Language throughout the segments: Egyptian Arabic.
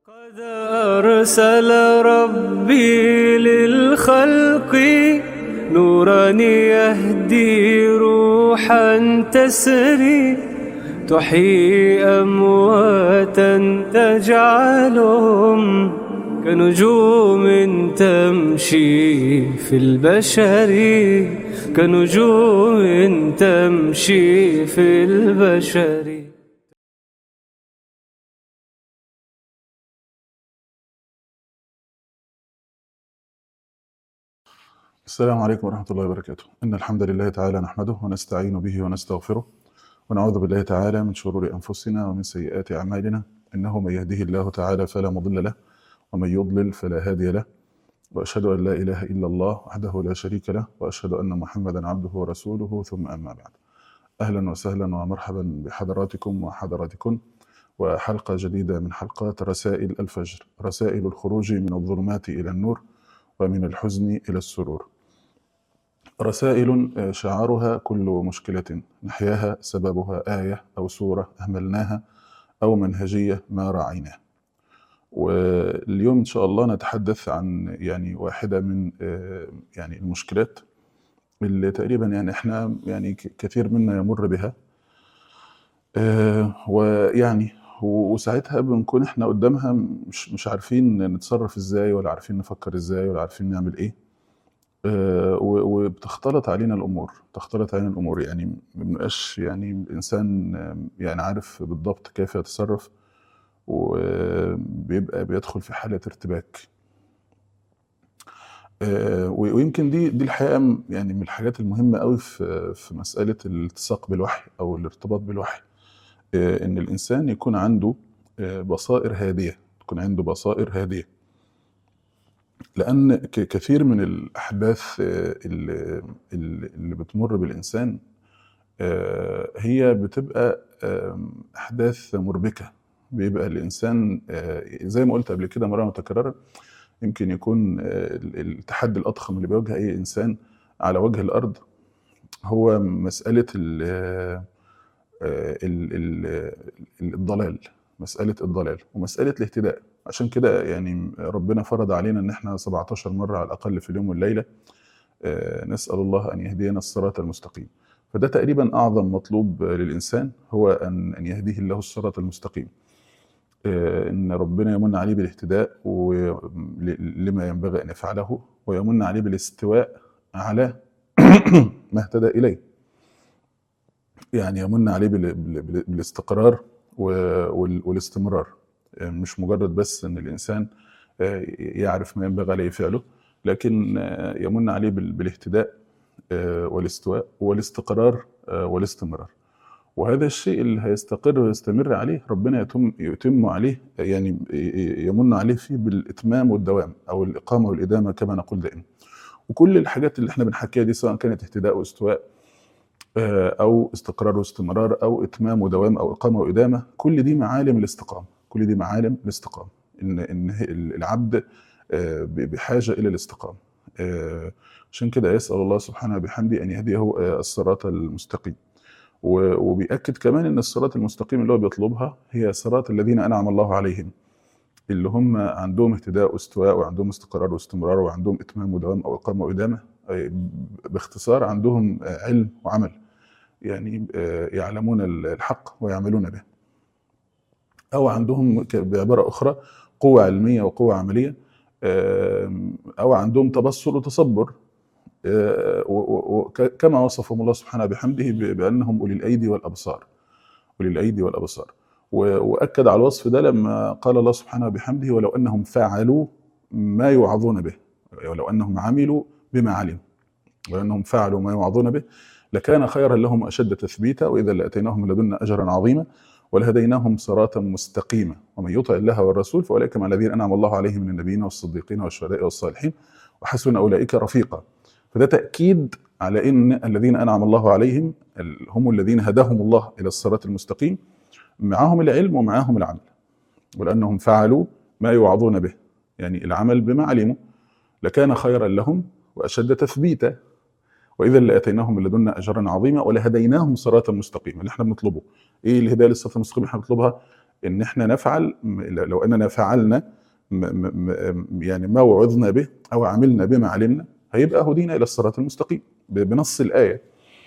قد أرسل ربي للخلق نورا يهدي روحا تسري تحيي أمواتا تجعلهم كنجوم تمشي في البشر كنجوم تمشي في البشر السلام عليكم ورحمة الله وبركاته إن الحمد لله تعالى نحمده ونستعين به ونستغفره ونعوذ بالله تعالى من شرور أنفسنا ومن سيئات أعمالنا إنه من يهده الله تعالى فلا مضل له ومن يضلل فلا هادي له وأشهد أن لا إله إلا الله وحده لا شريك له وأشهد أن محمدا عبده ورسوله ثم أما بعد أهلا وسهلا ومرحبا بحضراتكم وحضراتكم وحلقة جديدة من حلقات رسائل الفجر رسائل الخروج من الظلمات إلى النور ومن الحزن إلى السرور رسائل شعارها كل مشكلة نحياها سببها آية أو سورة أهملناها أو منهجية ما راعيناه واليوم إن شاء الله نتحدث عن يعني واحدة من يعني المشكلات اللي تقريبا يعني احنا يعني كثير منا يمر بها ويعني وساعتها بنكون احنا قدامها مش مش عارفين نتصرف ازاي ولا عارفين نفكر ازاي ولا عارفين نعمل ايه وبتختلط علينا الامور تختلط علينا الامور يعني ما بنبقاش يعني الانسان يعني عارف بالضبط كيف يتصرف وبيبقى بيدخل في حاله ارتباك ويمكن دي دي الحقيقه يعني من الحاجات المهمه قوي في في مساله الالتصاق بالوحي او الارتباط بالوحي ان الانسان يكون عنده بصائر هاديه تكون عنده بصائر هاديه لان كثير من الاحداث اللي, اللي بتمر بالانسان هي بتبقى احداث مربكه بيبقى الانسان زي ما قلت قبل كده مره متكرره يمكن يكون التحدي الاضخم اللي بيواجه اي انسان على وجه الارض هو مساله ال الضلال مساله الضلال ومساله الاهتداء عشان كده يعني ربنا فرض علينا ان احنا 17 مره على الاقل في اليوم والليله نسال الله ان يهدينا الصراط المستقيم فده تقريبا اعظم مطلوب للانسان هو ان ان يهديه الله الصراط المستقيم ان ربنا يمن عليه بالاهتداء لما ينبغي ان يفعله ويمن عليه بالاستواء على ما اهتدى اليه يعني يمن عليه بالاستقرار والاستمرار يعني مش مجرد بس ان الانسان يعرف ما ينبغي عليه فعله لكن يمن عليه بالاهتداء والاستواء والاستقرار والاستمرار وهذا الشيء اللي هيستقر ويستمر عليه ربنا يتم يتم عليه يعني يمن عليه فيه بالاتمام والدوام او الاقامه والادامه كما نقول دائما وكل الحاجات اللي احنا بنحكيها دي سواء كانت اهتداء واستواء او استقرار واستمرار او اتمام ودوام او اقامه وادامه كل دي معالم الاستقامه كل دي معالم الاستقامه ان ان العبد بحاجه الى الاستقامه عشان كده يسال الله سبحانه بحمده ان يهديه الصراط المستقيم وبيأكد كمان ان الصراط المستقيم اللي هو بيطلبها هي صراط الذين انعم الله عليهم اللي هم عندهم اهتداء واستواء وعندهم استقرار واستمرار وعندهم اتمام ودوام او اقامه وادامه باختصار عندهم علم وعمل يعني يعلمون الحق ويعملون به او عندهم بعباره اخرى قوه علميه وقوه عمليه او عندهم تبصر وتصبر كما وصفهم الله سبحانه بحمده بانهم اولي الايدي والابصار اولي الايدي والابصار واكد على الوصف ده لما قال الله سبحانه بحمده ولو انهم فعلوا ما يوعظون به ولو انهم عملوا بما علموا وانهم فعلوا ما يوعظون به لكان خيرا لهم اشد تثبيتا واذا لاتيناهم من لدنا اجرا عظيما ولهديناهم صراطا مستقيما ومن يطع الله والرسول فاولئك مع الذين انعم الله عليهم من النبيين والصديقين والشهداء والصالحين وحسن اولئك رفيقا فده تاكيد على ان الذين انعم الله عليهم هم الذين هداهم الله الى الصراط المستقيم معهم العلم ومعهم العمل ولانهم فعلوا ما يوعظون به يعني العمل بما علموا لكان خيرا لهم واشد تثبيتا واذا لاتيناهم من لدنا اجرا عظيما ولهديناهم صراطا مستقيما اللي احنا بنطلبه ايه الهدايه للصراط المستقيم اللي احنا بنطلبها ان احنا نفعل م- لو اننا فعلنا م- م- م- يعني ما وعظنا به او عملنا بما علمنا هيبقى هدينا الى الصراط المستقيم ب- بنص الايه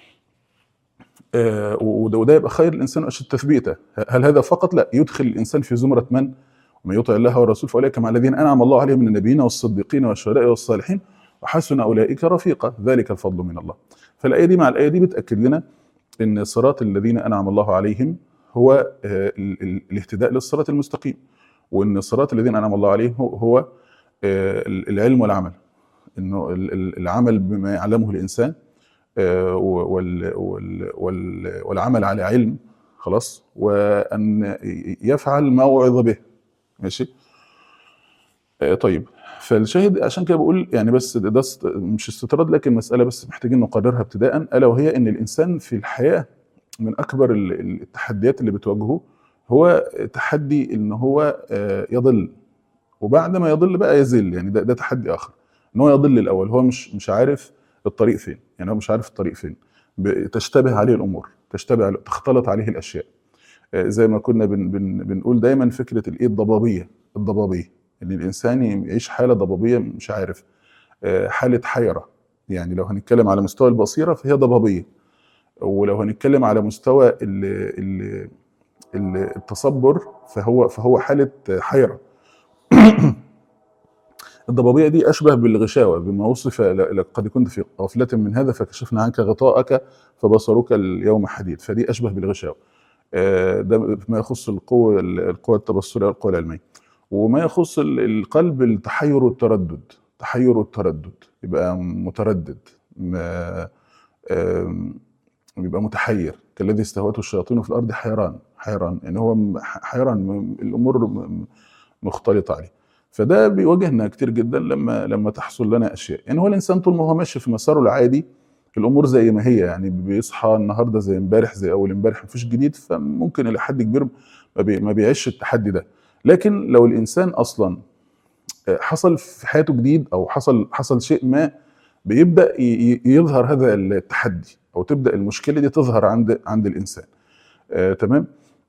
آه، وده وده يبقى خير الانسان واشد تثبيتا هل هذا فقط لا يدخل الانسان في زمره من ومن يطع الله والرسول فاولئك مع الذين انعم الله عليهم من النبيين والصديقين والشهداء والصالحين وحسن اولئك رفيقا ذلك الفضل من الله فالايه دي مع الايه دي بتاكد لنا ان صراط الذين انعم الله عليهم هو آه، ال- ال- الاهتداء للصراط المستقيم وان صراط الذين انعم الله عليهم هو- هو آه، العلم والعمل انه ال- ال- العمل بما يعلمه الانسان آه، وال- وال- وال- والعمل على علم خلاص وان يفعل ما وعظ به ماشي آه، طيب فالشاهد عشان كده بقول يعني بس ده ده است- مش استطراد لكن مساله بس محتاجين نقررها ابتداء الا وهي ان الانسان في الحياه من اكبر ال- ال- التحديات اللي بتواجهه هو تحدي ان هو آه، يضل وبعد ما يضل بقى يزل يعني ده, ده تحدي اخر ان هو يضل الاول هو مش مش عارف الطريق فين يعني هو مش عارف الطريق فين ب- تشتبه عليه الامور تشتبه عليه تختلط عليه الاشياء آه، زي ما كنا بن بن بنقول دايما فكره الايه الضبابيه الضبابيه ان الانسان يعيش حاله ضبابيه مش عارف آه، حاله حيره يعني لو هنتكلم على مستوى البصيره فهي ضبابيه ولو هنتكلم على مستوى ال ال ال- التصبر فهو فهو حاله حيره الضبابيه دي اشبه بالغشاوه بما وصف ل- لقد كنت في غفله من هذا فكشفنا عنك غطاءك فبصرك اليوم حديد فدي اشبه بالغشاوه آه، ده ما يخص القوه القوه التبصريه والقوه العلميه وما يخص ال- القلب التحير والتردد تحير والتردد يبقى متردد ما- آم، بيبقى متحير كالذي استهوته الشياطين في الارض حيران حيران يعني هو م- حيران م- الامور م- مختلطه عليه فده بيواجهنا كتير جدا لما لما تحصل لنا اشياء يعني هو الانسان طول ما هو ماشي في مساره العادي الامور زي ما هي يعني بيصحى النهارده زي امبارح زي اول امبارح مفيش جديد فممكن الى حد كبير ما بي- ما بيعيش التحدي ده لكن لو الانسان اصلا حصل في حياته جديد او حصل حصل شيء ما بيبدا ي- ي- يظهر هذا التحدي او تبدا المشكله دي تظهر عند عند الانسان آه تمام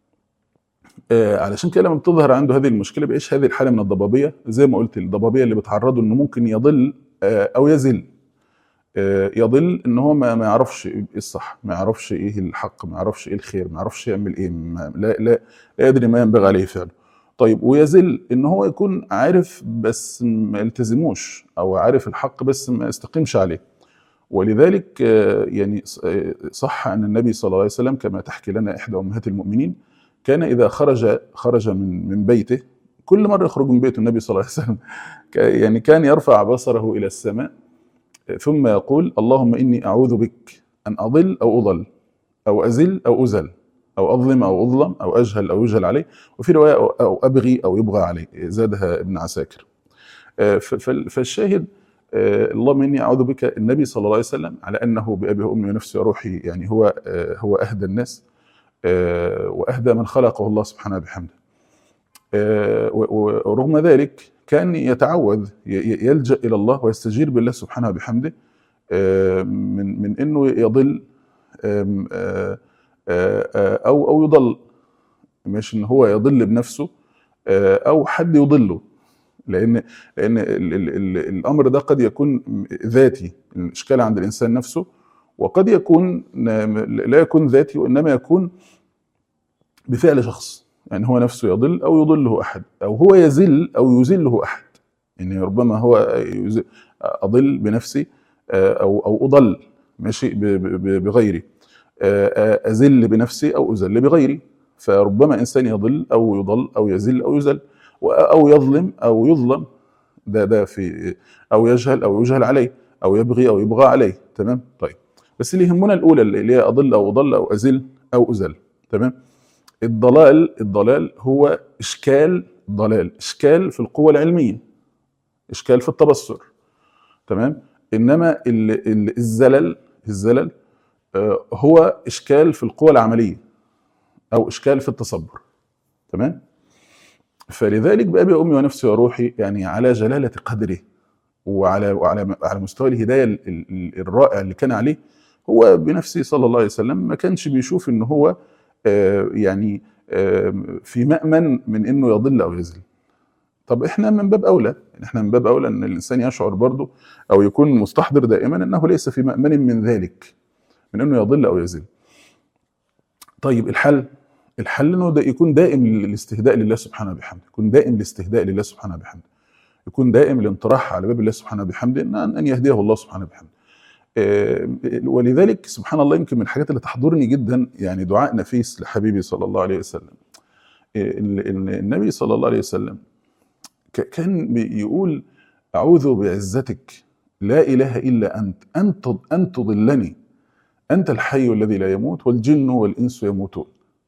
آه علشان كده لما بتظهر عنده هذه المشكله بيعيش هذه الحاله من الضبابيه زي ما قلت الضبابيه اللي بتعرضه انه ممكن يضل آه او يزل آه يضل ان هو ما ما يعرفش ايه الصح ما يعرفش ايه الحق ما يعرفش ايه الخير ما يعرفش يعمل ايه ما لا لا لا يدري ما ينبغي عليه فعله طيب ويزل ان هو يكون عارف بس ما يلتزموش او عارف الحق بس ما يستقيمش عليه ولذلك آه، يعني ص- آه، صح ان النبي صلى الله عليه وسلم كما تحكي لنا احدى امهات المؤمنين كان اذا خرج خرج من من بيته كل مره يخرج من بيته النبي صلى الله عليه وسلم ك- يعني كان يرفع بصره الى السماء آه، ثم يقول اللهم اني اعوذ بك ان اضل او اضل او ازل او ازل او اظلم او اظلم او اجهل او يجهل علي وفي روايه او أو ابغي او يبغى علي زادها ابن عساكر آه، ف- فال- فالشاهد آه، اللهم اني اعوذ بك النبي صلى الله عليه وسلم على انه بابي وامي ونفسي وروحي يعني هو آه، هو اهدى الناس آه، واهدى من خلقه الله سبحانه بحمده آه، و- و- ورغم ذلك كان يتعوذ ي- ي- يلجا الى الله ويستجير بالله سبحانه بحمده آه، من من انه يضل آم، آه، آه، آه، او او يضل مش ان هو يضل بنفسه آه، او حد يضله لان لان ال ال ال الامر ده قد يكون ذاتي الاشكال عند الانسان نفسه وقد يكون لا يكون ذاتي وانما يكون بفعل شخص يعني هو نفسه يضل او يضله احد او هو يزل او يزله احد يعني ربما هو يز- اضل بنفسي آه، او او اضل ماشي ب- ب- بغيري آه، آه، ازل بنفسي او ازل بغيري فربما انسان يضل او يضل او يزل او يزل و- او يظلم او يظلم ده ده في او يجهل او يجهل عليه او يبغي او يبغى عليه تمام طيب بس اللي يهمنا الاولى اللي هي اضل او اضل او ازل او ازل تمام الضلال الضلال هو اشكال ضلال اشكال في القوه العلميه اشكال في التبصر تمام انما ال- ال- الزلل الزلل آه، هو اشكال في القوى العمليه او اشكال في التصبر تمام فلذلك بابي وامي ونفسي وروحي يعني على جلاله قدره وعلى وعلى على مستوى الهدايه ال- ال- الرائع اللي كان عليه هو بنفسه صلى الله عليه وسلم ما كانش بيشوف ان هو آه، يعني آه، في مأمن من انه يضل او يزل طب احنا من باب اولى احنا من باب اولى ان الانسان يشعر برضه او يكون مستحضر دائما انه ليس في مأمن من ذلك من انه يضل او يزل طيب الحل الحل انه ده يكون دائم الاستهداء لله سبحانه وبحمده يكون دائم الاستهداء لله سبحانه وبحمده يكون دائم الانطراح على باب الله سبحانه وبحمده ان ان يهديه الله سبحانه وبحمده آه، ولذلك سبحان الله يمكن من الحاجات اللي تحضرني جدا يعني دعاء نفيس لحبيبي صلى الله عليه وسلم آه، ال- ال- النبي صلى الله عليه وسلم ك- كان بيقول اعوذ بعزتك لا اله الا انت انت ان تضلني انت الحي الذي لا يموت والجن والانس يموتون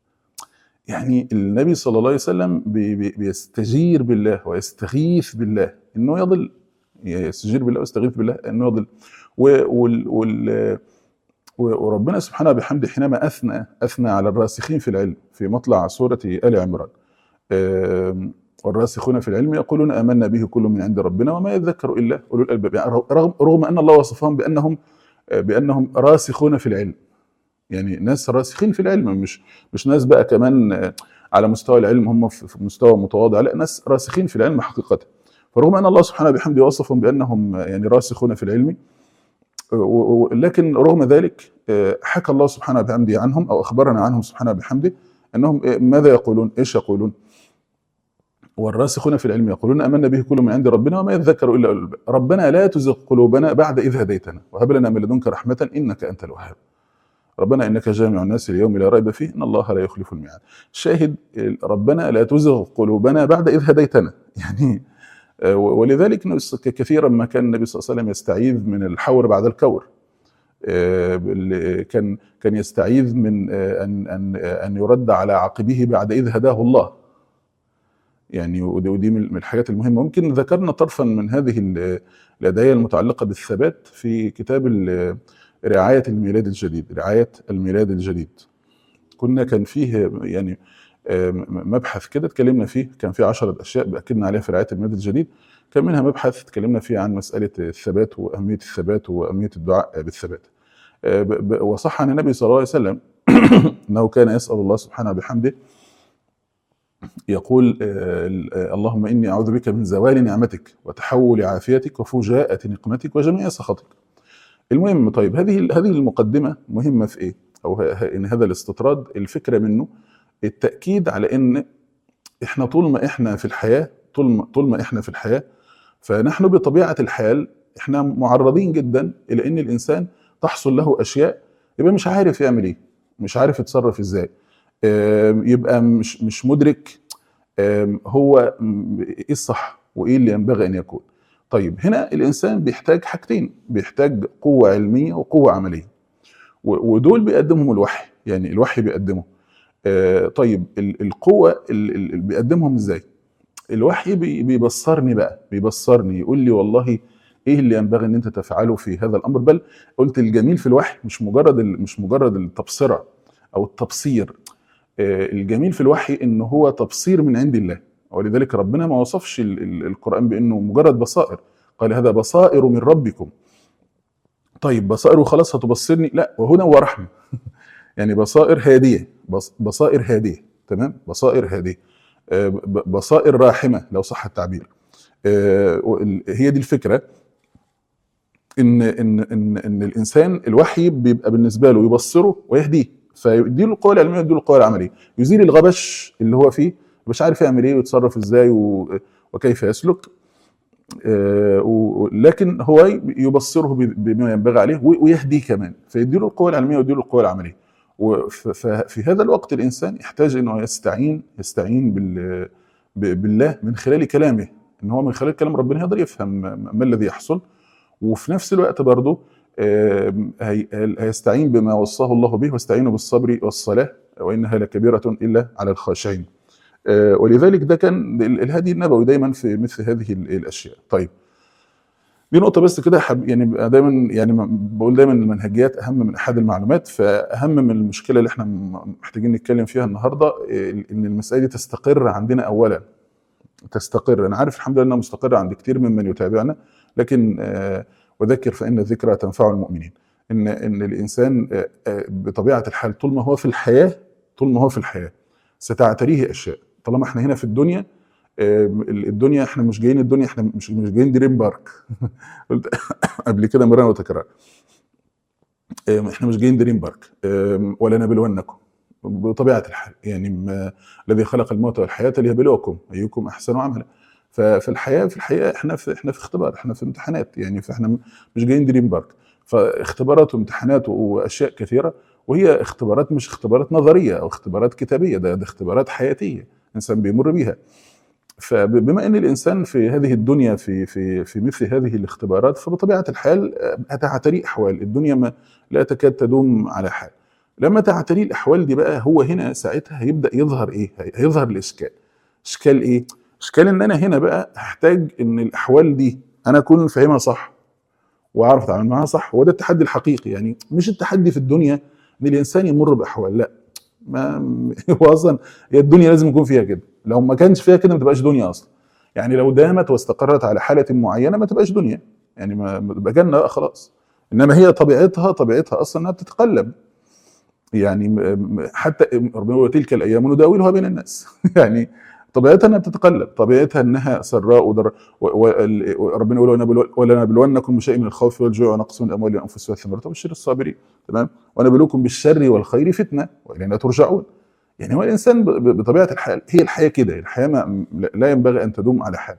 يعني النبي صلى الله عليه وسلم بي- بي- بيستجير بالله ويستغيث بالله انه يضل يستجير بالله ويستغيث بالله انه يضل و- وال وال وربنا سبحانه بحمده حينما اثنى اثنى على الراسخين في العلم في مطلع سوره ال عمران آم، والراسخون في العلم يقولون امنا به كل من عند ربنا وما يذكر الا اولو الالباب يعني رغم رغم ان الله وصفهم بانهم بانهم راسخون في العلم يعني ناس راسخين في العلم مش مش ناس بقى كمان آه، على مستوى العلم هم في في مستوى متواضع لا ناس راسخين في العلم حقيقه فرغم ان الله سبحانه بحمده وصفهم بانهم آه، يعني راسخون في العلم و- و- لكن رغم ذلك آه، حكى الله سبحانه بحمده عنهم او اخبرنا عنهم سبحانه بحمده انهم آه، ماذا يقولون؟ ايش يقولون؟ والراسخون في العلم يقولون امنا به كل من عند ربنا وما يذكر الا اولو الالباب ربنا لا تزغ قلوبنا بعد اذ هديتنا وهب لنا من لدنك رحمه انك انت الوهاب ربنا انك جامع الناس ليوم لا ريب فيه ان الله لا يخلف الميعاد شاهد ربنا لا تزغ قلوبنا بعد اذ هديتنا يعني آه، ولذلك نس- كثيرا ما كان النبي صلى الله عليه وسلم يستعيذ من الحور بعد الكور آه، بال- كان كان يستعيذ من آه، ان ان آه، ان يرد على عقبه بعد اذ هداه الله يعني ودي ودي من من الحاجات المهمه ممكن ذكرنا طرفا من هذه ال- الادعيه المتعلقه بالثبات في كتاب ال- رعايه الميلاد الجديد رعايه الميلاد الجديد كنا كان فيه يعني آه، م- مبحث كده اتكلمنا فيه كان فيه عشرة اشياء باكدنا عليها في رعايه الميلاد الجديد كان منها مبحث اتكلمنا فيه عن مساله الثبات واهميه الثبات واهميه الدعاء بالثبات آه، ب- ب- وصح عن النبي صلى الله عليه وسلم انه كان يسال الله سبحانه بحمده يقول آه، ال- آه، اللهم اني اعوذ بك من زوال نعمتك وتحول عافيتك وفجاءة نقمتك وجميع سخطك. المهم طيب هذه هذه المقدمه مهمه في ايه؟ او ه- ه- ان هذا الاستطراد الفكره منه التاكيد على ان احنا طول ما احنا في الحياه طول ما طول ما احنا في الحياه فنحن بطبيعه الحال احنا معرضين جدا الى ان الانسان تحصل له اشياء يبقى مش عارف يعمل ايه مش عارف يتصرف ازاي آم، يبقى مش مش مدرك آم، هو م- ايه الصح وايه اللي ينبغي ان يكون طيب هنا الانسان بيحتاج حاجتين بيحتاج قوه علميه وقوه عمليه و- ودول بيقدمهم الوحي يعني الوحي بيقدمه آه، طيب ال- القوه ال- ال- اللي بيقدمهم ازاي الوحي بي- بيبصرني بقى بيبصرني يقول لي والله ايه اللي ينبغي ان انت تفعله في هذا الامر بل قلت الجميل في الوحي مش مجرد ال- مش مجرد التبصره او التبصير آه، الجميل في الوحي ان هو تبصير من عند الله ولذلك ربنا ما وصفش ال- ال- القران بانه مجرد بصائر قال هذا بصائر من ربكم طيب بصائر وخلاص هتبصرني لا وهدى ورحمه يعني بصائر هاديه بص- بصائر هاديه تمام بصائر هاديه آه، ب- بصائر راحمه لو صح التعبير آه، وال- هي دي الفكره ان ان ان ان الانسان الوحي بيبقى بالنسبه له يبصره ويهديه فيديله القوه العلميه ويديله القوه العمليه يزيل الغبش اللي هو فيه مش عارف يعمل ايه ويتصرف ازاي و- وكيف يسلك آه، و- لكن هو يبصره ب- بما ينبغي عليه وي- ويهديه كمان فيديله القوه العلميه ويديله القوه العمليه وف- ففي هذا الوقت الانسان يحتاج انه يستعين يستعين بال ب- بالله من خلال كلامه ان هو من خلال كلام ربنا يقدر يفهم ما ما الذي يحصل وفي نفس الوقت برضه آم، هي- هيستعين بما وصاه الله به واستعينوا بالصبر والصلاه وانها لكبيره الا على الخاشعين آه، ولذلك ده كان ال- الهدي النبوي دايما في مثل هذه ال- الاشياء طيب دي نقطة بس كده حب يعني بقى دايما يعني م- بقول دايما المنهجيات أهم من أحد المعلومات فأهم من المشكلة اللي احنا م- محتاجين نتكلم فيها النهاردة آه، إن المسألة دي تستقر عندنا أولا تستقر أنا عارف الحمد لله إنها مستقرة عند كتير ممن يتابعنا لكن آه، وذكر فإن الذكرى تنفع المؤمنين إن إن الإنسان آه، آه، بطبيعة الحال طول ما هو في الحياة طول ما هو في الحياه ستعتريه اشياء طالما احنا هنا في الدنيا آم، الدنيا احنا مش جايين الدنيا احنا مش مش جايين دريم بارك قلت قبل كده مرة وتكرار آم، احنا مش جايين دريم بارك آم، ولا نبلونكم بطبيعه الحال يعني ما الذي خلق الموت والحياه ليبلوكم ايكم احسن عملا ففي الحياه في الحقيقه احنا في احنا في اختبار احنا في امتحانات يعني فاحنا مش جايين دريم بارك فاختبارات وامتحانات واشياء كثيره وهي اختبارات مش اختبارات نظريه او اختبارات كتابيه ده, ده اختبارات حياتيه الانسان بيمر بيها فبما ان الانسان في هذه الدنيا في في في مثل هذه الاختبارات فبطبيعه الحال آه، هتعتريه احوال الدنيا ما لا تكاد تدوم على حال لما تعتريه الاحوال دي بقى هو هنا ساعتها هيبدا يظهر ايه هيظهر الاشكال اشكال ايه اشكال ان انا هنا بقى هحتاج ان الاحوال دي انا اكون فاهمها صح واعرف اتعامل معاها صح هو ده التحدي الحقيقي يعني مش التحدي في الدنيا ان الانسان يمر باحوال لا ما هو اصلا هي الدنيا لازم يكون فيها كده لو ما كانش فيها كده ما تبقاش دنيا اصلا يعني لو دامت واستقرت على حاله معينه ما تبقاش دنيا يعني ما ما تبقى جنه بقى خلاص انما هي طبيعتها طبيعتها اصلا انها بتتقلب يعني م- م- حتى ربنا يقول تلك الايام نداولها بين الناس يعني طبيعتها انها بتتقلب طبيعتها انها سراء وضر و- و- ال- وربنا يقول ونبلو- ولنبلونكم بشيء من الخوف والجوع ونقص من الاموال والانفس والثمرات وبشر الصابرين تمام ونبلوكم بالشر والخير فتنه والينا ترجعون يعني هو الانسان ب- ب- بطبيعه الحال هي الحياه كده الحياه ما لا ينبغي ان تدوم على حال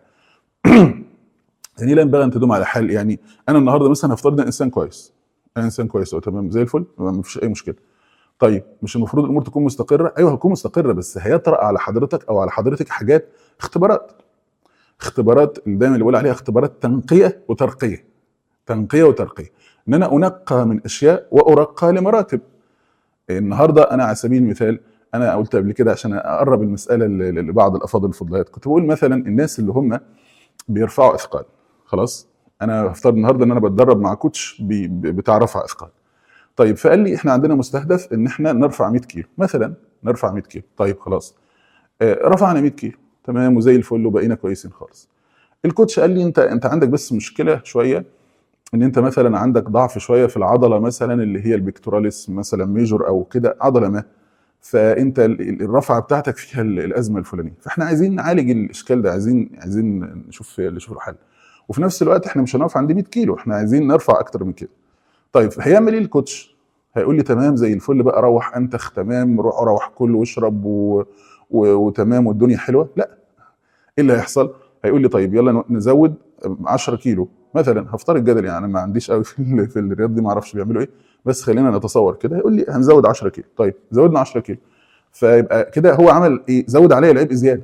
يعني لا ينبغي ان تدوم على حال يعني انا النهارده مثلا هفترض ان انسان كويس انا انسان كويس أو تمام زي الفل ما فيش اي مشكله طيب مش المفروض الامور تكون مستقره ايوه هتكون مستقره بس هيطرأ على حضرتك او على حضرتك حاجات اختبارات اختبارات اللي دايما اللي بقول عليها اختبارات تنقيه وترقيه تنقيه وترقيه ان انا انقى من اشياء وارقى لمراتب النهارده انا على سبيل المثال انا قلت قبل كده عشان اقرب المساله ل- ل- لبعض الافاضل الفضليات كنت بقول مثلا الناس اللي هم بيرفعوا اثقال خلاص انا هفترض النهارده ان انا بتدرب مع كوتش بي- ب- بتاع رفع اثقال طيب فقال لي احنا عندنا مستهدف ان احنا نرفع 100 كيلو مثلا نرفع 100 كيلو طيب خلاص آه، رفعنا 100 كيلو تمام وزي الفل وبقينا كويسين خالص الكوتش قال لي انت انت عندك بس مشكله شويه ان انت مثلا عندك ضعف شويه في العضله مثلا اللي هي البكتوراليس مثلا ميجور او كده عضله ما فانت ال- ال- الرفعه بتاعتك فيها ال- الازمه الفلانيه فاحنا عايزين نعالج الاشكال ده عايزين عايزين نشوف نشوف له حل وفي نفس الوقت احنا مش هنقف عند 100 كيلو احنا عايزين نرفع اكتر من كده طيب هيعمل ايه الكوتش هيقول لي تمام زي الفل بقى روح انتخ تمام روح روح كل واشرب و... و... وتمام والدنيا حلوه لا ايه اللي هيحصل هيقول لي طيب يلا نزود 10 كيلو مثلا هفترض جدل يعني انا ما عنديش قوي في, ال- في الرياض دي ما اعرفش بيعملوا ايه بس خلينا نتصور كده هيقول لي هنزود 10 كيلو طيب زودنا 10 كيلو فيبقى كده هو عمل ايه زود عليا العبء زياده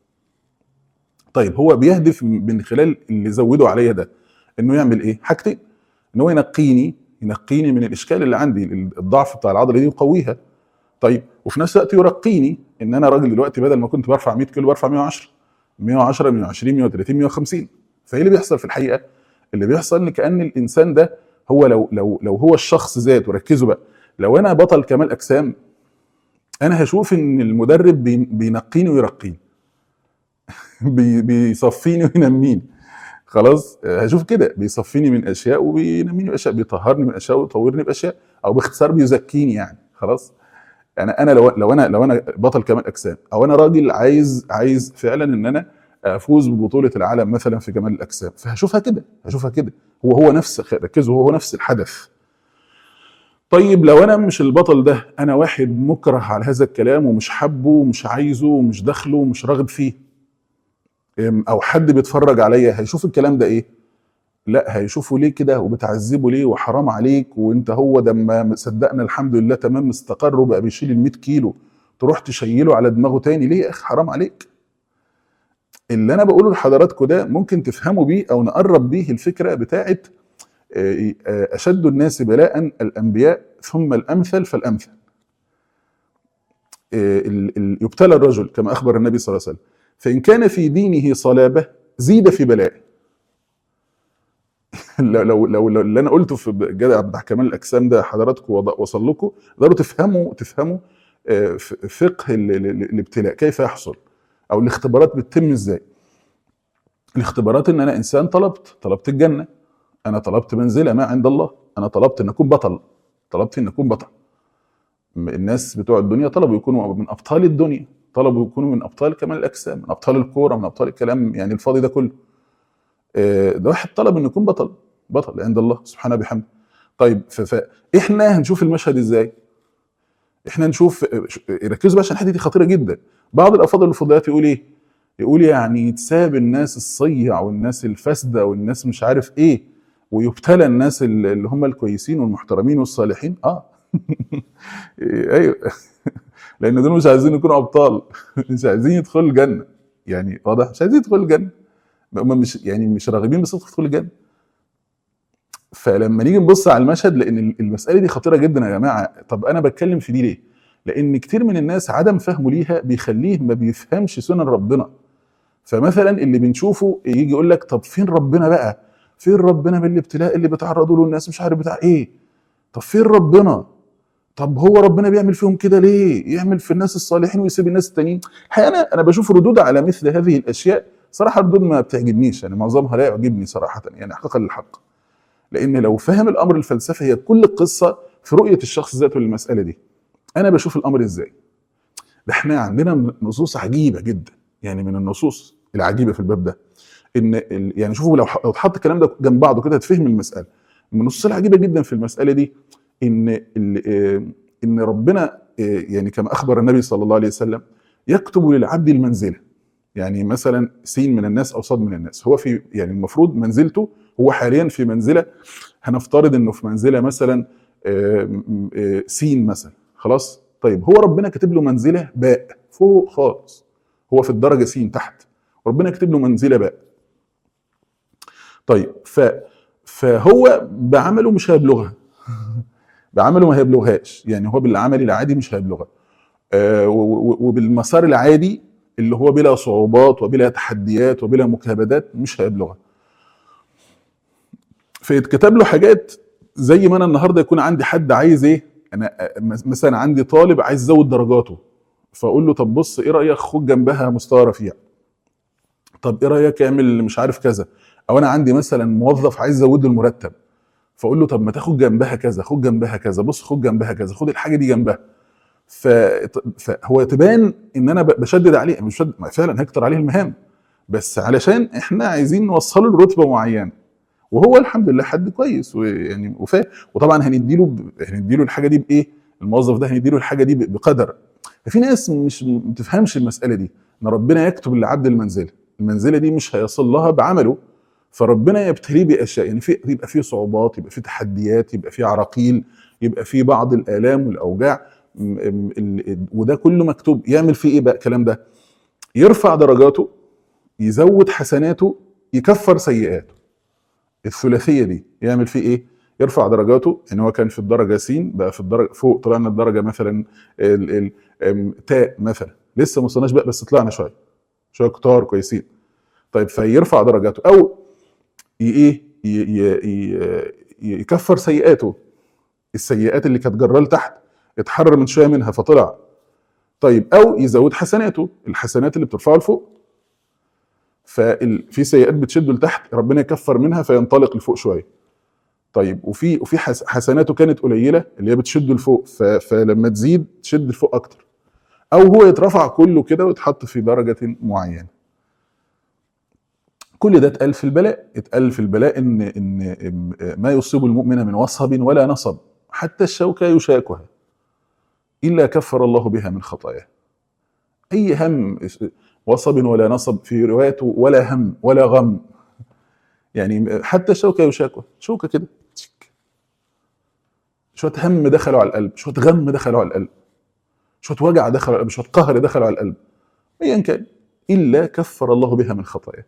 طيب هو بيهدف من خلال اللي زوده عليا ده انه يعمل ايه حاجتين ان هو ينقيني ينقيني من الاشكال اللي عندي الضعف بتاع العضله دي يقويها طيب وفي نفس الوقت يرقيني ان انا راجل دلوقتي بدل ما كنت برفع 100 كيلو برفع 110 110 120 130 150 فايه اللي بيحصل في الحقيقه اللي بيحصل ان كان الانسان ده هو لو لو لو هو الشخص ذاته ركزوا بقى لو انا بطل كمال اجسام انا هشوف ان المدرب بي- بينقيني ويرقيني بي- بيصفيني وينميني خلاص آه، هشوف كده بيصفيني من اشياء وبينميني باشياء بيطهرني من اشياء ويطورني باشياء او باختصار بيزكيني يعني خلاص يعني انا لو لو انا لو انا بطل كمال اجسام او انا راجل عايز عايز فعلا ان انا افوز ببطوله العالم مثلا في كمال الاجسام فهشوفها كده هشوفها كده هو هو نفس ركزوا هو هو نفس الحدث طيب لو انا مش البطل ده انا واحد مكره على هذا الكلام ومش حابه ومش عايزه ومش داخله ومش راغب فيه أم، او حد بيتفرج عليا هيشوف الكلام ده ايه لا هيشوفوا ليه كده وبتعذبه ليه وحرام عليك وانت هو ده ما صدقنا الحمد لله تمام استقر وبقى بيشيل ال 100 كيلو تروح تشيله على دماغه تاني ليه يا اخي حرام عليك اللي انا بقوله لحضراتكم ده ممكن تفهموا بيه او نقرب بيه الفكره بتاعت آه، آه، اشد الناس بلاء الانبياء ثم الامثل فالامثل آه، ال- ال- يبتلى الرجل كما اخبر النبي صلى الله عليه وسلم فان كان في دينه صلابه زيد في بلائه لو لو لو لو اللي انا قلته في جدع بتاع كمال الاجسام ده حضراتكم وض- وصل لكم تقدروا تفهموا تفهموا آه، ف- فقه ال- ال- ال- الابتلاء كيف يحصل او الاختبارات بتتم ازاي الاختبارات ان انا انسان طلبت طلبت الجنه انا طلبت منزله ما عند الله انا طلبت ان اكون بطل طلبت ان اكون بطل م- الناس بتوع الدنيا طلبوا يكونوا من ابطال الدنيا طلبوا يكونوا من ابطال كمال الاجسام من ابطال الكوره من ابطال الكلام يعني الفاضي ده كله آه، ده واحد طلب انه يكون بطل بطل عند الله سبحانه بحمده طيب ف- فاحنا هنشوف المشهد ازاي احنا نشوف ركزوا بقى عشان الحته دي خطيره جدا بعض الافاضل والفضليات يقول ايه يقول يعني يتساب الناس الصيع والناس الفاسده والناس مش عارف ايه ويبتلى الناس اللي اللي هم الكويسين والمحترمين والصالحين اه ايوه لان دول مش عايزين يكونوا ابطال مش عايزين يدخلوا الجنه يعني واضح مش عايزين يدخلوا الجنه هم مش يعني مش راغبين بصدق يدخلوا الجنه فلما نيجي نبص على المشهد لان المساله دي خطيره جدا يا جماعه طب انا بتكلم في دي ليه لان كتير من الناس عدم فهمه ليها بيخليه ما بيفهمش سنن ربنا فمثلا اللي بنشوفه يجي يقول لك طب فين ربنا بقى فين ربنا بالابتلاء اللي بيتعرضوا له الناس مش عارف بتاع ايه طب فين ربنا طب هو ربنا بيعمل فيهم كده ليه يعمل في الناس الصالحين ويسيب الناس التانيين الحقيقه انا انا بشوف ردود على مثل هذه الاشياء صراحه ردود ما بتعجبنيش يعني معظمها لا يعجبني صراحه يعني حقيقه للحق لان لو فهم الامر الفلسفي هي كل القصه في رؤيه الشخص ذاته للمساله دي انا بشوف الامر ازاي ده احنا عندنا نصوص عجيبه جدا يعني من النصوص العجيبه في الباب ده ان ال- يعني شوفوا لو ح- لو اتحط الكلام ده جنب بعضه كده هتفهم المساله من النصوص العجيبه جدا في المساله دي ان ال- آه، ان ربنا آه، يعني كما اخبر النبي صلى الله عليه وسلم يكتب للعبد المنزله يعني مثلا سين من الناس او صاد من الناس هو في يعني المفروض منزلته هو حاليا في منزله هنفترض انه في منزله مثلا آه، م- آه، سين مثلا خلاص طيب هو ربنا كاتب له منزله باء فوق خالص هو في الدرجه سين تحت ربنا كاتب له منزله باء طيب ف فهو بعمله مش هيبلغها بعمله ما هيبلغهاش يعني هو بالعمل العادي مش هيبلغها آه، و- و- وبالمسار العادي اللي هو بلا صعوبات وبلا تحديات وبلا مكابدات مش هيبلغها فيتكتب له حاجات زي ما انا النهارده يكون عندي حد عايز ايه انا آه، مثلا عندي طالب عايز يزود درجاته فاقول له طب بص ايه رايك خد جنبها مستوى رفيع طب ايه رايك اعمل مش عارف كذا او انا عندي مثلا موظف عايز ازود له المرتب فاقول له طب ما تاخد جنبها كذا خد جنبها كذا بص خد جنبها كذا خد الحاجه دي جنبها ف... فهو تبان ان انا ب- بشدد عليه مش بشدد ما فعلا هكتر عليه المهام بس علشان احنا عايزين نوصله لرتبه معينه وهو الحمد لله حد كويس ويعني وفاهم وطبعا هنديله ب... هنديله الحاجه دي بايه الموظف ده هنديله الحاجه دي ب- بقدر ففي ناس مش ما بتفهمش المساله دي ان ربنا يكتب لعبد المنزله المنزله دي مش هيصل لها بعمله فربنا يبتليه باشياء يعني في يبقى في صعوبات يبقى في تحديات يبقى في عراقيل يبقى في بعض الالام والاوجاع م- م- ال- وده كله مكتوب يعمل فيه ايه بقى الكلام ده يرفع درجاته يزود حسناته يكفر سيئاته الثلاثيه دي يعمل فيه ايه يرفع درجاته يعني هو كان في الدرجه س بقى في الدرجه فوق طلعنا الدرجه مثلا ال ال أم، تاء مثلا لسه ما وصلناش بقى بس طلعنا شويه شويه كتار كويسين طيب فيرفع درجاته او ي- ايه ي- ي- ي- يكفر سيئاته السيئات اللي كانت جراه لتحت اتحرر من شويه منها فطلع طيب او يزود حسناته الحسنات اللي بترفعه لفوق ففي سيئات بتشده لتحت ربنا يكفر منها فينطلق لفوق شويه طيب وفي وفي حس- حسناته كانت قليله اللي هي بتشده لفوق ف- فلما تزيد تشد لفوق اكتر او هو يترفع كله كده ويتحط في درجه معينه كل ده اتقال في البلاء اتقال في البلاء ان ان إن ما يصيب المؤمن من وصب ولا نصب حتى الشوكه يشاكها الا كفر الله بها من خطاياه اي هم وصب ولا نصب في روايته ولا هم ولا غم يعني حتى الشوكه يشاكها شوكه كده تشك. شويه هم دخلوا على القلب شويه غم دخلوا على القلب شويه وجع دخلوا على القلب شويه قهر دخلوا على القلب ايا كان الا كفر الله بها من خطاياه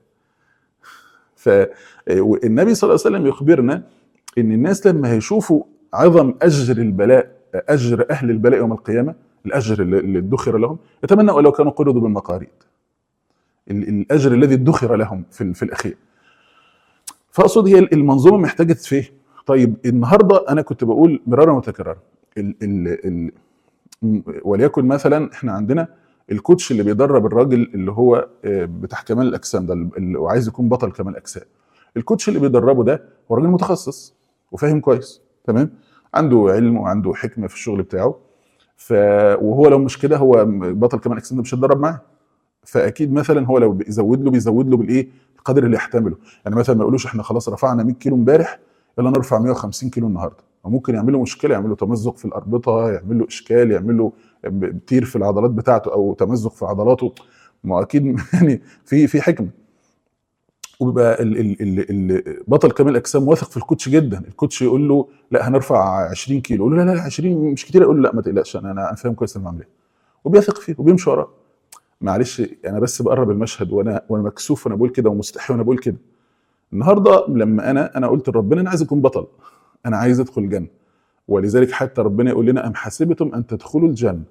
فالنبي صلى الله عليه وسلم يخبرنا ان الناس لما هيشوفوا عظم اجر البلاء اجر اهل البلاء يوم القيامه الاجر اللي اللي ادخر لهم يتمنوا لو كانوا قرضوا بالمقاريض ال- الاجر الذي ادخر لهم في ال- في الاخير فاقصد هي المنظومه محتاجه تفهم طيب النهارده انا كنت بقول مرارا وتكرارا ال ال ال م- وليكن مثلا احنا عندنا الكوتش اللي بيدرب الراجل اللي هو آه، بتاع كمال الاجسام ده اللي وعايز يكون بطل كمال اجسام الكوتش اللي بيدربه ده هو راجل متخصص وفاهم كويس تمام عنده علم وعنده حكمه في الشغل بتاعه ف وهو لو مش كده هو بطل كمال الاجسام ده مش هيتدرب معاه فاكيد مثلا هو لو بيزود له بيزود له بالايه القدر اللي يحتمله يعني مثلا ما يقولوش احنا خلاص رفعنا 100 كيلو امبارح يلا نرفع 150 كيلو النهارده وممكن يعمل له مشكله يعمل له تمزق في الاربطه يعمل له اشكال يعمل له تير في العضلات بتاعته او تمزق في عضلاته ما اكيد يعني في في حكمه وبيبقى ال ال ال ال بطل كمال الاجسام واثق في الكوتش جدا الكوتش يقول له لا هنرفع 20 كيلو يقول له لا لا 20 مش كتير يقول له لا ما تقلقش انا انا فاهم كويس انا بعمل ايه وبيثق فيه وبيمشي وراه معلش انا بس بقرب المشهد وانا وانا مكسوف وانا بقول كده ومستحي وانا بقول كده النهارده لما انا انا قلت لربنا انا عايز اكون بطل انا عايز ادخل الجنه ولذلك حتى ربنا يقول لنا ام حسبتم ان تدخلوا الجنه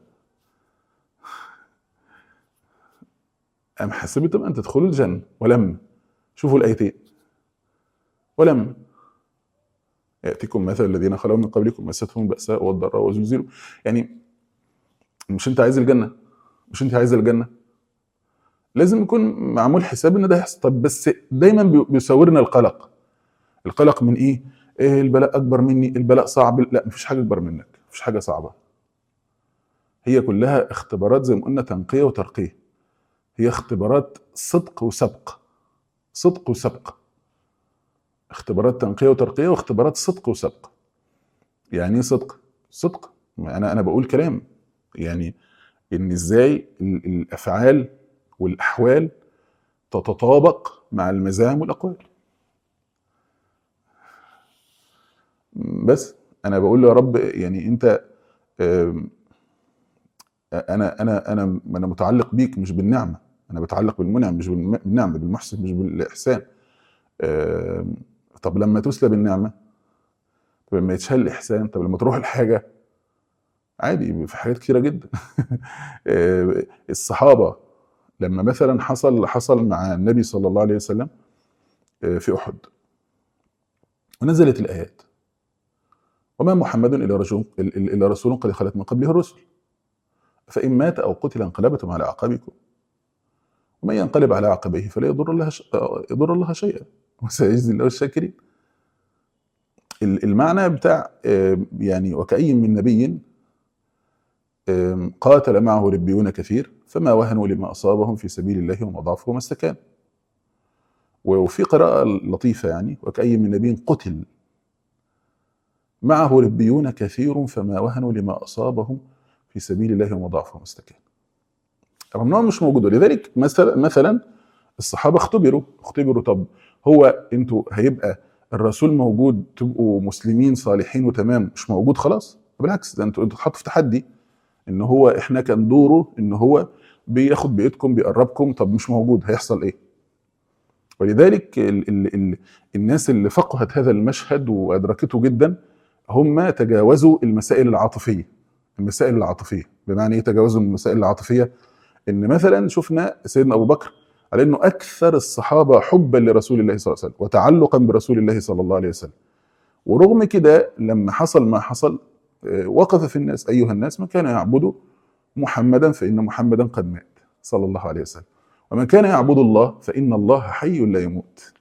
ام حسبتم ان تدخلوا الجنه ولم شوفوا الايتين ولم ياتيكم مثل الذين خلوا من قبلكم مستهم الباساء والضراء وزلزلوا يعني مش انت عايز الجنه مش انت عايز الجنه لازم يكون معمول حساب ان ده هيحصل طب بس دايما بي- بيساورنا القلق القلق من ايه؟ إيه البلاء اكبر مني البلاء صعب لا مفيش حاجه اكبر منك مفيش حاجه صعبه هي كلها اختبارات زي ما قلنا تنقيه وترقيه هي اختبارات صدق وسبق صدق وسبق اختبارات تنقيه وترقيه واختبارات صدق وسبق يعني ايه صدق صدق انا انا بقول كلام يعني ان ازاي ال- الافعال والاحوال تتطابق مع المزايا والاقوال بس انا بقول له يا رب يعني انت آم، انا انا انا انا متعلق بيك مش بالنعمه انا بتعلق بالمنعم مش بالم- بالنعمه بالمحسن مش بالاحسان آم، طب لما تسلب النعمه طب لما يتشال الاحسان طب لما تروح الحاجه عادي في حاجات كتيره جدا آه، الصحابه لما مثلا حصل حصل مع النبي صلى الله عليه وسلم آه، في احد ونزلت الايات وما محمد الا رجل الا رسول قد خلت من قبله الرسل فان مات او قتل انقلبتم على اعقابكم ومن ينقلب على عقبيه فلا يضر الله ش... يضر الله شيئا وسيجزي الله الشاكرين ال- المعنى بتاع آه، يعني وكأي من نبي آم، قاتل معه ربيون كثير فما وهنوا لما أصابهم في سبيل الله وما ضعفوا وما استكانوا وفي قراءة لطيفة يعني وكأي من نبي قتل معه ربيون كثير فما وهنوا لما أصابهم في سبيل الله وما ضعفوا وما استكانوا رغم انهم مش موجود ولذلك مثلا مثلا الصحابه اختبروا اختبروا طب هو انتوا هيبقى الرسول موجود تبقوا مسلمين صالحين وتمام مش موجود خلاص بالعكس ده انتوا انتوا اتحطوا في تحدي ان هو احنا كان دوره ان هو بياخد بايدكم بيقربكم طب مش موجود هيحصل ايه ولذلك ال ال ال الناس اللي فقهت هذا المشهد وادركته جدا هم تجاوزوا المسائل العاطفيه المسائل العاطفيه بمعنى ايه تجاوزوا المسائل العاطفيه ان مثلا شفنا سيدنا ابو بكر على انه اكثر الصحابه حبا لرسول الله صلى الله عليه وسلم وتعلقا برسول الله صلى الله عليه وسلم ورغم كده لما حصل ما حصل آه، وقف في الناس ايها الناس من كان يعبد محمدا فان محمدا قد مات صلى الله عليه وسلم ومن كان يعبد الله فان الله حي لا يموت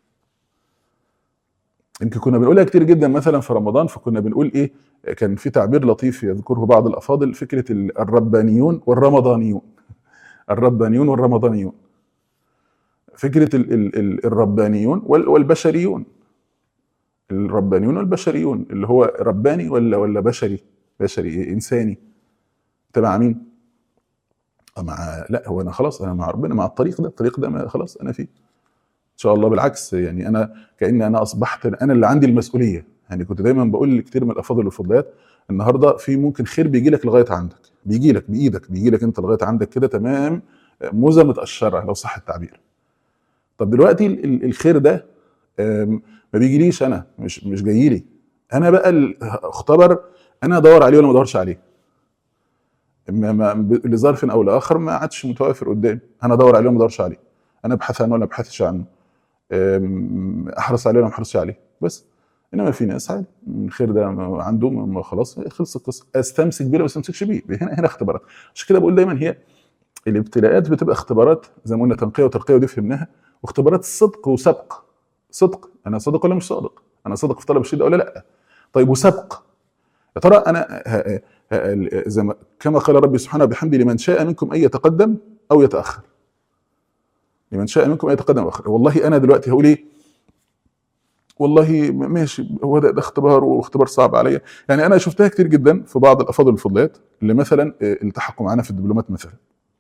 يمكن كنا بنقولها كتير جدا مثلا في رمضان فكنا بنقول ايه كان في تعبير لطيف يذكره بعض الافاضل فكره ال- الربانيون والرمضانيون الربانيون والرمضانيون فكره ال ال ال الربانيون وال- والبشريون الربانيون والبشريون اللي هو رباني ولا ولا بشري بشري إيه؟ انساني تبع مين مع لا هو انا خلاص انا مع ربنا مع الطريق ده الطريق ده ما خلاص انا فيه ان شاء الله بالعكس يعني انا كاني انا اصبحت انا اللي عندي المسؤوليه يعني كنت دايما بقول لكتير من الافاضل والفضليات النهارده في ممكن خير بيجي لك لغايه عندك بيجي لك بايدك بيجي لك انت لغايه عندك كده تمام موزه متقشره لو صح التعبير طب دلوقتي ال- ال- الخير ده آم، ما بيجيليش انا مش مش جاي لي انا بقى ال- اختبر انا ادور عليه ولا ما ادورش عليه ما ما ب- لظرف او لاخر ما عادش متوافر قدامي انا ادور عليه ولا ما ادورش عليه انا ابحث عنه ولا ما ابحثش عنه أم، احرص عليه ولا ما احرصش عليه بس انما في ناس عادي الخير ده ما- عنده ما- ما خلاص خلص القصه استمسك بيه ولا ما استمسكش بيه هنا هنا اختبارات عشان كده بقول دايما هي الابتلاءات بتبقى اختبارات زي ما قلنا تنقيه وترقيه ودي فهمناها واختبارات صدق وسبق صدق انا صادق ولا مش صادق انا صادق في طلب الشيء ده ولا لا طيب وسبق يا ترى انا ه- آه، زي ما كما قال ربي سبحانه وبحمده لمن شاء منكم ان يتقدم او يتاخر لمن شاء منكم ان يتقدم او يتاخر والله انا دلوقتي هقول ايه والله ماشي هو ده, ده اختبار واختبار صعب عليا يعني انا شفتها كتير جدا في بعض الافاضل الفضليات اللي مثلا آه، التحقوا معانا في الدبلومات مثلا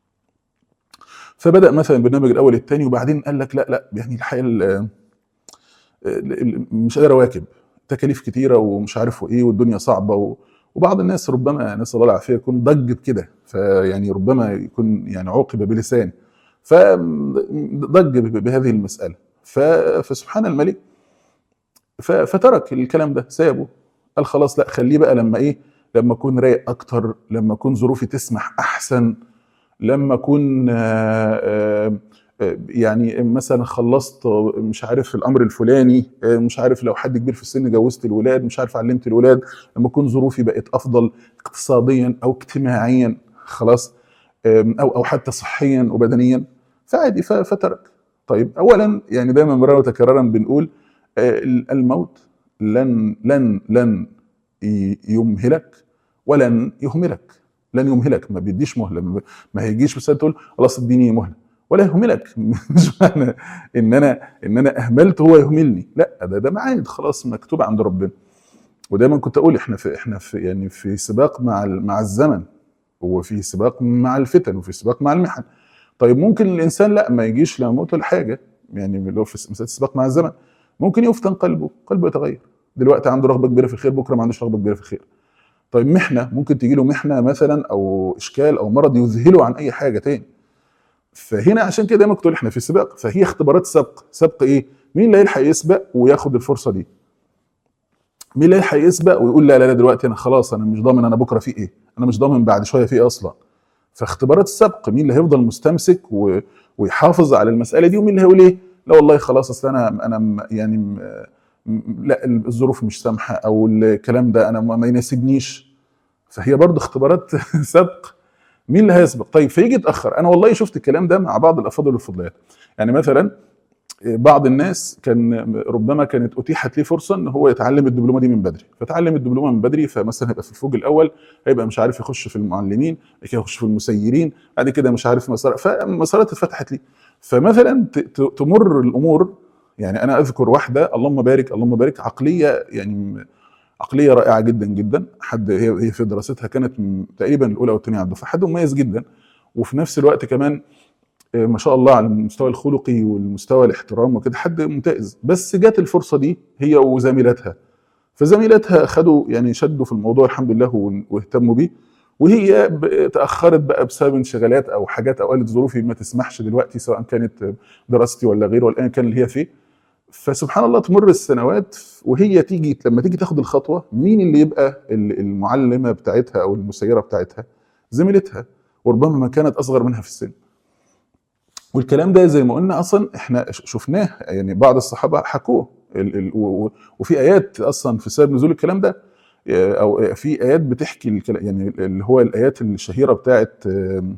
فبدا مثلا البرنامج الاول الثاني وبعدين قال لك لا لا يعني الحقيقه ال- ال- ال- مش قادر اواكب تكاليف كتيره ومش عارف وايه والدنيا صعبه و... وبعض الناس ربما نسال الله العافيه يكون ضج بكده فيعني ربما يكون يعني عوقب بلسان فضج ب- بهذه المساله ف... فسبحان الملك ف... فترك الكلام ده سابه قال خلاص لا خليه بقى لما ايه لما اكون رايق اكتر لما اكون ظروفي تسمح احسن لما اكون آه، آه، آه، يعني مثلا خلصت مش عارف الامر الفلاني آه، مش عارف لو حد كبير في السن جوزت الولاد مش عارف علمت الولاد لما اكون ظروفي بقت افضل اقتصاديا او اجتماعيا خلاص آم، او او حتى صحيا وبدنيا فعادي ف- فترك طيب اولا يعني دايما مرارا وتكرارا بنقول آه، الموت لن لن لن ي- يمهلك ولن يهملك لن يمهلك ما بيديش مهله ما- ما هيجيش بس تقول خلاص اديني مهله ولا يهملك مش معنى ان انا ان انا اهملت هو يهملني لا ده ده ميعاد خلاص مكتوب عند ربنا ودايما كنت اقول احنا في احنا في يعني في سباق مع ال- مع الزمن وفي سباق مع الفتن وفي سباق مع المحن طيب ممكن الانسان لا ما يجيش لا موت ولا حاجه يعني اللي هو في مساله السباق مع الزمن ممكن يفتن قلبه قلبه يتغير دلوقتي عنده رغبه كبيره في الخير بكره ما عندوش رغبه كبيره في الخير طيب محنه ممكن تجي له محنه مثلا او اشكال او مرض يذهله عن اي حاجه تاني فهنا عشان كده دايما كنت أقول احنا في سباق فهي اختبارات سبق سبق ايه مين اللي هيلحق يسبق وياخد الفرصه دي مين اللي هيلحق يسبق ويقول لا لا لا دلوقتي انا خلاص انا مش ضامن انا بكره في ايه انا مش ضامن بعد شويه في ايه اصلا فاختبارات السبق مين اللي هيفضل مستمسك و... ويحافظ على المساله دي ومين اللي هيقول ايه لا والله خلاص اصل انا انا م- يعني م... م- لا الظروف مش سامحه او الكلام ده انا ما ما يناسبنيش فهي برضه اختبارات سبق مين اللي هيسبق طيب فيجي يتاخر انا والله شفت الكلام ده مع بعض الافاضل والفضليات يعني مثلا بعض الناس كان ربما كانت اتيحت ليه فرصه ان هو يتعلم الدبلومه دي من بدري فتعلم الدبلومه من بدري فمثلا هيبقى في الفوج الاول هيبقى مش عارف يخش في المعلمين بعد كده يخش في المسيرين بعد كده مش عارف مسار فمسارات اتفتحت ليه فمثلا ت- ت- تمر الامور يعني انا اذكر واحده اللهم بارك اللهم بارك عقليه يعني عقليه رائعه جدا جدا حد هي هي في دراستها كانت م- تقريبا الاولى والثانيه على الدفعه حد مميز جدا وفي نفس الوقت كمان آه، ما شاء الله على المستوى الخلقي والمستوى الاحترام وكده حد ممتاز بس جات الفرصه دي هي وزميلتها فزميلتها خدوا يعني شدوا في الموضوع الحمد لله و- واهتموا بيه وهي ب- تاخرت بقى بسبب انشغالات او حاجات او قالت ظروفي ما تسمحش دلوقتي سواء كانت دراستي ولا غيره ولا ايا كان اللي هي فيه فسبحان الله تمر السنوات وهي تيجي لما تيجي تاخد الخطوه مين اللي يبقى ال- المعلمه بتاعتها او المسيره بتاعتها زميلتها وربما ما كانت اصغر منها في السن والكلام ده زي ما قلنا اصلا احنا ش- شفناه يعني بعض الصحابه حكوه ال- ال- و- و- وفي ايات اصلا في سبب نزول الكلام ده آه، او في ايات بتحكي الكلام يعني اللي هو الايات الشهيره بتاعت آم،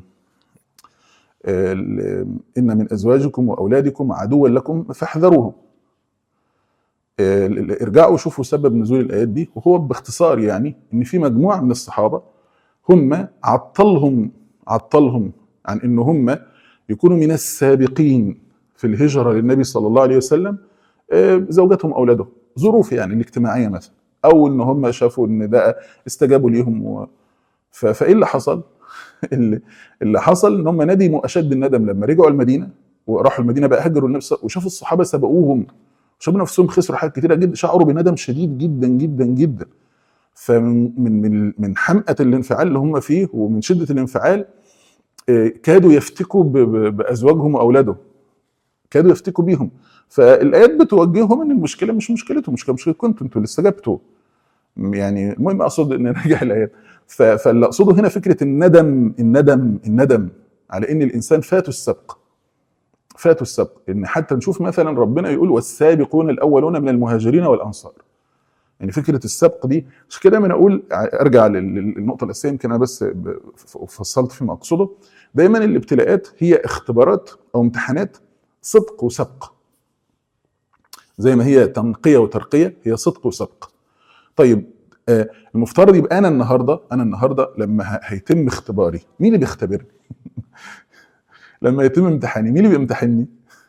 ال- ان من ازواجكم واولادكم عدوا لكم فاحذروهم آه، ال- ال- ارجعوا شوفوا سبب نزول الايات دي وهو باختصار يعني ان في مجموعه من الصحابه هم عطلهم عطلهم عن ان هم يكونوا من السابقين في الهجره للنبي صلى الله عليه وسلم آه، زوجاتهم اولادهم ظروف يعني الاجتماعيه مثلا او ان هم شافوا ان ده استجابوا ليهم و... ف... فايه اللي حصل؟ اللي, اللي حصل ان هم ندموا اشد الندم لما رجعوا المدينه وراحوا المدينه بقى هجروا النبي صلى- وشافوا الصحابه سبقوهم شافوا نفسهم خسروا حاجات كتيره جدا شعروا بندم شديد جدا جدا جدا فمن من من من حمقى الانفعال اللي هم فيه ومن شده الانفعال آه، كادوا يفتكوا ب- ب- بازواجهم واولادهم كادوا يفتكوا بيهم فالايات بتوجههم ان المشكله مش مشكلتهم المشكله مشكلتكم انتوا انتوا اللي استجبتوا يعني المهم اقصد ان نرجع الايات ف- فاللي اقصده هنا فكره الندم الندم الندم على ان الانسان فاته السبق فاتوا السبق ان حتى نشوف مثلا ربنا يقول والسابقون الاولون من المهاجرين والانصار يعني فكره السبق دي مش كده من اقول ارجع لل- للنقطه الاساسيه يمكن انا بس ب- فصلت فيما اقصده دايما الابتلاءات هي اختبارات او امتحانات صدق وسبق زي ما هي تنقيه وترقيه هي صدق وسبق طيب آه، المفترض يبقى انا النهارده انا النهارده لما ه- هيتم اختباري مين اللي بيختبرني لما يتم امتحاني مين اللي بيمتحني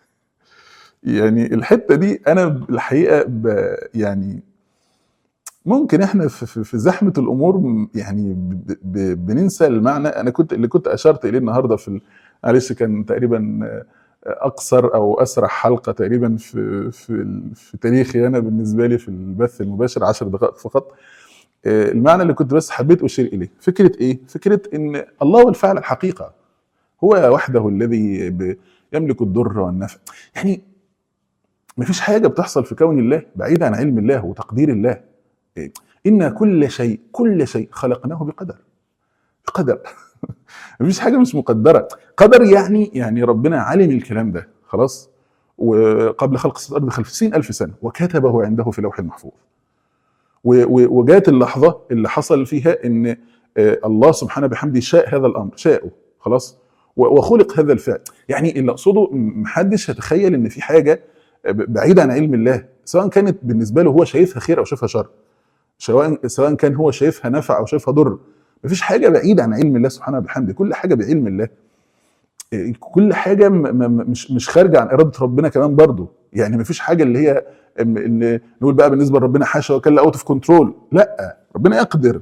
يعني الحته دي انا الحقيقه ب يعني ممكن احنا في, في, في زحمه الامور م- يعني ب ب بننسى المعنى انا كنت اللي كنت اشرت اليه النهارده في ال- معلش كان تقريبا آه، اقصر او اسرع حلقه تقريبا في في ال- في تاريخي انا بالنسبه لي في البث المباشر 10 دقائق فقط آه، المعنى اللي كنت بس حبيت اشير اليه فكره ايه فكره ان الله هو الفاعل الحقيقه هو وحده الذي ب- يملك الضر والنفع يعني مفيش حاجه بتحصل في كون الله بعيد عن علم الله وتقدير الله إيه؟ ان كل شيء كل شيء خلقناه بقدر بقدر مفيش حاجه مش مقدره قدر يعني يعني ربنا علم الكلام ده خلاص وقبل خلق الارض بخمسين الف سنه وكتبه عنده في لوح محفوظ و- و- وجات اللحظه اللي حصل فيها ان آه، الله سبحانه بحمده شاء هذا الامر شاءه خلاص و- وخلق هذا الفعل يعني اللي اقصده م- محدش يتخيل ان في حاجه ب- بعيده عن علم الله سواء كانت بالنسبه له هو شايفها خير او شايفها شر سواء سواء كان هو شايفها نفع او شايفها ضر مفيش حاجه بعيده عن علم الله سبحانه وبحمده كل حاجه بعلم الله إيه، كل حاجه م- م- مش مش خارجه عن اراده ربنا كمان برضو يعني مفيش حاجه اللي هي إم- ان نقول بقى بالنسبه لربنا حاشا وكلا اوت اوف كنترول لا ربنا يقدر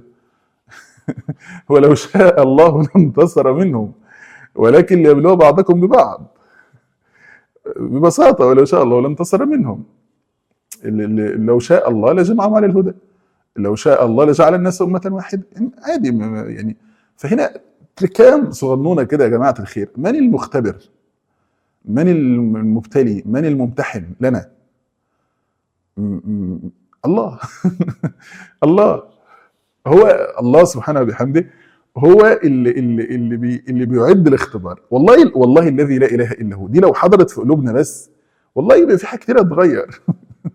ولو شاء الله لانتصر منهم ولكن ليبلو بعضكم ببعض ببساطه ولو شاء الله لانتصر منهم ال- ال- لو شاء الله لجمعهم على الهدى لو شاء الله لجعل الناس امه واحده يعني عادي م- يعني فهنا كام صغنونه كده يا جماعه الخير من المختبر من المبتلي من الممتحن لنا م- م- الله الله هو الله سبحانه وبحمده هو اللي اللي اللي, بي اللي بيعد الاختبار والله والله الذي لا اله الا هو دي لو حضرت في قلوبنا بس والله يبقى في حاجه كتير هتتغير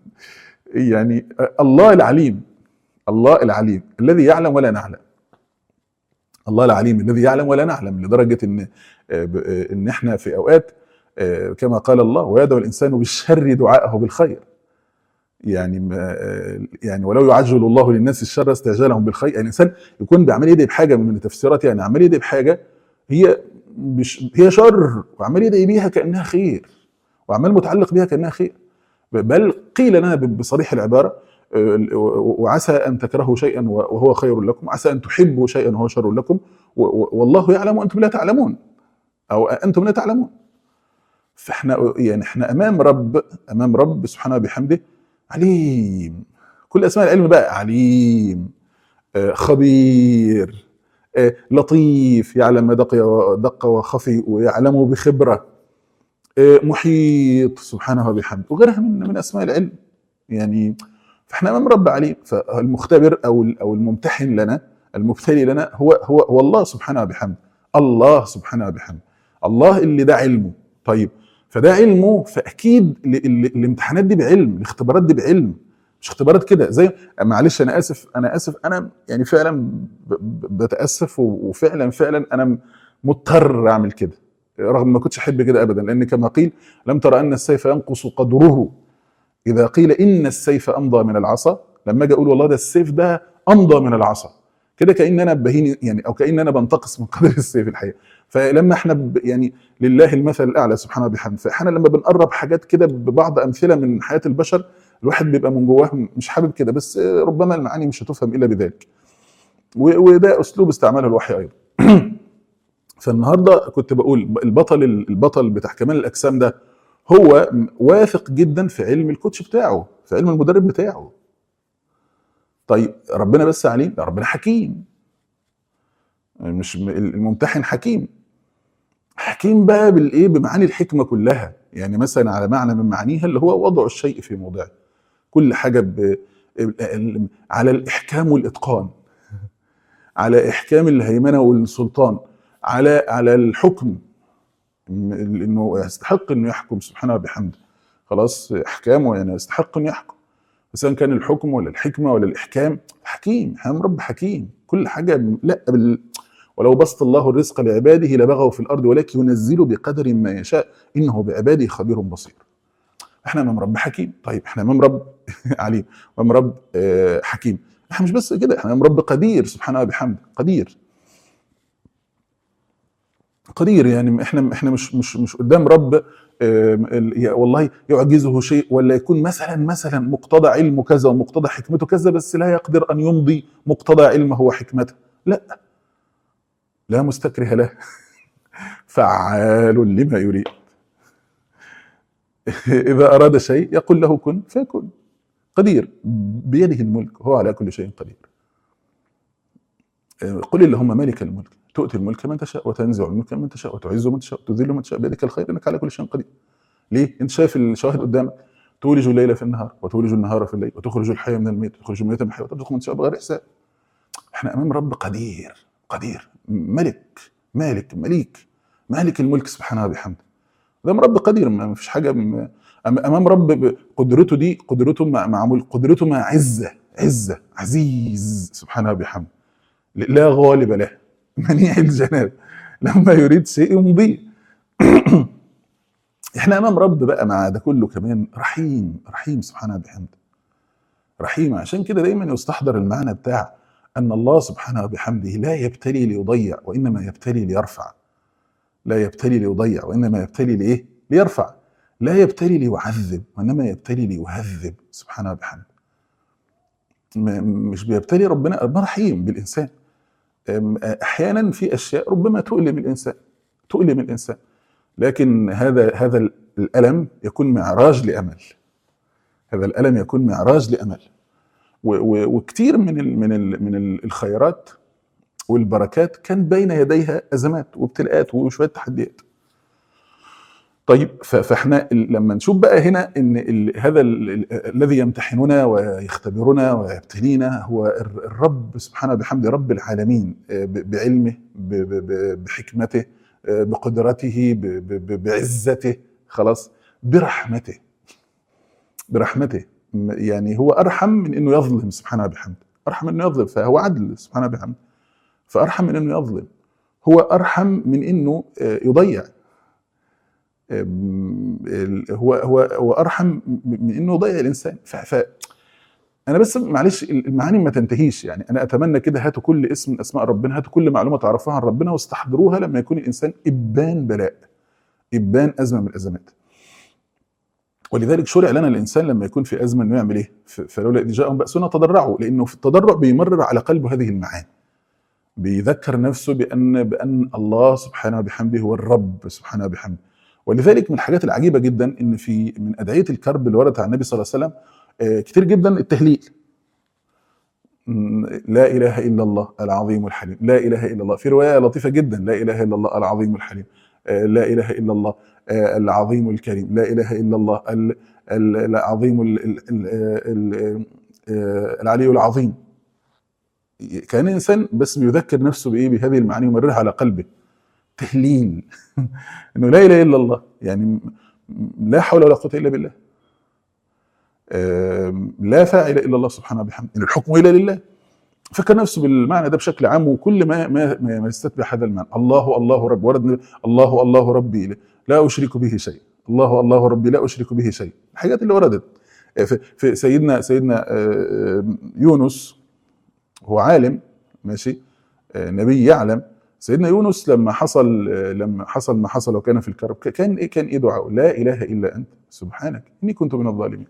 يعني الله العليم الله العليم الذي يعلم ولا نعلم الله العليم الذي يعلم ولا نعلم لدرجه ان آه، ب- آه، ان احنا في اوقات آه، كما قال الله ويدعو الانسان بالشر دعاءه بالخير يعني ما آه، يعني ولو يعجل الله للناس الشر استعجالهم بالخير يعني الانسان يكون بيعمل يدعي بحاجه من التفسيرات يعني عمال يدعي بحاجه هي مش هي شر وعمال يدعي بيها كانها خير وعمال متعلق بيها كانها خير بل قيل لنا بصريح العباره آه، وعسى ان تكرهوا شيئا وهو خير لكم عسى ان تحبوا شيئا وهو شر لكم و- و- والله يعلم وانتم لا تعلمون او انتم لا تعلمون فاحنا يعني احنا امام رب امام رب سبحانه وبحمده عليم كل اسماء العلم بقى عليم آه، خبير آه، لطيف يعلم ما دق دق وخفي ويعلمه بخبره آه، محيط سبحانه وبحمده وغيرها من من اسماء العلم يعني فاحنا امام رب عليم فالمختبر او او الممتحن لنا المبتلي لنا هو هو هو الله سبحانه وبحمده الله سبحانه وبحمده الله اللي ده علمه طيب فده علمه فاكيد ال- ال- الامتحانات دي بعلم الاختبارات دي بعلم مش اختبارات كده زي معلش انا اسف انا اسف انا يعني فعلا ب- ب- بتاسف و- وفعلا فعلا انا مضطر اعمل كده رغم ما كنتش احب كده ابدا لان كما قيل لم ترى ان السيف ينقص قدره اذا قيل ان السيف امضى من العصا لما اجي اقول والله ده السيف ده امضى من العصا كده كان انا بهين يعني او كان انا بنتقص من قدر السيف الحقيقه فلما احنا ب يعني لله المثل الاعلى سبحانه وبحمده فاحنا لما بنقرب حاجات كده ببعض امثله من حياه البشر الواحد بيبقى من جواه مش حابب كده بس ربما المعاني مش هتفهم الا بذلك و- وده اسلوب استعماله الوحي ايضا فالنهارده كنت بقول البطل البطل بتاع كمال الاجسام ده هو واثق جدا في علم الكوتش بتاعه في علم المدرب بتاعه طيب ربنا بس عليم لا ربنا حكيم مش الممتحن حكيم حكيم بقى بالايه بمعاني الحكمه كلها يعني مثلا على معنى من معانيها اللي هو وضع الشيء في موضعه كل حاجه ب... على الاحكام والاتقان على احكام الهيمنه والسلطان على على الحكم انه يستحق انه يحكم سبحانه وبحمده خلاص احكامه يعني يستحق انه يحكم سواء كان الحكم ولا الحكمه ولا الاحكام حكيم حكيم رب حكيم كل حاجه لا بال ولو بسط الله الرزق لعباده لبغوا في الارض ولكن ينزل بقدر ما يشاء انه بعباده خبير بصير احنا امام رب حكيم طيب احنا امام رب عليم وامام رب آه، حكيم احنا مش بس كده احنا رب قدير سبحانه وبحمده قدير قدير يعني احنا احنا مش مش مش قدام رب آم، ال- يا- والله يعجزه شيء ولا يكون مثلا مثلا مقتضى علمه كذا ومقتضى حكمته كذا بس لا يقدر ان يمضي مقتضى علمه وحكمته لا لا مستكره له فعال لما يريد اذا اراد شيء يقول له كن فيكون قدير بيده الملك وهو على كل شيء قدير قل اللهم مالك الملك تؤتي الملك من تشاء وتنزع الملك من تشاء وتعز من تشاء وتذل من تشاء بيدك الخير انك على كل شيء قدير ليه انت شايف الشواهد قدامك تولج الليل في النهار وتولج النهار في الليل وتخرج الحي من الميت وتخرج الميت من الحي وترزق من تشاء بغير حساب احنا امام رب قدير قدير ملك مالك مليك مالك الملك سبحانه وبحمده امام رب قدير ما فيش حاجه م- أم- امام رب ب- قدرته دي قدرته مع مع ملك قدرته مع عزه عزه عزيز سبحانه وبحمده لا غالب له منيع الجناب لما يريد شيء يمضيه احنا امام رب بقى مع ده كله كمان رحيم رحيم سبحانه وبحمده رحيم عشان كده دايما يستحضر المعنى بتاع ان الله سبحانه وبحمده لا يبتلي ليضيع وانما يبتلي ليرفع لا يبتلي ليضيع وانما يبتلي لايه؟ ليرفع لا يبتلي ليعذب وانما يبتلي ليهذب سبحانه وبحمده م- مش بيبتلي ربنا ربنا رحيم بالانسان أم، احيانا في اشياء ربما تؤلم الانسان تؤلم الانسان لكن هذا هذا الالم يكون معراج لامل هذا الالم يكون معراج لامل و- و- وكثير من ال من ال من ال- الخيرات والبركات كان بين يديها ازمات وابتلاءات وشويه تحديات طيب ف- فاحنا ال- لما نشوف بقى هنا ان ال هذا ال ال الذي يمتحننا ويختبرنا ويبتلينا هو الر- الرب سبحانه وبحمده رب العالمين آه، ب- بعلمه ب- ب- ب- بحكمته آه، بقدرته ب- ب- ب- بعزته خلاص برحمته برحمته م- يعني هو ارحم من انه يظلم سبحانه وبحمده ارحم من انه يظلم فهو عدل سبحانه وبحمده فارحم من انه يظلم هو ارحم من انه آه، يضيع أم، ال- هو هو هو ارحم من انه يضيع الانسان ف, ف انا بس معلش المعاني ما تنتهيش يعني انا اتمنى كده هاتوا كل اسم من اسماء ربنا هاتوا كل معلومه تعرفوها عن ربنا واستحضروها لما يكون الانسان ابان بلاء ابان ازمه من الازمات ولذلك شرع لنا الانسان لما يكون في ازمه انه يعمل ايه؟ ف- فلولا اذ جاءهم باسنا تضرعوا لانه في التضرع بيمرر على قلبه هذه المعاني. بيذكر نفسه بان بان الله سبحانه وبحمده هو الرب سبحانه وبحمده. ولذلك من الحاجات العجيبه جدا ان في من ادعيه الكرب اللي وردت عن النبي صلى الله عليه وسلم آه، كتير جدا التهليل. م، لا اله الا الله العظيم الحليم، لا اله الا الله، في روايه لطيفه جدا لا اله الا الله العظيم الحليم، آه، لا اله الا الله آه، العظيم الكريم، لا اله الا الله ال- ال- العظيم ال- ال- ال- ال- آه، العلي العظيم. كان انسان بس بيذكر نفسه بايه بهذه المعاني ويمررها على قلبه. تهليل انه لا اله الا الله يعني م- م- لا حول ولا قوه الا بالله. آم، لا فاعل الا الله سبحانه وبحمده، ان الحكم الا لله. فكر نفسه بالمعنى ده بشكل عام وكل ما ما ما ما يستتبع هذا المعنى الله الله رب ورد الله الله ربي لا اشرك به شيء الله الله ربي لا اشرك به شيء الحاجات اللي وردت في في سيدنا سيدنا آه، يونس هو عالم ماشي آه، نبي يعلم سيدنا يونس لما حصل آه، لما حصل ما حصل وكان في الكرب ك- كان ايه كان ايه دعاءه لا اله الا انت سبحانك اني كنت من الظالمين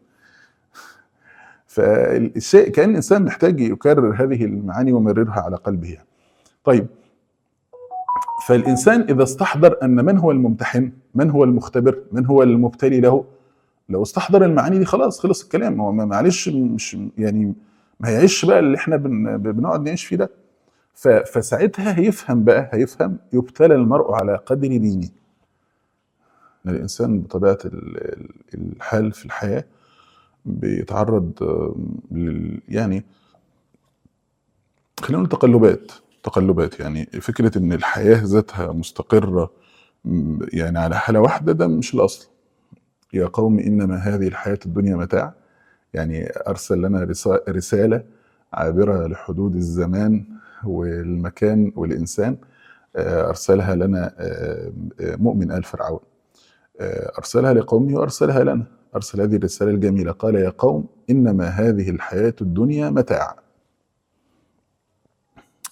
فالشيء كان الانسان محتاج يكرر هذه المعاني ويمررها على قلبه يعني. طيب فالانسان اذا استحضر ان من هو الممتحن من هو المختبر من هو المبتلي له لو استحضر المعاني دي خلاص خلص الكلام هو ما- معلش مش يعني ما هيعيش بقى اللي احنا بن بنقعد نعيش فيه ده ف- فساعتها هيفهم بقى هيفهم يبتلى المرء على قدر دينه إن الانسان بطبيعه ال- ال- الحال في الحياه بيتعرض آم، لل- يعني خلينا نقول تقلبات تقلبات يعني فكره ان الحياه ذاتها مستقره م، يعني على حاله واحده ده مش الاصل يا قوم انما هذه الحياه الدنيا متاع يعني ارسل لنا رسا- رساله عابره لحدود الزمان والمكان والانسان آه، ارسلها لنا آه، آه، مؤمن ال فرعون آه، ارسلها لقومه وارسلها لنا ارسل هذه الرساله الجميله قال يا قوم انما هذه الحياه الدنيا متاع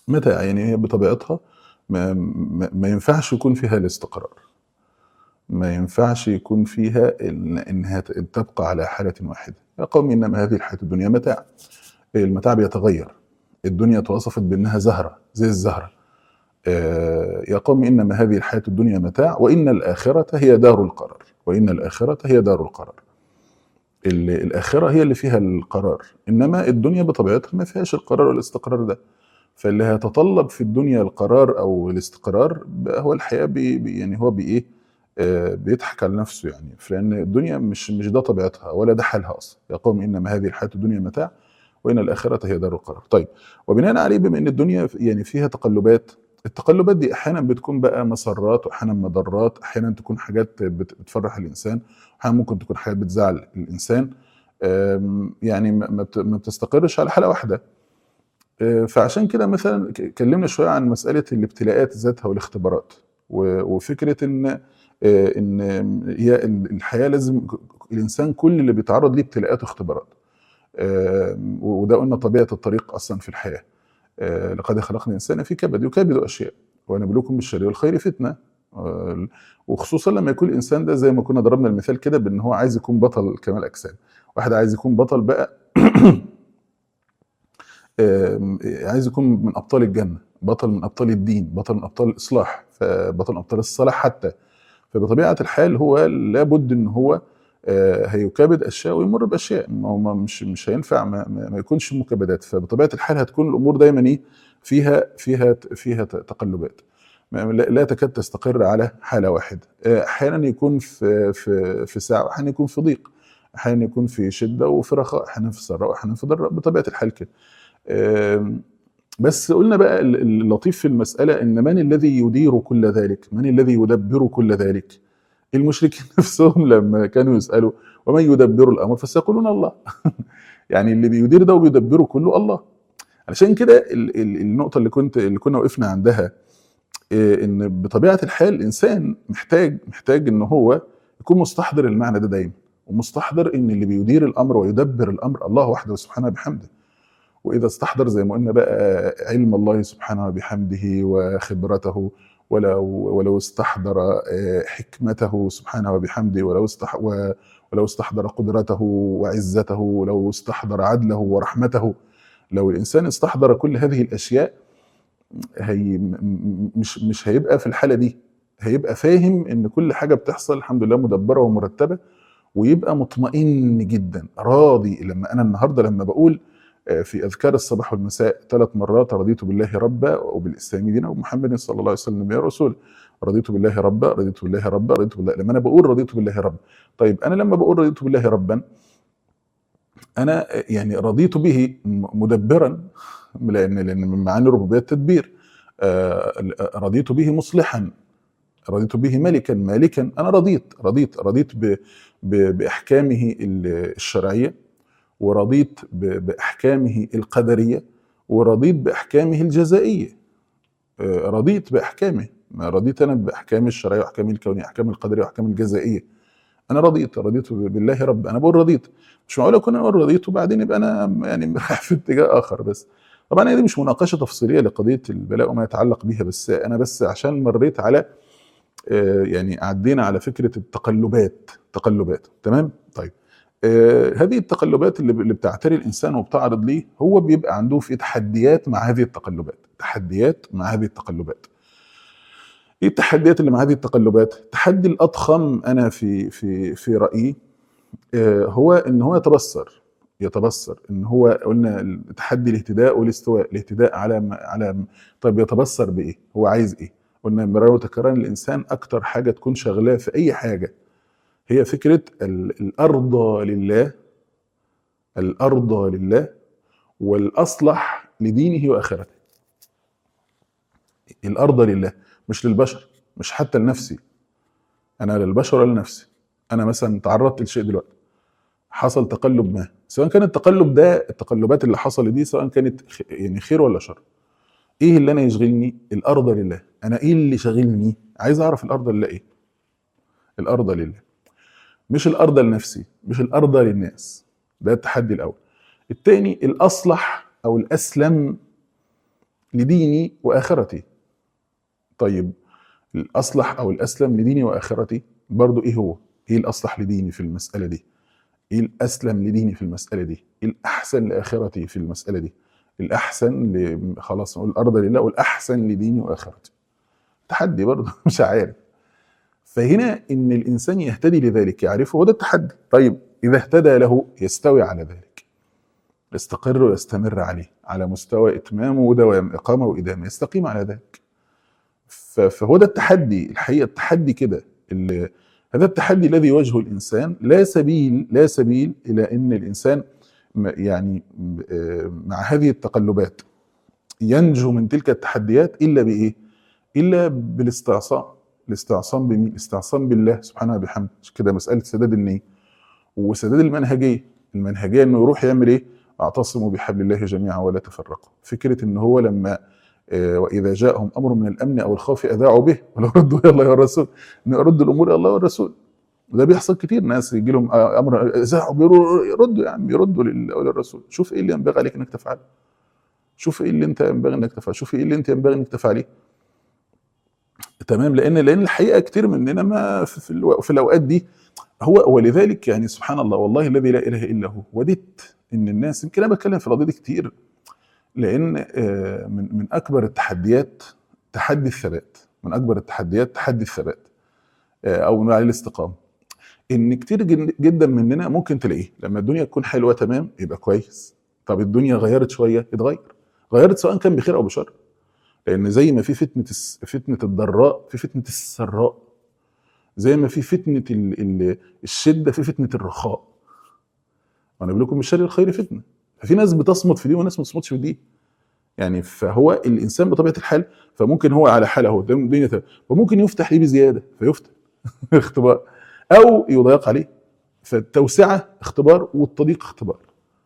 متاع يعني هي بطبيعتها ما, ما, ما ينفعش يكون فيها الاستقرار ما ينفعش يكون فيها إن- انها ت- تبقى على حاله واحده يا قوم انما هذه الحياه الدنيا متاع المتاع بيتغير الدنيا توصفت بانها زهره زي الزهره آه، يا قوم انما هذه الحياه الدنيا متاع وان الاخره هي دار القرار وان الاخره هي دار القرار ال- الاخره هي اللي فيها القرار انما الدنيا بطبيعتها ما فيهاش القرار والاستقرار ده فاللي هيتطلب في الدنيا القرار او الاستقرار بقى هو الحقيقه بي بي- يعني هو بايه آه، بيضحك على نفسه يعني لان الدنيا مش مش ده طبيعتها ولا ده حالها اصلا يا قوم انما هذه الحياه الدنيا متاع وان الاخره هي دار القرار طيب وبناء عليه بما ان الدنيا يعني فيها تقلبات التقلبات دي احيانا بتكون بقى مسرات واحيانا مضرات احيانا تكون حاجات بت- بتفرح الانسان احيانا ممكن تكون حاجات بتزعل الانسان آم، يعني ما ما بت- ما بتستقرش على حاله واحده آه، فعشان كده مثلا ك- اتكلمنا شويه عن مساله الابتلاءات ذاتها والاختبارات و- وفكره ان آه، ان هي ال- الحياه لازم ك- الانسان كل اللي بيتعرض ليه ابتلاءات واختبارات آه، وده قلنا طبيعه الطريق اصلا في الحياه آه، لقد خلقنا الانسان في كبد يكابد اشياء ونبلوكم بالشر والخير فتنه آه، وخصوصا لما يكون الانسان ده زي ما كنا ضربنا المثال كده بان هو عايز يكون بطل كمال اجسام واحد عايز يكون بطل بقى آم، عايز يكون من ابطال الجنه بطل من ابطال الدين بطل من ابطال الاصلاح فبطل من ابطال الصلاح حتى فبطبيعه الحال هو لابد ان هو آه، هيكابد اشياء ويمر باشياء ما هو ما- مش مش هينفع ما, ما ما يكونش مكابدات فبطبيعه الحال هتكون الامور دايما ايه فيها فيها فيها تقلبات ما- لا لا تكاد تستقر على حاله واحده آه، احيانا يكون في في في ساعه واحيانا يكون في ضيق احيانا يكون في شده وفي رخاء احيانا في سراء واحيانا في ضراء بطبيعه الحال كده آم، بس قلنا بقى ال- اللطيف في المسألة إن من الذي يدير كل ذلك من الذي يدبر كل ذلك المشركين نفسهم لما كانوا يسألوا ومن يدبر الأمر فسيقولون الله يعني اللي بيدير ده وبيدبره كله الله علشان كده ال- ال- النقطة اللي كنت اللي كنا وقفنا عندها إيه، ان بطبيعة الحال الإنسان محتاج محتاج إن هو يكون مستحضر المعنى ده دايما ومستحضر إن اللي بيدير الأمر ويدبر الأمر الله وحده سبحانه بحمده واذا استحضر زي ما قلنا بقى علم الله سبحانه بحمده وخبرته ولو ولو استحضر آه، حكمته سبحانه وبحمده ولو استح و- ولو استحضر قدرته وعزته ولو استحضر عدله ورحمته لو الانسان استحضر كل هذه الاشياء هي م- م- مش مش هيبقى في الحاله دي هيبقى فاهم ان كل حاجه بتحصل الحمد لله مدبره ومرتبه ويبقى مطمئن جدا راضي لما انا النهارده لما بقول آه، في اذكار الصباح والمساء ثلاث مرات رضيت بالله ربا وبالاسلام دينا ومحمد صلى الله عليه وسلم يا رسول رضيت بالله ربا رضيت بالله ربا رضيت بالله لما انا بقول رضيت بالله ربا طيب انا لما بقول رضيت بالله ربا انا آه، يعني رضيت به م- مدبرا لان لان من معاني الربوبيه التدبير آه، رضيت به مصلحا رضيت به ملكا مالكا انا رضيت رضيت رضيت ب ب باحكامه ال- الشرعيه ورضيت ب- باحكامه القدريه ورضيت باحكامه الجزائيه آه، رضيت باحكامه ما رضيت انا باحكام الشرعيه واحكام الكونيه احكام القدريه واحكام الجزائيه انا رضيت رضيت بالله رب انا بقول رضيت مش معقول اكون انا بقول رضيت وبعدين يبقى انا يعني رايح في اتجاه اخر بس طبعا هي دي مش مناقشه تفصيليه لقضيه البلاء وما يتعلق بها بس انا بس عشان مريت على آه، يعني عدينا على فكره التقلبات تقلبات تمام طيب آه، هذه التقلبات اللي اللي بتعتري الانسان وبتعرض ليه هو بيبقى عنده في تحديات مع هذه التقلبات تحديات مع هذه التقلبات ايه التحديات اللي مع هذه التقلبات التحدي الاضخم انا في في في رايي آه، هو ان هو يتبصر يتبصر ان هو قلنا تحدي الاهتداء والاستواء الاهتداء على ما- على م- طيب يتبصر بايه هو عايز ايه قلنا مرارا وتكرارا الانسان اكتر حاجه تكون شغلاه في اي حاجه هي فكره ال- الارض لله الارض لله والاصلح لدينه واخرته الارض لله مش للبشر مش حتى لنفسي انا لا للبشر ولا لنفسي انا مثلا تعرضت لشيء دلوقتي حصل تقلب ما سواء كان التقلب ده التقلبات اللي حصلت دي سواء كانت خ- يعني خير ولا شر ايه اللي انا يشغلني الارض لله انا ايه اللي شاغلني عايز اعرف الارض لله ايه الارض لله مش الارض لنفسي مش الارض للناس ده التحدي الاول الثاني الاصلح او الاسلم لديني واخرتي طيب الاصلح او الاسلم لديني واخرتي برضو ايه هو ايه الاصلح لديني في المساله دي ايه الاسلم لديني في المساله دي ايه الاحسن لاخرتي في المساله دي الاحسن ل... خلاص نقول الارض لله والاحسن لديني واخرتي تحدي برضه مش عارف فهنا ان الانسان يهتدي لذلك يعرفه هو ده التحدي طيب اذا اهتدى له يستوي على ذلك يستقر ويستمر عليه على مستوى اتمامه ودوام اقامه وادامه يستقيم على ذلك ف- فهو ده التحدي الحقيقه التحدي كده اللي هذا التحدي الذي يواجهه الانسان لا سبيل لا سبيل الى ان الانسان م- يعني م- آه، مع هذه التقلبات ينجو من تلك التحديات الا بايه؟ الا بالاستعصام الاستعصام بمين؟ الاستعصام بالله سبحانه وبحمده عشان كده مساله سداد النيه وسداد المنهجيه المنهجيه انه يروح يعمل ايه؟ اعتصموا بحبل الله جميعا ولا تفرقوا فكره ان هو لما آه، واذا جاءهم امر من الامن او الخوف اذاعوا به ولو ردوا الى الله والرسول ان يردوا الامور الى الله والرسول وده بيحصل كتير ناس يجي لهم امر اذاعوا بيرو- يردوا يا عم يردوا لله وللرسول شوف ايه اللي ينبغي عليك انك تفعله شوف ايه اللي انت ينبغي انك تفعله شوف ايه اللي انت ينبغي انك تفعليه تمام لان لان الحقيقه كتير مننا ما في, في, الو- في الاوقات دي هو ولذلك يعني سبحان الله والله الذي لا اله الا هو وددت ان الناس يمكن انا بتكلم في القضيه دي كتير لان آه، من من اكبر التحديات تحدي الثبات من اكبر التحديات تحدي الثبات آه، او نقول عليه الاستقامه ان كتير جن- جدا مننا ممكن تلاقيه لما الدنيا تكون حلوه تمام يبقى كويس طب الدنيا غيرت شويه يتغير غيرت سواء كان بخير او بشر لان زي ما في فتنه الس- فتنه الضراء في فتنه السراء زي ما في فتنه ال- ال- الشده في فتنه الرخاء وانا بقول لكم من شر الخير فتنه ففي ناس بتصمت في دي وناس ما بتصمتش في دي يعني فهو الانسان بطبيعه الحال فممكن هو على حاله هو قدام الدنيا تمام وممكن يفتح ليه بزياده فيفتح اختبار او يضيق عليه فالتوسعه اختبار والتضييق اختبار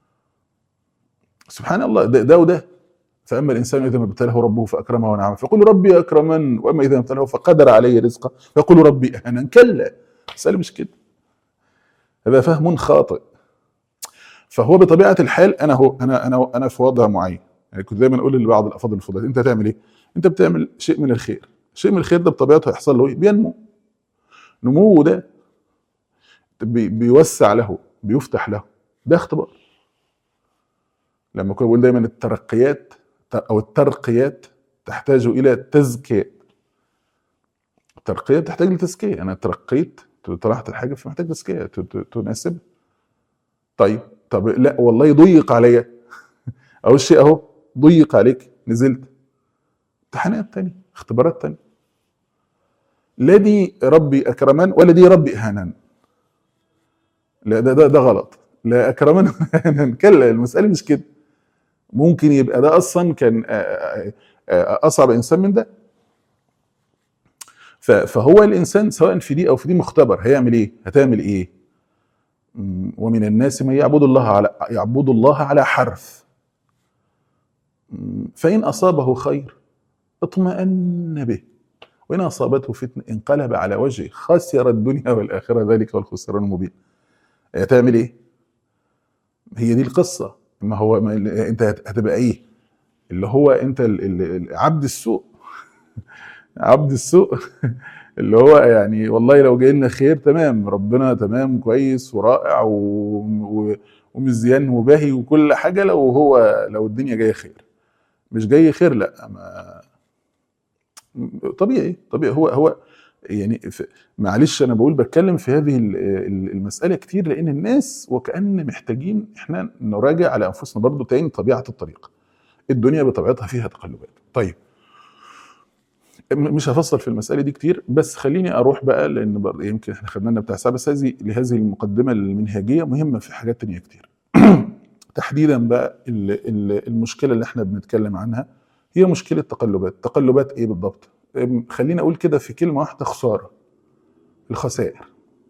سبحان الله ده, ده وده فاما الانسان اذا ما ابتلاه ربه فاكرمه ونعمه فيقول ربي اكرمن واما اذا ما ابتلاه فقدر عليه رزقه فيقول ربي اهانا كلا المساله مش كده هذا فهم خاطئ فهو بطبيعه الحال انا هو انا انا انا في وضع معين يعني كنت دايما اقول لبعض الافاضل الفضلاء انت هتعمل ايه؟ انت بتعمل شيء من الخير شيء من الخير ده بطبيعته هيحصل له ايه؟ بينمو نموه ده بي بيوسع له بيفتح له ده اختبار لما كنا بقول دايما الترقيات او الترقيات تحتاج الى تزكيه الترقيه بتحتاج لتزكيه انا ترقيت طلعت الحاجه فمحتاج تزكيه ت- ت- تناسبها طيب طب لا والله ضيق عليا او الشيء اهو ضيق عليك نزلت امتحانات تانية اختبارات تانية لا دي ربي اكرمن ولا دي ربي اهانا لا ده ده ده غلط لا اكرمن ولا اهانا كلا المساله مش كده ممكن يبقى ده اصلا كان آه، آه، آه، اصعب انسان من ده ف- فهو الانسان سواء في دي او في دي مختبر هيعمل ايه هتعمل ايه مم، ومن الناس من يعبد الله على يعبد الله على حرف مم، فان اصابه خير اطمأن به وإن أصابته فتنة انقلب على وجهه خسر الدنيا والآخرة ذلك هو الخسران المبين هتعمل إيه؟ هي دي القصة ما هو ما أنت هت- هتبقى إيه؟ اللي هو أنت ال- ال- ال- عبد السوء عبد السوء اللي هو يعني والله لو جاي لنا خير تمام ربنا تمام كويس ورائع و... و... ومزيان وباهي وكل حاجة لو هو لو الدنيا جاية خير مش جاي خير لا ما طبيعي طبيعي هو هو يعني ف- معلش انا بقول بتكلم في هذه ال- ال- المساله كتير لان الناس وكان محتاجين احنا نراجع على انفسنا برضو تاني طبيعه الطريق الدنيا بطبيعتها فيها تقلبات طيب م- مش هفصل في المساله دي كتير بس خليني اروح بقى لان برضه يمكن احنا خدنا لنا بتاع ساعه بس هذه لهذه المقدمه المنهجيه مهمه في حاجات تانية كتير تحديدا بقى ال- ال- المشكله اللي احنا بنتكلم عنها هي مشكله تقلبات تقلبات ايه بالضبط أم، خليني اقول كده في كلمه واحده خساره الخسائر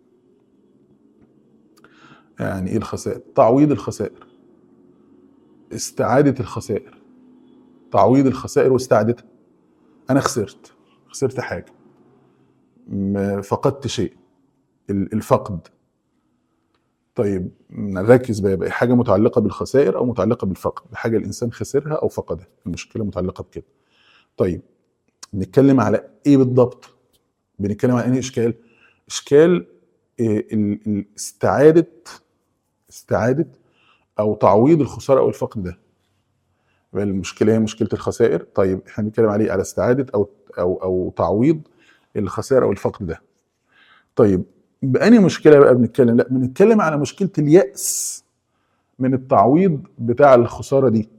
يعني ايه الخسائر تعويض الخسائر استعاده الخسائر تعويض الخسائر واستعادتها انا خسرت خسرت حاجه م- فقدت شيء ال- الفقد طيب نركز بقى بقى حاجه متعلقه بالخسائر او متعلقه بالفقد بحاجه الانسان خسرها او فقدها المشكله متعلقه بكده طيب بنتكلم على ايه بالضبط بنتكلم على ايه اشكال اشكال إيه ال- ال- استعاده استعاده او تعويض الخساره او الفقد ده يبقى المشكله هي مشكله الخسائر طيب احنا بنتكلم عليه على استعاده او او او تعويض الخسائر او الفقد ده طيب بأني مشكله بقى بنتكلم لا بنتكلم على مشكله اليأس من التعويض بتاع الخساره دي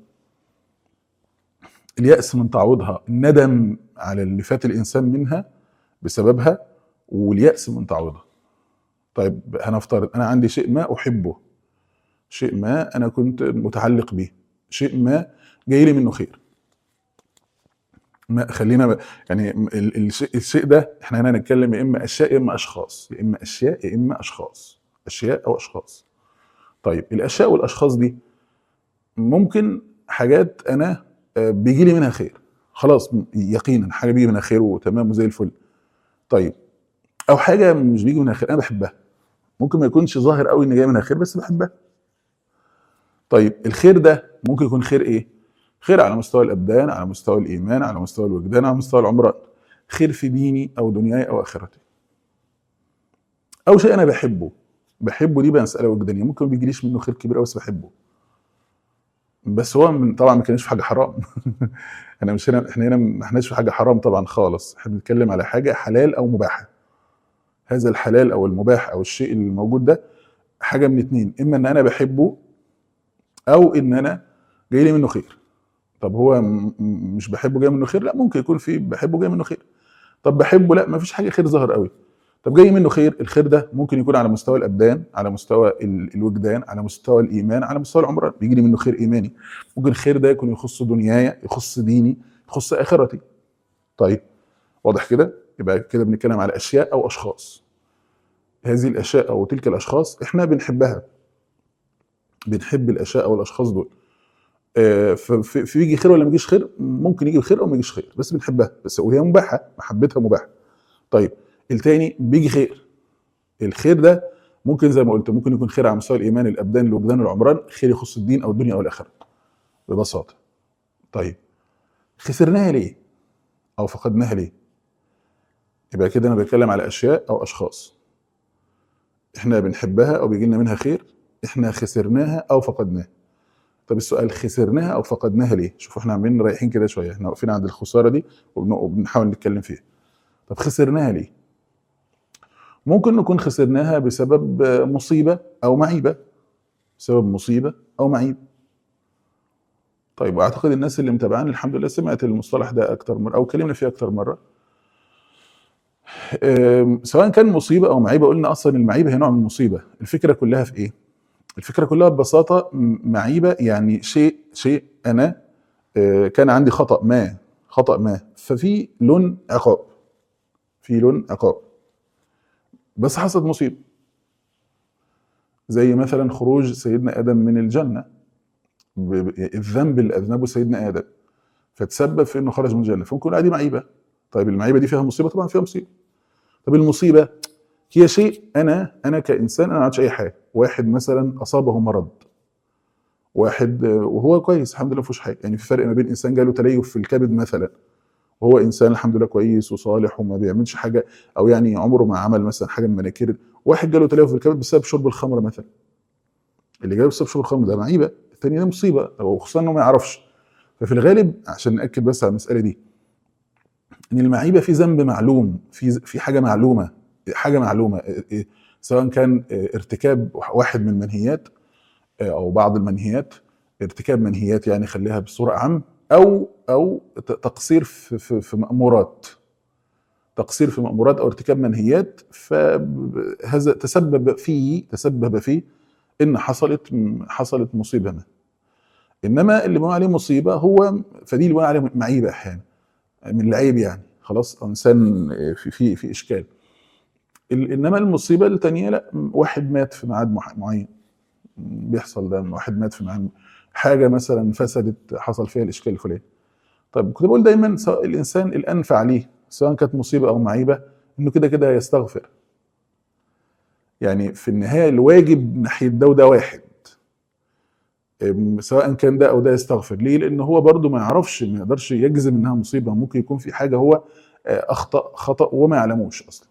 اليأس من تعويضها الندم على اللي فات الانسان منها بسببها واليأس من تعويضها طيب هنفترض انا عندي شيء ما احبه شيء ما انا كنت متعلق بيه شيء ما جاي لي منه خير ما خلينا ب- يعني ال- الشيء, الشيء ده احنا هنا هنتكلم يا اما اشياء يا اما اشخاص يا اما اشياء يا اما اشخاص اشياء او اشخاص طيب الاشياء والاشخاص دي ممكن حاجات انا آه، بيجي لي منها خير خلاص م- يقينا حاجه بيجي منها خير وتمام وزي الفل طيب او حاجه مش بيجي منها خير انا بحبها ممكن ما يكونش ظاهر قوي ان جاي منها خير بس بحبها طيب الخير ده ممكن يكون خير ايه خير على مستوى الابدان على مستوى الايمان على مستوى الوجدان على مستوى العمران خير في ديني او دنياي او اخرتي او شيء انا بحبه بحبه دي بقى مساله وجدانيه ممكن ما بيجيليش منه خير كبير قوي بس بحبه بس هو من طبعا ما كانش في حاجه حرام انا مش هنا احنا هنا ما احناش في حاجه حرام طبعا خالص احنا بنتكلم على حاجه حلال او مباحه هذا الحلال او المباح او الشيء الموجود ده حاجه من اتنين اما ان انا بحبه او ان انا جاي لي منه خير طب هو م- م- مش بحبه جاي منه خير لا ممكن يكون في بحبه جاي منه خير طب بحبه لا ما فيش حاجه خير ظاهر قوي طب جاي منه خير الخير ده ممكن يكون على مستوى الابدان على مستوى ال- الوجدان على مستوى الايمان على مستوى العمران بيجي لي منه خير ايماني ممكن الخير ده يكون يخص دنياي يخص ديني يخص اخرتي طيب واضح كده يبقى كده بنتكلم على اشياء او اشخاص هذه الاشياء او تلك الاشخاص احنا بنحبها بنحب الاشياء او الاشخاص دول آه، ف- ف- في يجي خير ولا ما يجيش خير ممكن يجي خير او ما يجيش خير بس بنحبها بس وهي مباحه محبتها مباحه طيب التاني بيجي خير الخير ده ممكن زي ما قلت ممكن يكون خير على مستوى الايمان الابدان الوجدان العمران خير يخص الدين او الدنيا او الاخره ببساطه طيب خسرناها ليه او فقدناها ليه يبقى كده انا بتكلم على اشياء او اشخاص احنا بنحبها او بيجي لنا منها خير احنا خسرناها او فقدناها طب السؤال خسرناها او فقدناها ليه شوفوا احنا عاملين رايحين كده شويه احنا واقفين عند الخساره دي وبن- وبنحاول نتكلم فيها طب خسرناها ليه ممكن نكون خسرناها بسبب آه، مصيبه او معيبه بسبب مصيبه او معيب طيب واعتقد الناس اللي متابعاني الحمد لله سمعت المصطلح ده اكتر مره او اتكلمنا فيه اكتر مره آم، سواء كان مصيبه او معيبه قلنا اصلا المعيبه هي نوع من المصيبه الفكره كلها في ايه الفكره كلها ببساطه م- معيبه يعني شيء شيء انا آه، كان عندي خطا ما خطا ما ففي لون عقاب في لون عقاب بس حصلت مصيبه زي مثلا خروج سيدنا ادم من الجنه ب- ب- الذنب اللي اذنبه سيدنا ادم فتسبب في انه خرج من الجنه فممكن نقول دي معيبه طيب المعيبه دي فيها مصيبه طبعا فيها مصيبه طب المصيبه هي شيء انا انا كانسان انا ما عملتش اي حاجه واحد مثلا اصابه مرض واحد آه، وهو كويس الحمد لله ما فيهوش حاجه يعني في فرق ما بين انسان جاله تليف في الكبد مثلا وهو انسان الحمد لله كويس وصالح وما بيعملش حاجه او يعني عمره ما عمل مثلا حاجه من مناكير واحد جاله تليف في الكبد بسبب شرب الخمر مثلا اللي جاله بسبب شرب الخمر ده معيبه الثاني ده مصيبه وخصوصا انه ما يعرفش ففي الغالب عشان ناكد بس على المساله دي ان المعيبه في ذنب معلوم في في حاجه معلومه حاجه معلومه إيه- إيه، سواء كان إيه، ارتكاب واحد من المنهيات إيه، او بعض المنهيات ارتكاب منهيات يعني خليها بصوره اعم او او ت- تقصير في في, في مامورات تقصير في مامورات او ارتكاب منهيات فهذا تسبب فيه تسبب فيه ان حصلت حصلت مصيبه ما انما اللي بنقول عليه مصيبه هو فدي اللي بنقول عليه معيبه احيانا من العيب يعني خلاص انسان في في في اشكال ال- انما المصيبه الثانيه لا واحد مات في ميعاد مح- معين بيحصل ده واحد مات في ميعاد حاجه مثلا فسدت حصل فيها الاشكال الفلاني طيب كنت بقول دايما سواء الانسان الانفع ليه سواء كانت مصيبه او معيبه انه كده كده يستغفر يعني في النهايه الواجب ناحيه ده وده واحد أم، سواء كان ده او ده يستغفر ليه لان هو برضو ما يعرفش ما يقدرش يجزم انها مصيبه ممكن يكون في حاجه هو آه، اخطا خطا وما يعلموش اصلا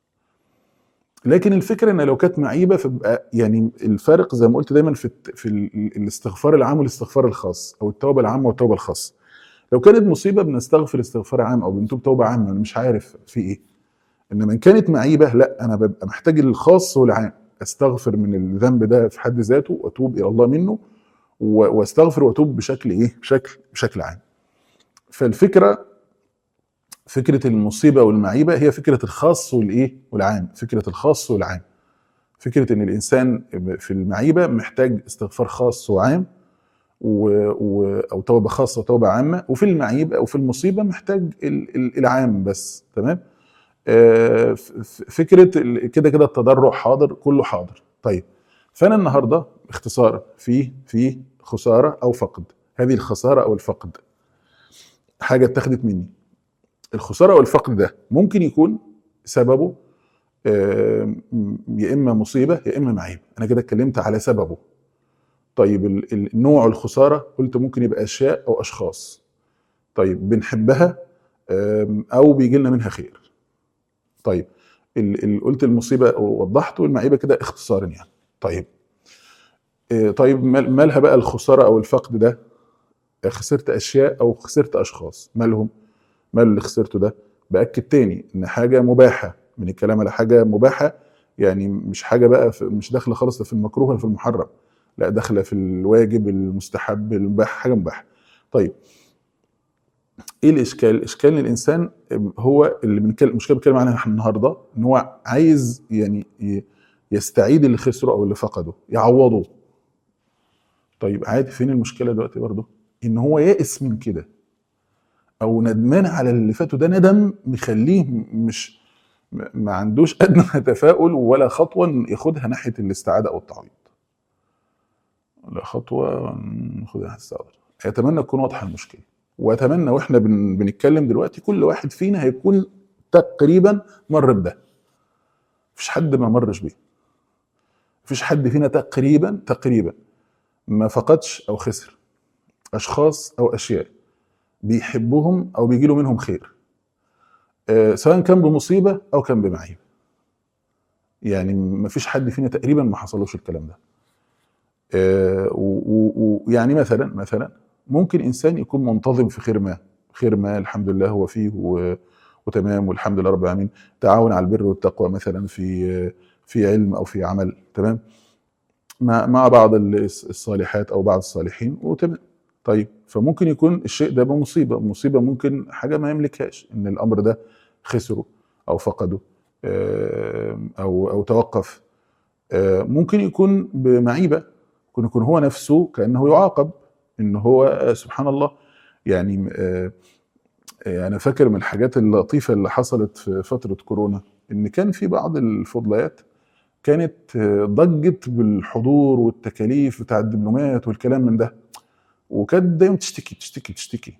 لكن الفكره ان لو كانت معيبه فبقى يعني الفرق زي ما قلت دايما في الت- في ال- الاستغفار العام والاستغفار الخاص او التوبه العامه والتوبه الخاصه لو كانت مصيبه بنستغفر استغفار عام او بنتوب توبه عامه انا مش عارف في ايه انما ان كانت معيبه لا انا ببقى محتاج الخاص والعام استغفر من الذنب ده في حد ذاته واتوب الى الله منه و- واستغفر واتوب بشكل ايه بشكل بشكل عام فالفكره فكره المصيبه والمعيبه هي فكره الخاص والايه والعام فكره الخاص والعام فكره ان الانسان في المعيبه محتاج استغفار خاص وعام و... و... او توبه خاصه وتوبه عامه وفي المعيبه او في المصيبه محتاج ال... ال- العام بس تمام آه، ف- ف- فكره ال- كده كده التضرع حاضر كله حاضر طيب فانا النهارده باختصار في في خساره او فقد هذه الخساره او الفقد حاجه اتخذت مني الخساره او الفقد ده ممكن يكون سببه آه، يا اما مصيبه يا اما معيب انا كده اتكلمت على سببه طيب ال- ال- نوع الخساره قلت ممكن يبقى اشياء او اشخاص طيب بنحبها آم، او بيجي لنا منها خير طيب ال- ال- قلت المصيبه ووضحت والمعيبه كده اختصارا يعني طيب آه، طيب مال- مالها بقى الخساره او الفقد ده خسرت اشياء او خسرت اشخاص مالهم مال اللي خسرته ده باكد تاني ان حاجه مباحه من الكلام على حاجه مباحه يعني مش حاجه بقى في مش داخله خالص لا في المكروه ولا في المحرم لا داخله في الواجب المستحب المباح حاجه مباحه طيب ايه الاشكال؟ الاشكال ان الانسان هو اللي بنتكلم المشكله بنتكلم عنها احنا النهارده ان هو عايز يعني ي- يستعيد اللي خسره او اللي فقده يعوضه طيب عادي فين المشكله دلوقتي برضه؟ ان هو يائس من كده او ندمان على اللي فاته ده ندم مخليه مش م- ما عندوش ادنى تفاؤل ولا خطوه ياخدها ناحيه الاستعاده او التعويض ولا خطوه ناخدها ناحيه الاستعاده اتمنى تكون واضحه المشكله واتمنى واحنا بن بنتكلم دلوقتي كل واحد فينا هيكون تقريبا مر بده مفيش حد ما مرش بيه مفيش حد فينا تقريبا تقريبا ما فقدش او خسر اشخاص او اشياء بيحبهم او بيجي له منهم خير آه، سواء كان بمصيبه او كان بمعيب يعني مفيش حد فينا تقريبا ما حصلوش الكلام ده آه، و- و- ويعني مثلا مثلا ممكن انسان يكون منتظم في خير ما خير ما الحمد لله هو فيه و- وتمام والحمد لله رب العالمين تعاون على البر والتقوى مثلا في في علم او في عمل تمام مع مع بعض الص- الصالحات او بعض الصالحين وتمام طيب فممكن يكون الشيء ده بمصيبه مصيبه ممكن حاجه ما يملكهاش ان الامر ده خسره او فقده آه، او او توقف آه، ممكن يكون بمعيبه ممكن يكون هو نفسه كانه يعاقب ان هو آه، سبحان الله يعني آه، آه، انا فاكر من الحاجات اللطيفه اللي حصلت في فتره كورونا ان كان في بعض الفضليات كانت آه، ضجت بالحضور والتكاليف بتاع الدبلومات والكلام من ده وكانت دايما تشتكي تشتكي تشتكي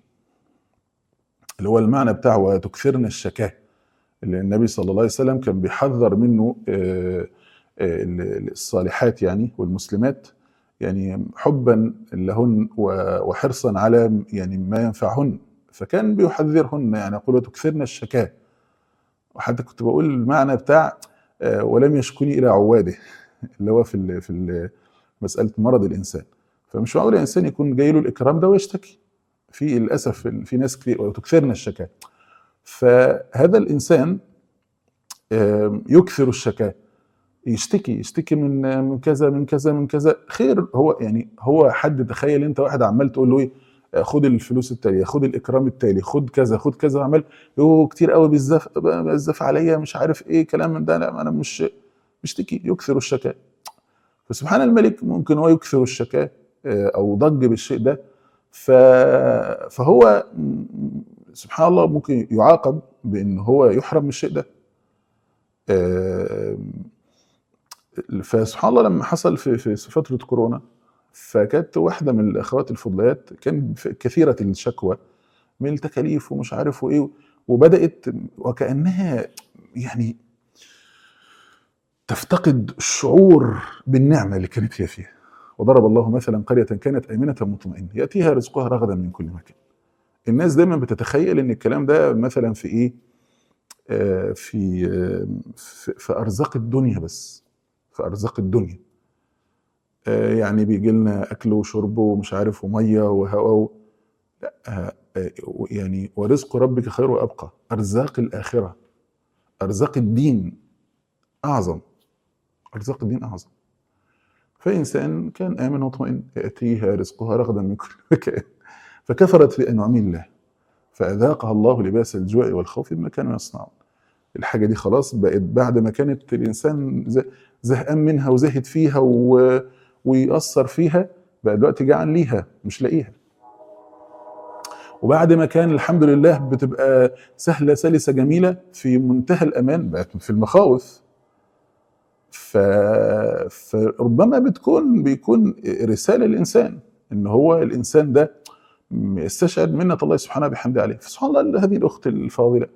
اللي هو المعنى بتاعه وتكثرن الشكاه اللي النبي صلى الله عليه وسلم كان بيحذر منه آه، آه، ال- الصالحات يعني والمسلمات يعني حبا لهن و- وحرصا على يعني ما ينفعهن فكان بيحذرهن يعني يقول وتكثرن الشكاه وحتى كنت بقول المعنى بتاع آه، ولم يشكني الى عواده اللي هو في ال في ال مساله مرض الانسان فمش معقول الانسان يكون جاي له الاكرام ده ويشتكي في للاسف في ناس كتير وتكثرن الشكاه فهذا الانسان آم، يكثر الشكاه يشتكي يشتكي من من كذا من كذا من كذا خير هو يعني هو حد تخيل انت واحد عمال تقول له ايه آه، خد الفلوس التاليه خد الاكرام التالي خد كذا خد كذا عمال يوه كتير قوي بالزف بالزف عليا مش عارف ايه كلام من ده لا انا مش بيشتكي يكثر الشكاه فسبحان الملك ممكن هو يكثر الشكاه آه، او ضج بالشيء ده ف... فهو م- سبحان الله ممكن يعاقب بان هو يحرم من الشيء ده آم، فسبحان الله لما حصل في في فتره كورونا فكانت واحده من الاخوات الفضليات كان في- كثيره الشكوى من التكاليف ومش عارف وايه وبدات وكانها يعني تفتقد الشعور بالنعمة اللي كانت هي فيها وضرب الله مثلا قرية كانت آمنة مطمئنة يأتيها رزقها رغدا من كل مكان الناس دايما بتتخيل ان الكلام ده مثلا في ايه آه في, آه في في ارزاق الدنيا بس في ارزاق الدنيا آه يعني بيجي لنا اكل وشرب ومش عارف وميه وهواء و... لا آه آه يعني ورزق ربك خير وابقى ارزاق الاخره ارزاق الدين اعظم ارزاق الدين اعظم فانسان كان امن وطمئن ياتيها رزقها رغدا من كل مكان فكفرت بانعم الله فاذاقها الله لباس الجوع والخوف بما كانوا يصنعون الحاجه دي خلاص بقت بعد ما كانت الانسان زهقان منها وزهد فيها و... ويأثر فيها بقى دلوقتي جعان ليها مش لاقيها وبعد ما كان الحمد لله بتبقى سهله سلسه جميله في منتهى الامان بقت في المخاوف ف... فربما بتكون بيكون رساله للانسان ان هو الانسان ده يستشعر منة الله سبحانه بحمده عليه فسبحان الله هذه الاخت الفاضله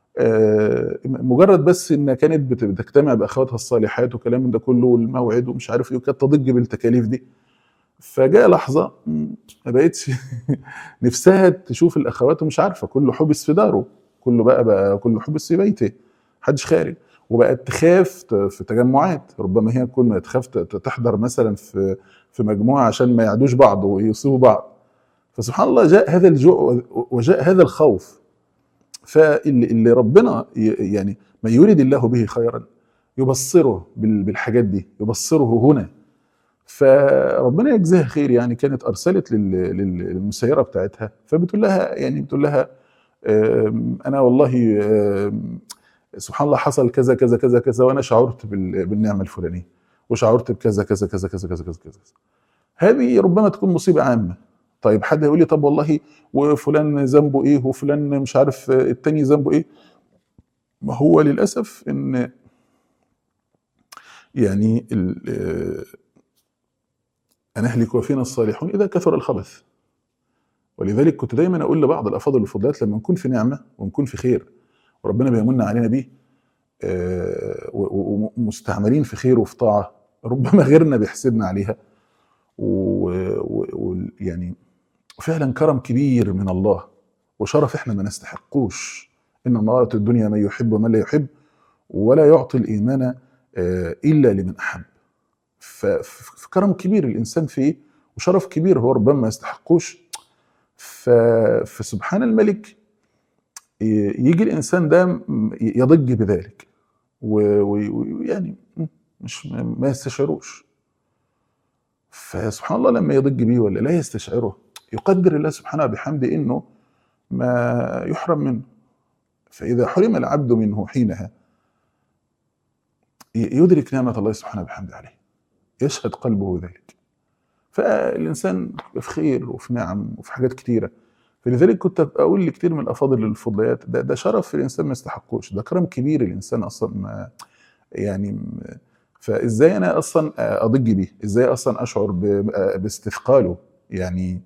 مجرد بس انها كانت بتجتمع باخواتها الصالحات وكلام من ده كله والموعد ومش عارف ايه وكانت تضج بالتكاليف دي فجاء لحظه ما بقتش نفسها تشوف الاخوات ومش عارفه كله حبس في داره كله بقى بقى كله حبس في بيته محدش خارج وبقت تخاف في تجمعات ربما هي تكون ما تخاف تحضر مثلا في في مجموعه عشان ما يعدوش بعض ويصيبوا بعض فسبحان الله جاء هذا الجوع وجاء هذا الخوف فاللي اللي ربنا يعني من يريد الله به خيرا يبصره بالحاجات دي يبصره هنا فربنا يجزيها خير يعني كانت ارسلت للمسيره بتاعتها فبتقول لها يعني بتقول لها انا والله سبحان الله حصل كذا كذا كذا كذا وانا شعرت بالنعمه الفلانيه وشعرت بكذا كذا كذا كذا كذا كذا كذا هذه ربما تكون مصيبه عامه طيب حد هيقول لي طب والله وفلان ذنبه ايه وفلان مش عارف التاني ذنبه ايه ما هو للاسف ان يعني أنهلك وفينا الصالحون إذا كثر الخبث ولذلك كنت دايما أقول لبعض الأفاضل والفضلات لما نكون في نعمة ونكون في خير وربنا بيمن علينا بيه ومستعملين في خير وفي طاعة ربما غيرنا بيحسدنا عليها ويعني فعلا كرم كبير من الله وشرف احنا ما نستحقوش ان الله يعطي الدنيا من يحب ومن لا يحب ولا يعطي الايمان الا لمن احب فكرم كبير الانسان فيه وشرف كبير هو ربما ما يستحقوش فسبحان الملك يجي الانسان ده يضج بذلك ويعني مش ما يستشعروش فسبحان الله لما يضج بيه ولا لا يستشعره يقدر الله سبحانه بحمده انه ما يحرم منه فاذا حرم العبد منه حينها يدرك نعمه الله سبحانه بحمده عليه يشهد قلبه ذلك فالانسان في خير وفي نعم وفي حاجات كتيره فلذلك كنت اقول لكتير من الافاضل الفضليات ده, ده شرف الانسان ما يستحقوش ده كرم كبير الانسان اصلا ما يعني فازاي انا اصلا اضج بيه ازاي اصلا اشعر باستثقاله يعني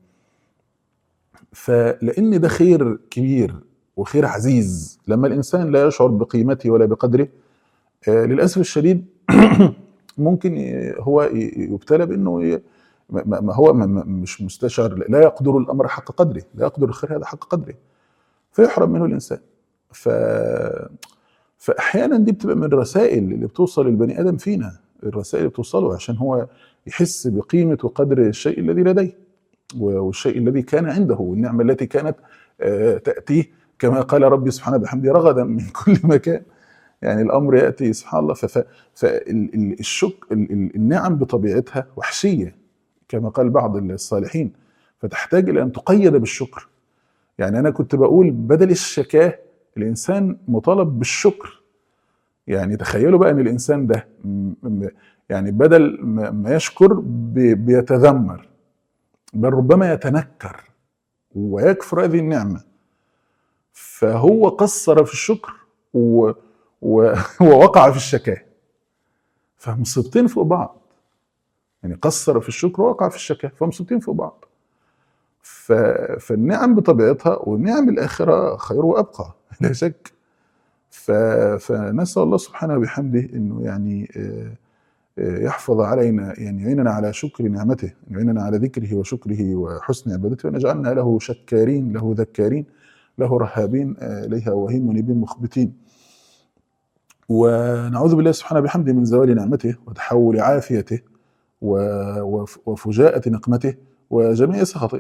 فلان ده خير كبير وخير عزيز لما الانسان لا يشعر بقيمته ولا بقدره للاسف الشديد ممكن هو يبتلى بانه ما هو مش مستشعر لا يقدر الامر حق قدره لا يقدر الخير هذا حق قدره فيحرم منه الانسان ف فاحيانا دي بتبقى من الرسائل اللي بتوصل للبني ادم فينا الرسائل اللي بتوصله عشان هو يحس بقيمه وقدر الشيء الذي لديه والشيء الذي كان عنده والنعمه التي كانت تاتيه كما قال ربي سبحانه بحمده رغدا من كل مكان يعني الامر ياتي سبحان الله فالشك النعم بطبيعتها وحشيه كما قال بعض الصالحين فتحتاج الى ان تقيد بالشكر يعني انا كنت بقول بدل الشكاه الانسان مطالب بالشكر يعني تخيلوا بقى ان الانسان ده يعني بدل ما يشكر بيتذمر بل ربما يتنكر ويكفر هذه النعمه فهو قصر في الشكر و ووقع في الشكاه فمصيبتين فوق بعض يعني قصر في الشكر ووقع في الشكاه فمصيبتين فوق بعض ف... فالنعم بطبيعتها والنعم الآخرة خير وأبقى لا شك ف- فنسال الله سبحانه وبحمده انه يعني آه، آه، يحفظ علينا يعني يعيننا على شكر نعمته يعيننا على ذكره وشكره وحسن عبادته وان يجعلنا له شكارين له ذكارين له رهابين آه، اليه واهين منيبين مخبتين ونعوذ بالله سبحانه بحمده من زوال نعمته وتحول عافيته و- وف- وفجاءة نقمته وجميع سخطه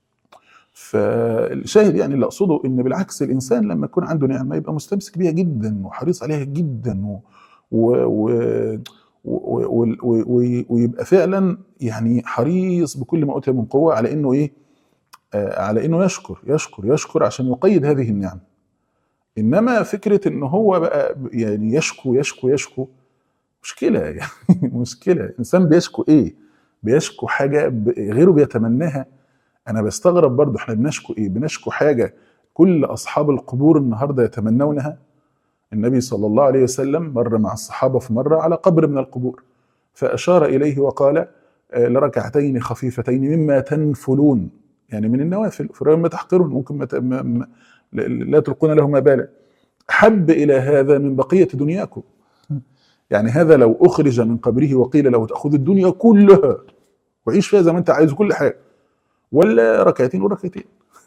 فالشاهد يعني اللي اقصده ان بالعكس الانسان لما يكون عنده نعمه يبقى مستمسك بيها جدا وحريص عليها جدا و و و و و و و ويبقى فعلا يعني حريص بكل ما اوتي من قوه على انه ايه؟ آه على انه يشكر يشكر يشكر عشان يقيد هذه النعمه. انما فكره ان هو بقى يعني يشكو يشكو يشكو مشكله يعني مشكله الانسان بيشكو ايه؟ بيشكو حاجه ب- غيره بيتمناها انا بستغرب برضو احنا بنشكو ايه بنشكو حاجه كل اصحاب القبور النهارده يتمنونها النبي صلى الله عليه وسلم مر مع الصحابه في مره على قبر من القبور فاشار اليه وقال آه، لركعتين خفيفتين مما تنفلون يعني من النوافل فرما تحقرون ممكن ما ت- ما- ما- لا تلقون له بالا حب الى هذا من بقيه دنياكم يعني هذا لو اخرج من قبره وقيل له تاخذ الدنيا كلها وعيش فيها زي ما انت عايز كل حاجه ولا ركعتين وركعتين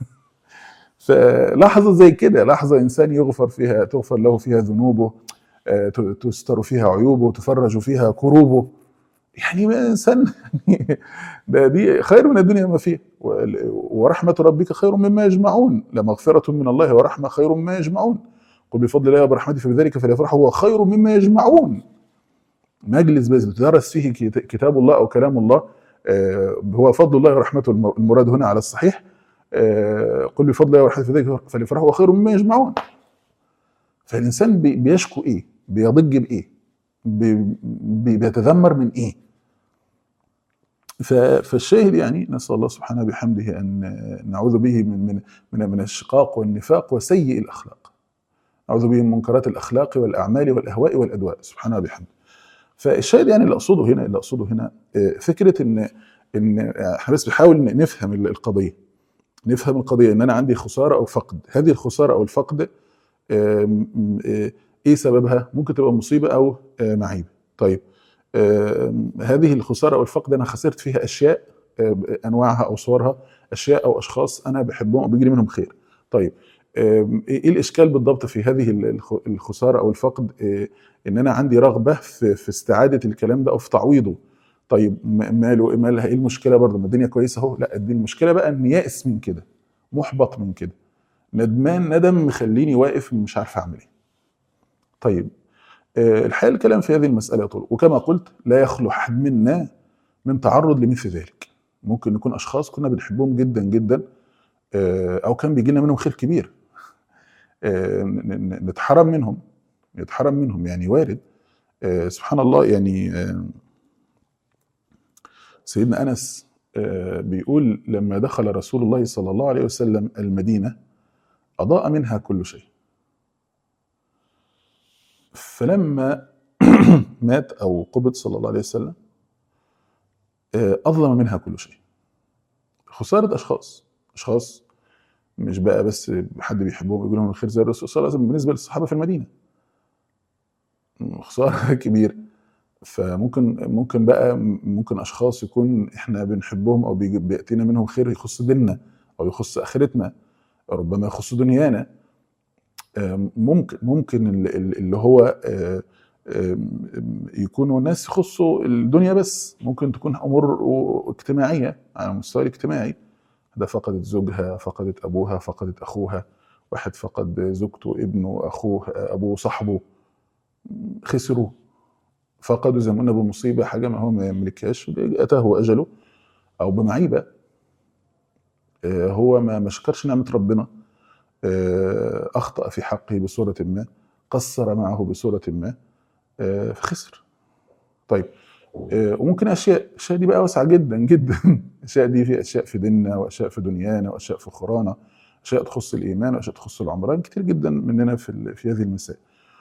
فلحظة زي كده لحظة إنسان يغفر فيها تغفر له فيها ذنوبه آه، ت- تستر فيها عيوبه تفرج فيها كروبه يعني ما إنسان ده دي خير من الدنيا ما فيها وال- ورحمة ربك خير مما يجمعون لمغفرة من الله ورحمة خير مما يجمعون قل بفضل الله وبرحمته فبذلك فليفرحوا هو خير مما يجمعون مجلس بس بتدرس فيه كت- كتاب الله او كلام الله آه، هو فضل الله ورحمته الم- المراد هنا على الصحيح آه، قل بفضل الله ورحمته فذلك فليفرحوا هو خير مما يجمعون فالانسان بي- بيشكو ايه؟ بيضج بايه؟ بي- بي- بيتذمر من ايه؟ ف- فالشاهد يعني نسال الله سبحانه بحمده ان نعوذ به من من من من الشقاق والنفاق وسيء الاخلاق. نعوذ به من منكرات الاخلاق والاعمال والاهواء والادواء سبحانه وبحمده. فالشاهد يعني اللي اقصده هنا اللي اقصده هنا آه، فكره ان ان احنا بس بنحاول نفهم ال- القضيه نفهم القضيه ان انا عندي خساره او فقد هذه الخساره او الفقد آم، آه، ايه سببها ممكن تبقى مصيبه او آه، معيبه طيب آم، هذه الخساره او الفقد انا خسرت فيها اشياء آه، انواعها او صورها اشياء او اشخاص انا بحبهم وبيجري منهم خير طيب آم، ايه الاشكال بالضبط في هذه ال- الخ- الخساره او الفقد آه، ان انا عندي رغبه في في استعاده الكلام ده او في تعويضه طيب م- ماله مالها ايه المشكله برضه ما الدنيا كويسه اهو لا دي المشكله بقى اني يائس من كده محبط من كده ندمان ندم مخليني واقف مش عارف اعمل ايه طيب آه، الحقيقه الكلام في هذه المساله طول وكما قلت لا يخلو احد منا من تعرض لمثل ذلك ممكن نكون اشخاص كنا بنحبهم جدا جدا آه، او كان بيجي لنا منهم خير كبير آه، ن- ن- نتحرم منهم يتحرم منهم يعني وارد آه، سبحان الله يعني آه، سيدنا انس آه، بيقول لما دخل رسول الله صلى الله عليه وسلم المدينه اضاء منها كل شيء فلما مات او قبض صلى الله عليه وسلم آه، اظلم منها كل شيء خساره اشخاص اشخاص مش بقى بس حد بيحبهم ويقول لهم الخير زي الرسول صلى الله عليه وسلم بالنسبه للصحابه في المدينه خساره كبيره فممكن ممكن بقى ممكن اشخاص يكون احنا بنحبهم او بيجي- بياتينا منهم خير يخص ديننا او يخص اخرتنا ربما يخص دنيانا آم، ممكن ممكن ال- ال- اللي هو آه، آم، يكونوا ناس يخصوا الدنيا بس ممكن تكون امور اجتماعيه على المستوى الاجتماعي ده فقدت زوجها فقدت ابوها فقدت اخوها واحد فقد زوجته ابنه اخوه ابوه صاحبه خسروا فقدوا زي ما قلنا بمصيبه حاجه ما هو ما يملكهاش اتاه اجله او بمعيبه آه، هو ما ما شكرش نعمه ربنا آه، اخطا في حقه بصوره ما قصر معه بصوره ما آه، فخسر طيب آه، وممكن اشياء الاشياء دي بقى واسعه جدا جدا الاشياء دي في اشياء في ديننا واشياء في دنيانا واشياء في اخرانا اشياء تخص الايمان واشياء تخص العمران كتير جدا مننا في ال- في هذه المسائل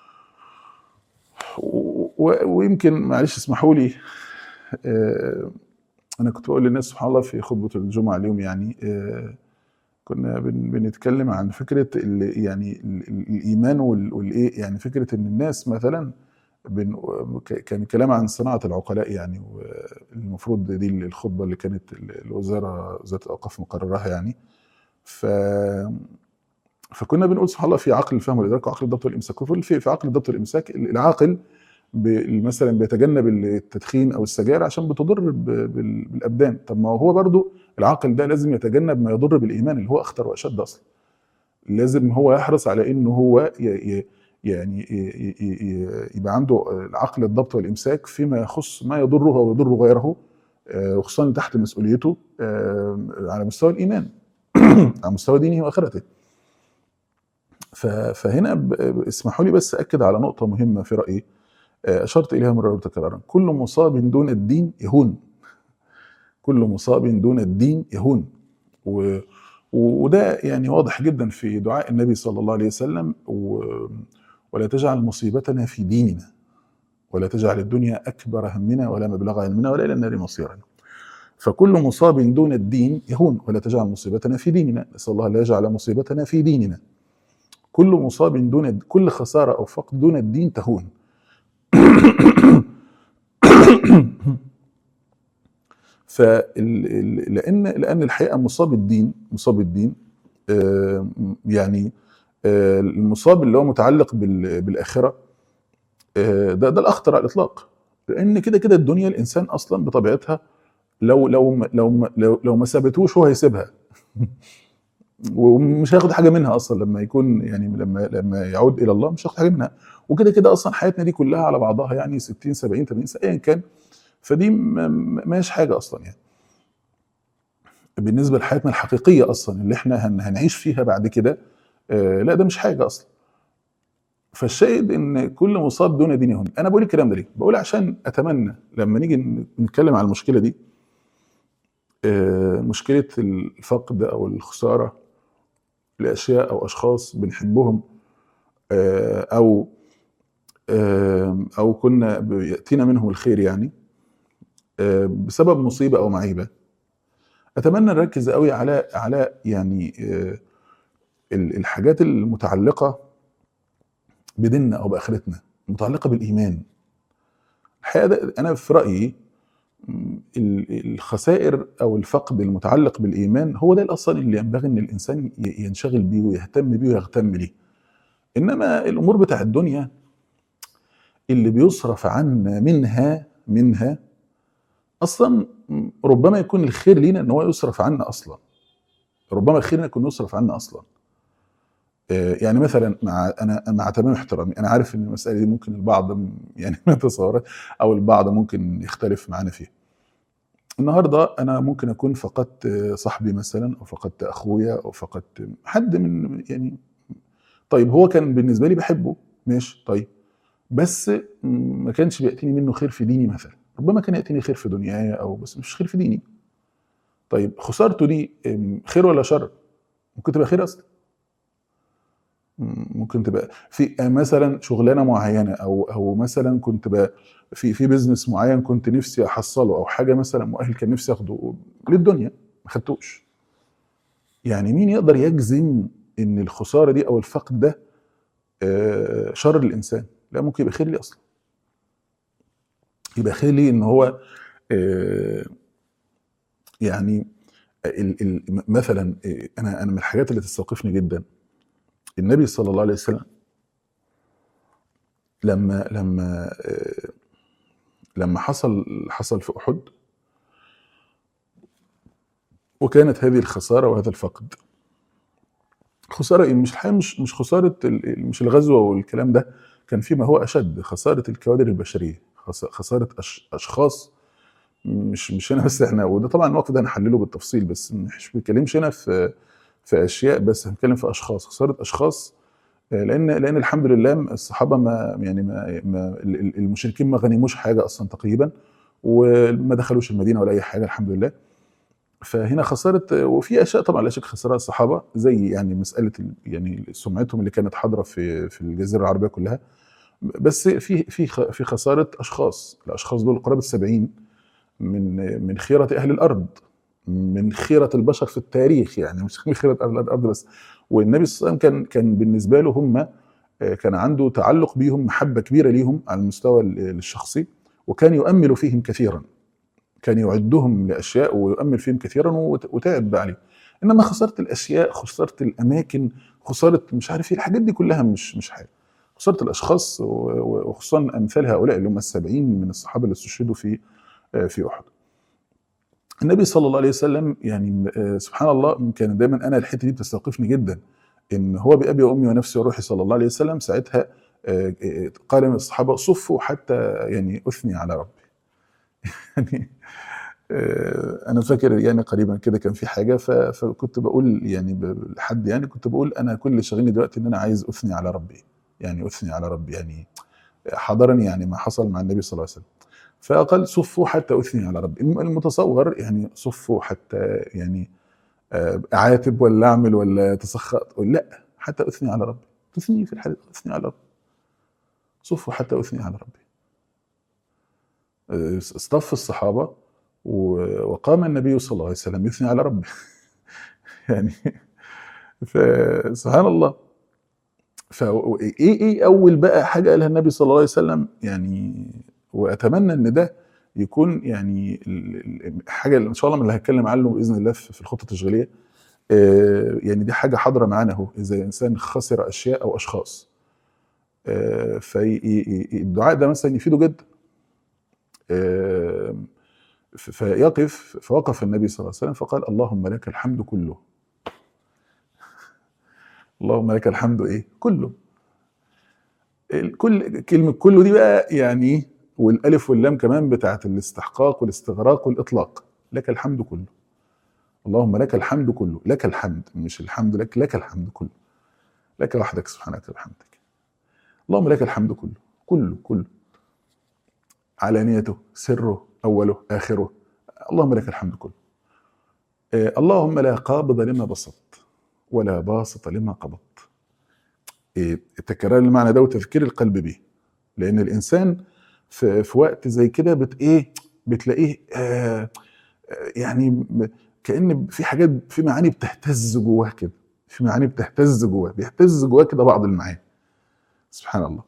و- و- ويمكن معلش اسمحوا لي آه، انا كنت بقول للناس سبحان الله في خطبه الجمعه اليوم يعني آه، كنا بن بنتكلم عن فكره ال يعني ال ال الايمان وال- والايه يعني فكره ان الناس مثلا بن ك- كان كلام عن صناعه العقلاء يعني والمفروض دي الخطبه اللي كانت ال- الوزاره وزاره الاوقاف مقرراها يعني ف فكنا بنقول سبحان الله في عقل الفهم والادراك وعقل الضبط والامساك وفي في في عقل الضبط والامساك العاقل ب- مثلا بيتجنب التدخين او السجاير عشان بتضر ب- بال- بالابدان طب ما هو برضو العاقل ده لازم يتجنب ما يضر بالايمان اللي هو اخطر واشد اصلا لازم هو يحرص على انه هو ي- ي- يعني ي- ي- ي- يبقى عنده العقل الضبط والامساك فيما يخص ما يضره او يضر غيره آه، وخصوصا تحت مسؤوليته آه، على مستوى الايمان على مستوى دينه واخرته ف- فهنا ب- ب- اسمحوا لي بس اكد على نقطه مهمه في رايي آه، اشرت اليها مرارا وتكرارا كل مصاب دون الدين يهون كل مصاب دون الدين يهون و وده يعني واضح جدا في دعاء النبي صلى الله عليه وسلم و ولا تجعل مصيبتنا في ديننا ولا تجعل الدنيا أكبر همنا ولا مبلغ علمنا ولا إلى النار مصيرنا فكل مصاب دون الدين يهون ولا تجعل مصيبتنا في ديننا نسأل الله لا يجعل مصيبتنا في ديننا كل مصاب دون كل خسارة أو فقد دون الدين تهون فال لان لان الحقيقه مصاب الدين مصاب الدين آه، يعني آه، المصاب اللي هو متعلق بال- بالاخره آه، ده ده الاخطر على الاطلاق لان كده كده الدنيا الانسان اصلا بطبيعتها لو لو ما- لو ما- لو, لو ما سابتهوش هو هيسيبها ومش هياخد حاجه منها اصلا لما يكون يعني لما لما يعود الى الله مش هياخد حاجه منها وكده كده اصلا حياتنا دي كلها على بعضها يعني 60 70 80 سنه ايا كان فدي ما ما هيش حاجه اصلا يعني بالنسبه لحياتنا الحقيقيه اصلا اللي احنا هن هنعيش فيها بعد كده آه لا ده مش حاجه اصلا فالشاهد ان كل مصاب دون دين يهون انا بقول الكلام ده ليه بقول عشان اتمنى لما نيجي نتكلم على المشكله دي آه مشكله الفقد او الخساره لاشياء او اشخاص بنحبهم آه او آه او كنا ياتينا منهم الخير يعني آه بسبب مصيبه او معيبه اتمنى نركز قوي على على يعني آه ال- الحاجات المتعلقه بديننا او باخرتنا متعلقه بالايمان الحقيقه ده انا في رايي م، ال- الخسائر او الفقد المتعلق بالايمان هو ده الاصل اللي ينبغي ان الانسان ي- ينشغل بيه ويهتم بيه ويهتم ليه انما الامور بتاع الدنيا اللي بيصرف عنا منها منها اصلا م، ربما يكون الخير لينا ان هو يصرف عنا اصلا ربما الخير لنا يكون يصرف عنا اصلا آه، يعني مثلا مع انا مع تمام احترامي انا عارف ان المساله دي ممكن البعض م- يعني ما يتصورها او البعض ممكن يختلف معانا فيها النهارده انا ممكن اكون فقدت آه، صاحبي مثلا او فقدت اخويا او فقدت حد من يعني طيب هو كان بالنسبه لي بحبه ماشي طيب بس م- ما كانش بياتيني منه خير في ديني مثلا ربما كان ياتيني خير في دنياي او بس مش خير في ديني طيب خسارته دي ام، خير ولا شر ممكن تبقى خير اصلا م- ممكن تبقى في مثلا شغلانه معينه او او مثلا كنت بقى في في بزنس معين كنت نفسي احصله او حاجه مثلا مؤهل كان نفسي اخده للدنيا ما خدتوش يعني مين يقدر يجزم ان الخساره دي او الفقد ده آه، شر للانسان لا ممكن يبقى خير لي اصلا يبقى خير لي ان هو آه، يعني ال- ال- مثلا آه، انا انا من الحاجات اللي تستوقفني جدا النبي صلى الله عليه وسلم لما لما آه، لما حصل حصل في احد وكانت هذه الخساره وهذا الفقد خساره إيه؟ مش الحقيقه مش مش خساره ال- مش الغزوه والكلام ده كان فيما هو اشد خساره الكوادر البشريه خس- خساره أش- اشخاص مش مش هنا بس احنا وده طبعا الموقف ده هنحلله بالتفصيل بس مش بنتكلمش هنا في في اشياء بس هنتكلم في اشخاص خساره اشخاص آه، لان لان الحمد لله الصحابه ما يعني ما, ما ال- ال- المشركين ما غنموش حاجه اصلا تقريبا وما دخلوش المدينه ولا اي حاجه الحمد لله فهنا خساره وفي اشياء طبعا لا شك خسرها الصحابه زي يعني مساله ال- يعني سمعتهم اللي كانت حاضره في في الجزيره العربيه كلها بس في في خ- في خساره اشخاص الاشخاص دول قرابه 70 من من خيره اهل الارض من خيره البشر في التاريخ يعني مش من خيره اهل الارض بس والنبي صلى الله عليه وسلم كان كان بالنسبه له هم آه، كان عنده تعلق بيهم محبه كبيره ليهم على المستوى ال- الشخصي وكان يؤمل فيهم كثيرا كان يعدهم لاشياء ويؤمل فيهم كثيرا وت- وتعب عليه انما خساره الاشياء خساره الاماكن خساره مش عارف ايه الحاجات دي كلها مش مش حاجه خساره الاشخاص و- و- وخصوصا امثال هؤلاء اللي هم السبعين من الصحابه اللي استشهدوا في آه، في احد النبي صلى الله عليه وسلم يعني آه، سبحان الله كان دايما انا الحته دي بتستوقفني جدا ان هو بابي وامي ونفسي وروحي صلى الله عليه وسلم ساعتها آه، آه، قال من الصحابه صفوا حتى يعني اثني على ربي يعني آه، انا فاكر يعني قريبا كده كان في حاجه ف- فكنت بقول يعني ب- لحد يعني كنت بقول انا كل اللي شاغلني دلوقتي ان انا عايز اثني على ربي يعني اثني على ربي يعني حضرني يعني ما حصل مع النبي صلى الله عليه وسلم فقال صفوا حتى اثني على ربي الم- المتصور يعني صفوا حتى يعني آه، اعاتب ولا اعمل ولا اتسخط لا حتى اثني على ربي تثني في الحديث اثني على ربي صفوا حتى اثني على ربي آه، اصطف الصحابه و- وقام النبي صلى الله عليه وسلم يثني على ربه يعني فسبحان الله فايه ايه اول بقى حاجه قالها النبي صلى الله عليه وسلم يعني واتمنى ان ده يكون يعني ال- ال- حاجه اللي ان شاء الله من اللي هتكلم عنه باذن الله في في الخطه التشغيليه آه، يعني دي حاجه حاضره معانا اهو اذا انسان خسر اشياء او اشخاص آه، فالدعاء ده مثلا يفيده جدا آه، ف- فيقف فوقف النبي صلى الله عليه وسلم فقال اللهم لك الحمد كله اللهم لك الحمد ايه كله ال- كل كلمه كله دي بقى يعني والالف واللام كمان بتاعت الاستحقاق والاستغراق والاطلاق لك الحمد كله اللهم لك الحمد كله لك الحمد مش الحمد لك لك الحمد كله لك وحدك سبحانك وبحمدك اللهم لك الحمد كله كله كله علانيته سره اوله اخره اللهم لك الحمد كله آه، اللهم لا قابض لما بسطت ولا باسط لما قبضت إيه، تكرار المعنى ده وتذكير القلب به لان الانسان في, في وقت زي كده بت ايه بتلاقيه آه آه، يعني م- كان في حاجات في معاني بتهتز جواه كده في معاني بتهتز جواه بيهتز جواه كده بعض المعاني سبحان الله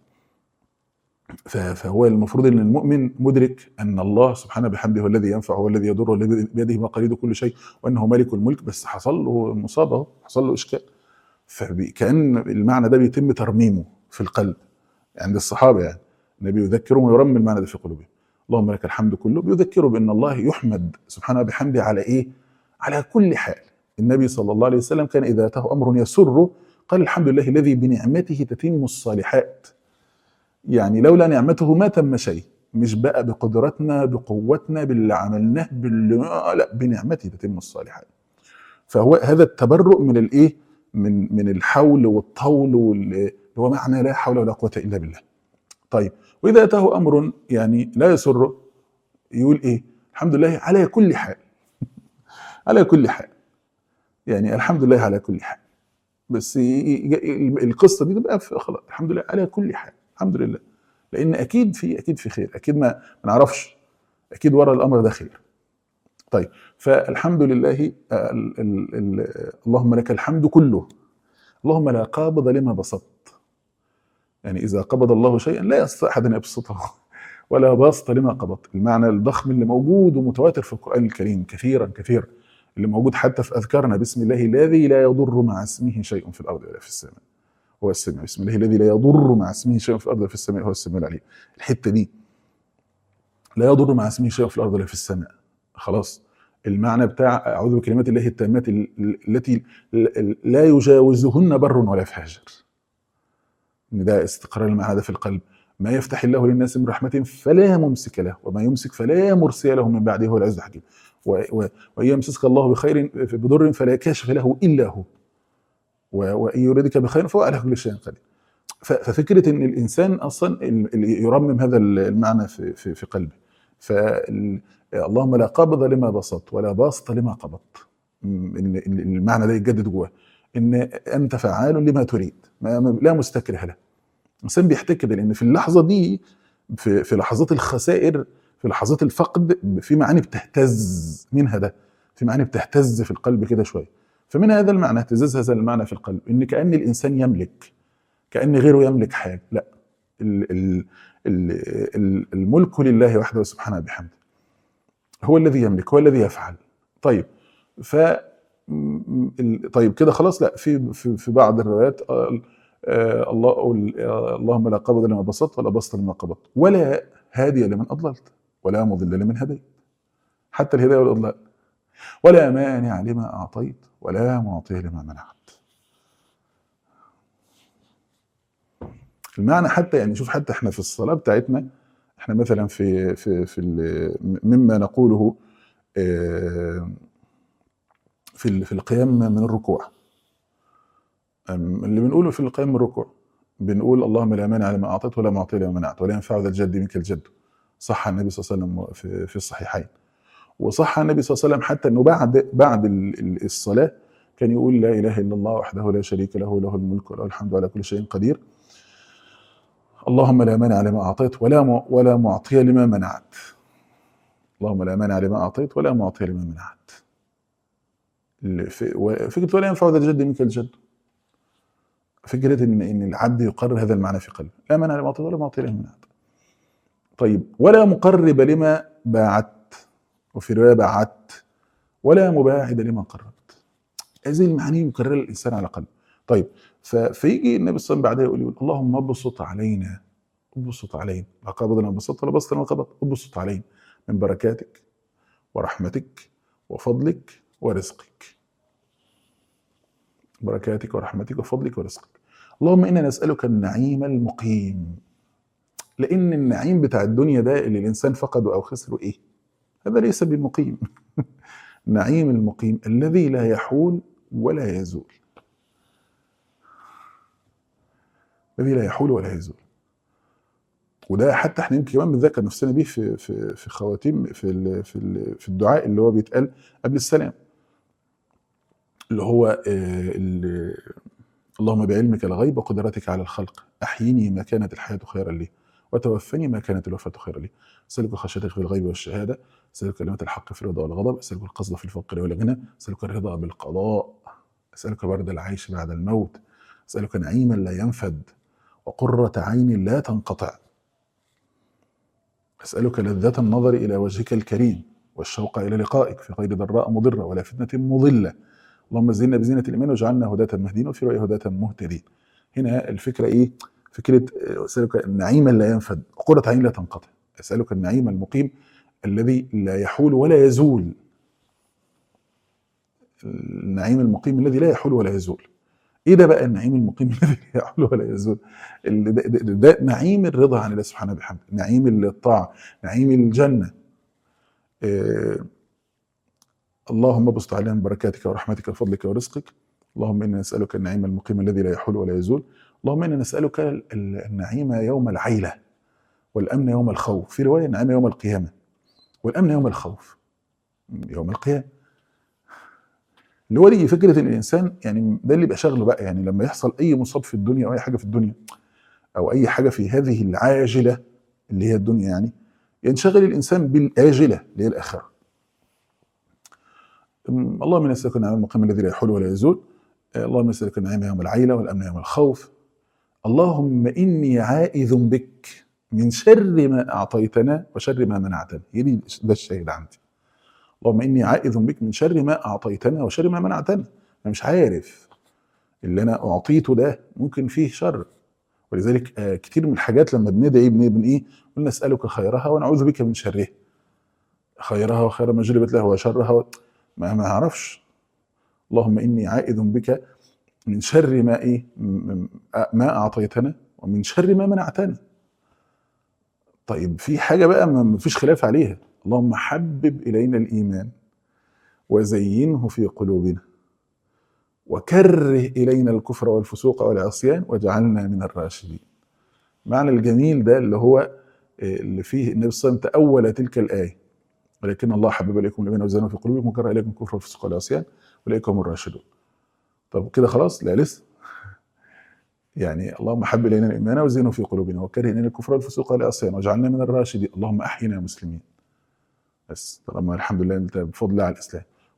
ف- فهو المفروض ان المؤمن مدرك ان الله سبحانه بحمده هو الذي ينفع هو الذي يضر والذي بيده مقاليد كل شيء وانه مالك الملك بس حصل له مصابه أهو، حصل له اشكال فكان المعنى ده بيتم ترميمه في القلب عند الصحابه يعني النبي يذكرهم ويرمي المعنى ده في قلوبهم اللهم لك الحمد كله بيذكروا بان الله يحمد سبحانه بحمده على ايه؟ على كل حال النبي صلى الله عليه وسلم كان اذا اتاه امر يسره قال الحمد لله الذي بنعمته تتم الصالحات يعني لولا نعمته ما تم شيء مش بقى بقدرتنا بقوتنا باللي عملناه باللي آه، لا بنعمته تتم الصالحات فهو هذا التبرؤ من الايه من من الحول والطول وال- اللي هو معنى لا حول ولا قوه الا بالله طيب واذا اتاه امر يعني لا يسره يقول ايه الحمد لله على كل حال على كل حال يعني الحمد لله على كل حال بس ي- ي- القصه دي تبقى في- خلاص الحمد لله على كل حال الحمد لله لان اكيد في اكيد في خير اكيد ما ما نعرفش اكيد ورا الامر ده خير طيب فالحمد لله ال ال ال اللهم لك الحمد كله اللهم لا قابض لما بسطت يعني اذا قبض الله شيئا لا يستطيع احد ان يبسطه ولا باسط لما قبضت المعنى الضخم اللي موجود ومتواتر في القران الكريم كثيرا كثيرا اللي موجود حتى في اذكارنا بسم الله الذي لا يضر مع اسمه شيء في الارض ولا في السماء هو السميع بسم الله الذي لا يضر مع اسمه شيء في الارض ولا في السماء هو السميع العليم الحته دي لا يضر مع اسمه شيء في الارض ولا في السماء خلاص المعنى بتاع اعوذ بكلمات الله التامات ال- ال- التي ل- لا يجاوزهن بر ولا فاجر ان ده استقرار المعنى ده في القلب ما يفتح الله للناس من رحمة فلا ممسك له وما يمسك فلا مرسل له من بعده هو العزيز الحكيم و- و- وإن يمسسك الله بخير بضر فلا كاشف له إلا هو و- وإن يريدك بخير فهو على كل شيء قدير ف- ففكرة إن الإنسان أصلا ال- اللي يرمم هذا المعنى في في, في قلبه فاللهم لا قابض لما بسط ولا باسط لما قبضت م- إن إن المعنى ده يتجدد جواه إن أنت فعال لما تريد ما ما- لا مستكره له الإنسان بيحتكر لأن في اللحظة دي في, في لحظات الخسائر في لحظات الفقد في معاني بتهتز منها ده في معاني بتهتز في القلب كده شويه فمن هذا المعنى اهتزاز هذا المعنى في القلب ان كان الانسان يملك كان غيره يملك حاجه لا ال- ال- ال- ال- الملك لله وحده سبحانه بحمده هو الذي يملك هو الذي يفعل طيب ف م- ال- طيب كده خلاص لا في في, في بعض الروايات آه، آه، الله أقول، آه، اللهم لا قبض لما بسطت ولا بسط لما قبضت ولا هادي لمن اضللت ولا مضل لمن هديت حتى الهدايه والاضلال ولا مانع لما اعطيت ولا معطي لما منعت المعنى حتى يعني شوف حتى احنا في الصلاه بتاعتنا احنا مثلا في في في ال- مما نقوله آه، في ال- في القيام من الركوع أم، اللي بنقوله في القيام من الركوع بنقول اللهم لا مانع لما اعطيت ولا معطي لما منعت ولا ينفع ذا الجد منك الجد صح عن النبي صلى الله عليه وسلم في, في الصحيحين وصح عن النبي صلى الله عليه وسلم حتى انه بعد بعد ال- ال- الصلاه كان يقول لا اله الا الله وحده لا شريك له له الملك وله الحمد على كل شيء قدير اللهم لا مانع لما اعطيت ولا م- ولا معطي لما منعت اللهم لا مانع لما اعطيت ولا معطي لما منعت ال- ف- و- فكره ولا ينفع ذا الجد منك الجد فكره ان ان العبد يقرر هذا المعنى في قلبه لا مانع لما اعطيت ولا معطي لما منعت طيب ولا مقرب لما باعدت وفي روايه باعدت ولا مباعد لما قربت هذه المعاني مكرره الانسان على قلبه طيب ف- فيجي النبي صلى الله عليه وسلم بعدها يقول يقول اللهم ابسط علينا ابسط علينا لا قبضنا بسطت ولا بسط ولا قبض ابسط علينا من بركاتك ورحمتك وفضلك ورزقك بركاتك ورحمتك وفضلك ورزقك اللهم انا نسالك النعيم المقيم لان النعيم بتاع الدنيا ده اللي الانسان فقده او خسره ايه هذا ليس بالمقيم النعيم المقيم الذي لا يحول ولا يزول الذي لا يحول ولا يزول وده حتى احنا يمكن كمان بنذكر نفسنا بيه في في في خواتيم في ال في ال في الدعاء اللي هو بيتقال قبل السلام اللي هو آه، ال- اللهم بعلمك الغيب وقدرتك على الخلق احيني ما كانت الحياه خيرا لي وتوفني ما كانت الوفاه خيرا لي اسالك خشيتك في الغيب والشهاده اسالك كلمه الحق في الرضا والغضب اسالك القصد في الفقر والغنى اسالك الرضا بالقضاء اسالك برد العيش بعد الموت اسالك نعيما لا ينفد وقره عين لا تنقطع أسألك لذة النظر إلى وجهك الكريم والشوق إلى لقائك في غير ضراء مضرة ولا فتنة مضلة اللهم زينا بزينة الإيمان واجعلنا هداة مهدين وفي رؤية هداة مهتدين هنا الفكرة إيه؟ فكرة آه، أسألك نعيما لا ينفد قرة عين لا تنقطع أسألك النعيم المقيم الذي لا يحول ولا يزول النعيم المقيم الذي لا يحول ولا يزول ايه ده بقى النعيم المقيم الذي لا يحول ولا يزول اللي ده, ده, ده, ده نعيم الرضا عن الله سبحانه وبحمده نعيم الطاعه نعيم الجنه آه اللهم ابسط علينا من بركاتك ورحمتك وفضلك ورزقك اللهم انا نسالك النعيم المقيم الذي لا يحول ولا يزول اللهم انا نسالك ال- ال- النعيم يوم العيله والامن يوم الخوف في روايه النعيم يوم القيامه والامن يوم الخوف يوم القيامه اللي هو دي فكره ان الانسان يعني ده اللي يبقى شغله بقى يعني لما يحصل اي مصاب في الدنيا او اي حاجه في الدنيا او اي حاجه في هذه العاجله اللي هي الدنيا يعني ينشغل الانسان بالاجله اللي هي الاخره. أم، اللهم نسالك النعيم المقيم الذي لا يحول ولا يزول آه، اللهم نسالك النعيم يوم العيله والامن يوم الخوف اللهم اني عائذ بك من شر ما اعطيتنا وشر ما منعتنا هي دي ده الشاهد عندي اللهم اني عائذ بك من شر ما اعطيتنا وشر ما منعتنا انا مش عارف اللي انا اعطيته ده ممكن فيه شر ولذلك آه، كتير من الحاجات لما بندعي بن بن ايه قلنا نسالك خيرها ونعوذ بك من شرها خيرها وخير ما جلبت له وشرها و... ما ما اعرفش اللهم اني عائذ بك من شر ما ايه م- م- ما اعطيتنا ومن شر ما منعتنا طيب في حاجه بقى ما ما فيش خلاف عليها اللهم حبب الينا الايمان وزينه في قلوبنا وكره الينا الكفر والفسوق والعصيان واجعلنا من الراشدين معنى الجميل ده اللي هو آه، اللي فيه النبي صلى الله عليه وسلم تأول تلك الآية ولكن الله حبب إليكم الإيمان وزينه في قلوبكم وكره إليكم الكفر والفسوق والعصيان أولئك هم الراشدون طب كده خلاص لا لسه يعني اللهم حبب إلينا الإيمان وزينه في قلوبنا وكره إلينا الكفر والفسوق والعصيان واجعلنا من الراشدين اللهم أحينا مسلمين بس طالما الحمد لله أنت بفضل الله على الإسلام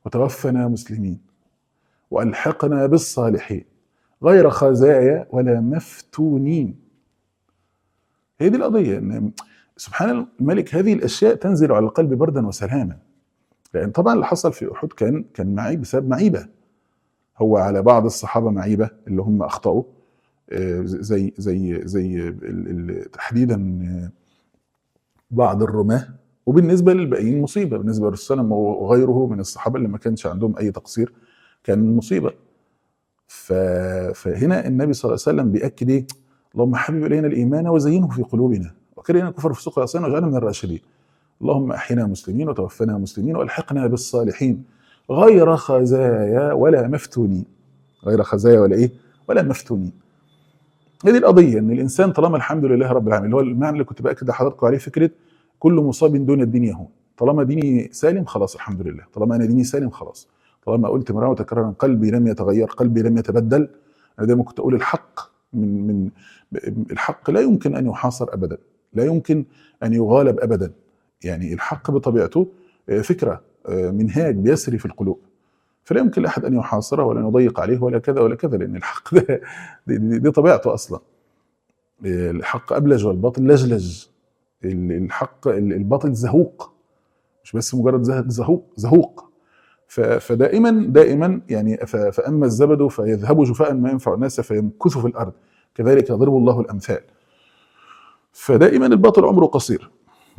وتوفنا مسلمين والحقنا بالصالحين غير خزايا ولا مفتونين هي دي القضيه ان سبحان الملك هذه الاشياء تنزل على القلب بردا وسلاما لان طبعا اللي حصل في احد كان كان معيب بسبب معيبه هو على بعض الصحابه معيبه اللي هم اخطاوا آه، زي زي زي ال- ال- تحديدا آه، بعض الرماه وبالنسبه للباقيين مصيبه بالنسبه للرسول صلى الله عليه وسلم وغيره من الصحابه اللي ما كانش عندهم اي تقصير كان مصيبه ف... فهنا النبي صلى الله عليه وسلم بيأكد ايه؟ اللهم حبب الينا الايمان وزينه في قلوبنا وكرهنا الكفر في الفسوق والعصيان واجعلنا من الراشدين. اللهم احينا مسلمين وتوفنا مسلمين والحقنا بالصالحين غير خزايا ولا مفتونين. غير خزايا ولا ايه؟ ولا مفتونين. هذه القضيه ان الانسان طالما الحمد لله رب العالمين اللي هو المعنى اللي كنت باكد لحضراتكم عليه فكره كل مصاب دون الدين يهون. طالما ديني سالم خلاص الحمد لله، طالما انا ديني سالم خلاص. طالما قلت مرة وتكرارا قلبي لم يتغير قلبي لم يتبدل انا دايما كنت اقول الحق من من الحق لا يمكن ان يحاصر ابدا لا يمكن ان يغالب ابدا يعني الحق بطبيعته آه، فكره آه، منهاج بيسري في القلوب فلا يمكن لاحد ان يحاصره ولا يضيق عليه ولا كذا ولا كذا لان الحق ده دي, دي, دي طبيعته اصلا آه، الحق ابلج والباطل لجلج ال- الحق ال- الباطل زهوق مش بس مجرد زه- زهوق زهوق ف- فدائما دائما يعني ف- فاما الزبد فيذهب جفاء ما ينفع الناس فيمكث في الارض كذلك يضرب الله الامثال فدائما الباطل عمره قصير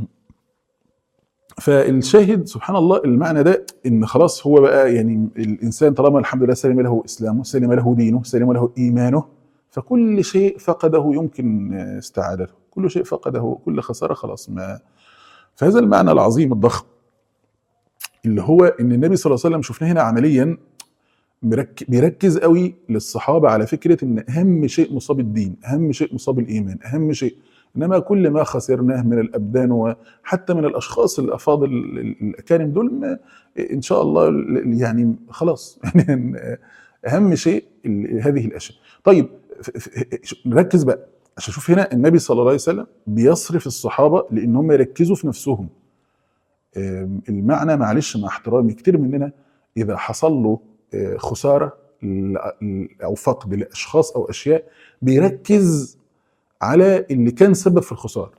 فالشاهد سبحان الله المعنى ده ان خلاص هو بقى يعني الانسان طالما الحمد لله سلم له اسلامه سلم له دينه سلم له ايمانه فكل شيء فقده يمكن استعادته كل شيء فقده كل خساره خلاص ما فهذا المعنى العظيم الضخم اللي هو ان النبي صلى الله عليه وسلم شفناه هنا عمليا مرك- بيركز قوي للصحابه على فكره ان اهم شيء مصاب الدين، اهم شيء مصاب الايمان، اهم شيء انما كل ما خسرناه من الابدان وحتى من الاشخاص الافاضل ال- الاكارم دول ما ان شاء الله ال- يعني خلاص يعني اهم شيء ال- هذه الاشياء. طيب ف- ف- نركز بقى عشان شوف هنا النبي صلى الله عليه وسلم بيصرف الصحابه لان هم يركزوا في نفسهم. آم، المعنى معلش مع احترامي كتير مننا اذا حصل له آه، خساره ل- ل- او فقد لاشخاص او اشياء بيركز على اللي كان سبب في الخساره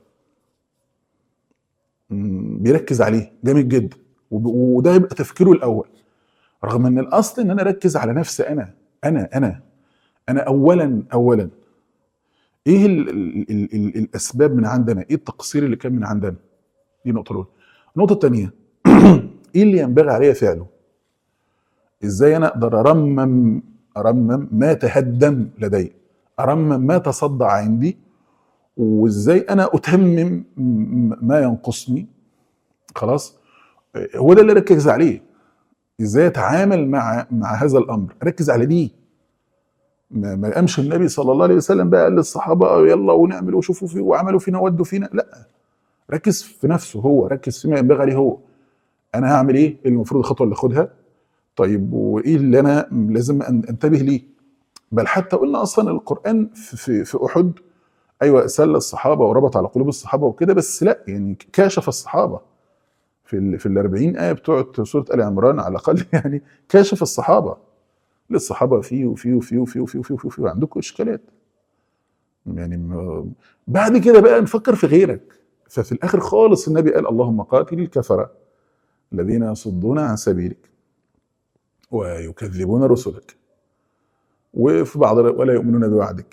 مم، بيركز عليه جامد جدا وب- وده يبقى تفكيره الاول رغم ان الاصل ان انا اركز على نفسي انا انا انا انا اولا اولا ايه ال ال ال ال الاسباب من عندنا ايه التقصير اللي كان من عندنا دي نقطه الاولى النقطه الثانيه ايه اللي ينبغي عليا فعله ازاي انا اقدر ارمم ارمم ما تهدم لدي ارمم ما تصدع عندي وازاي انا اتمم م- ما ينقصني خلاص هو ده اللي ركز عليه ازاي اتعامل مع مع هذا الامر ركز على دي ما ما قامش النبي صلى الله عليه وسلم بقى قال للصحابه يلا ونعمل وشوفوا فيه وعملوا فينا ودوا فينا لا ركز في نفسه هو ركز فيما ينبغي عليه هو انا هعمل ايه إيه المفروض الخطوه اللي اخدها طيب وايه اللي انا لازم أن- انتبه ليه بل حتى قلنا اصلا القران في في, في احد ايوه سل الصحابه وربط على قلوب الصحابه وكده بس لا يعني كاشف الصحابه في ال في ال 40 ايه بتوع سوره ال عمران على الاقل يعني كاشف الصحابه للصحابه فيه وفيه وفيه وفيه وفيه وفيه, وفيه وعندكم اشكالات يعني م- بعد كده بقى نفكر في غيرك ففي الاخر خالص النبي قال اللهم قاتل الكفره الذين يصدون عن سبيلك ويكذبون رسلك وفي بعض ولا يؤمنون بوعدك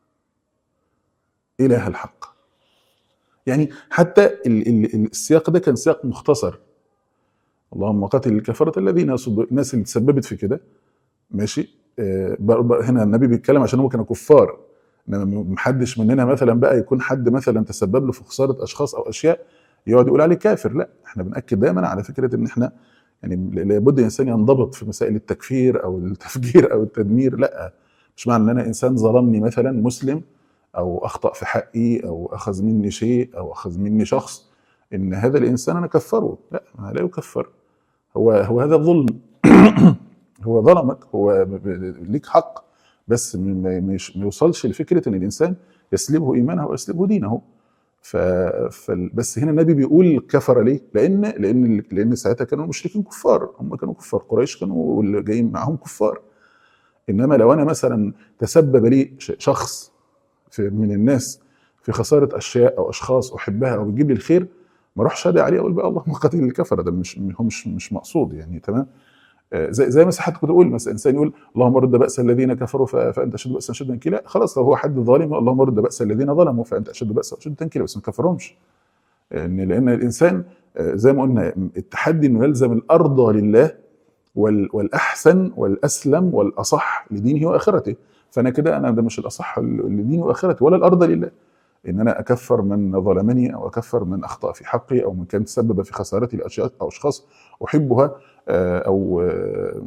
اله الحق يعني حتى ال- ال- السياق ده كان سياق مختصر اللهم قاتل الكفرة الذين يصدون الناس اللي تسببت في كده ماشي آه، بر- بر- هنا النبي بيتكلم عشان هم كانوا كفار انما م- محدش مننا مثلا بقى يكون حد مثلا تسبب له في خساره اشخاص او اشياء يقعد يقول عليه كافر لا احنا بناكد دايما على فكره ان احنا يعني ل- لابد الانسان ينضبط في مسائل التكفير او التفجير او التدمير لا مش معنى ان انا انسان ظلمني مثلا مسلم او اخطا في حقي او اخذ مني شيء او اخذ مني شخص ان هذا الانسان انا كفره لا ما لا يكفر هو هو هذا ظلم هو ظلمك هو ب- ب- ليك حق بس ما ما- مش- ما يوصلش لفكره ان الانسان يسلبه ايمانه ويسلبه دينه ف... فال... بس هنا النبي بيقول كفر ليه؟ لان لان لان ساعتها كانوا المشركين كفار هم كانوا كفار قريش كانوا واللي جايين معاهم كفار انما لو انا مثلا تسبب لي ش- شخص في من الناس في خساره اشياء او اشخاص احبها او بتجيب لي الخير ما اروحش ادعي عليه اقول بقى اللهم قاتل الكفره ده مش هو مش مش مقصود يعني تمام آه، زي زي مثلا حد كنت اقول مثلا انسان يقول اللهم رد باس الذين كفروا ف- فانت اشد باسا اشد تنكيلا خلاص لو هو حد ظالم اللهم رد باس الذين ظلموا فانت اشد باسا اشد تنكيلا بس ما كفرهمش لان لان الانسان آه، زي ما قلنا التحدي انه يلزم الارضى لله وال- والاحسن والاسلم والاصح لدينه واخرته فانا كده انا ده مش الاصح لديني واخرتي ولا الارضى لله ان انا اكفر من ظلمني او اكفر من اخطا في حقي او من كان تسبب في خسارتي لاشياء او اشخاص احبها آه، او آه،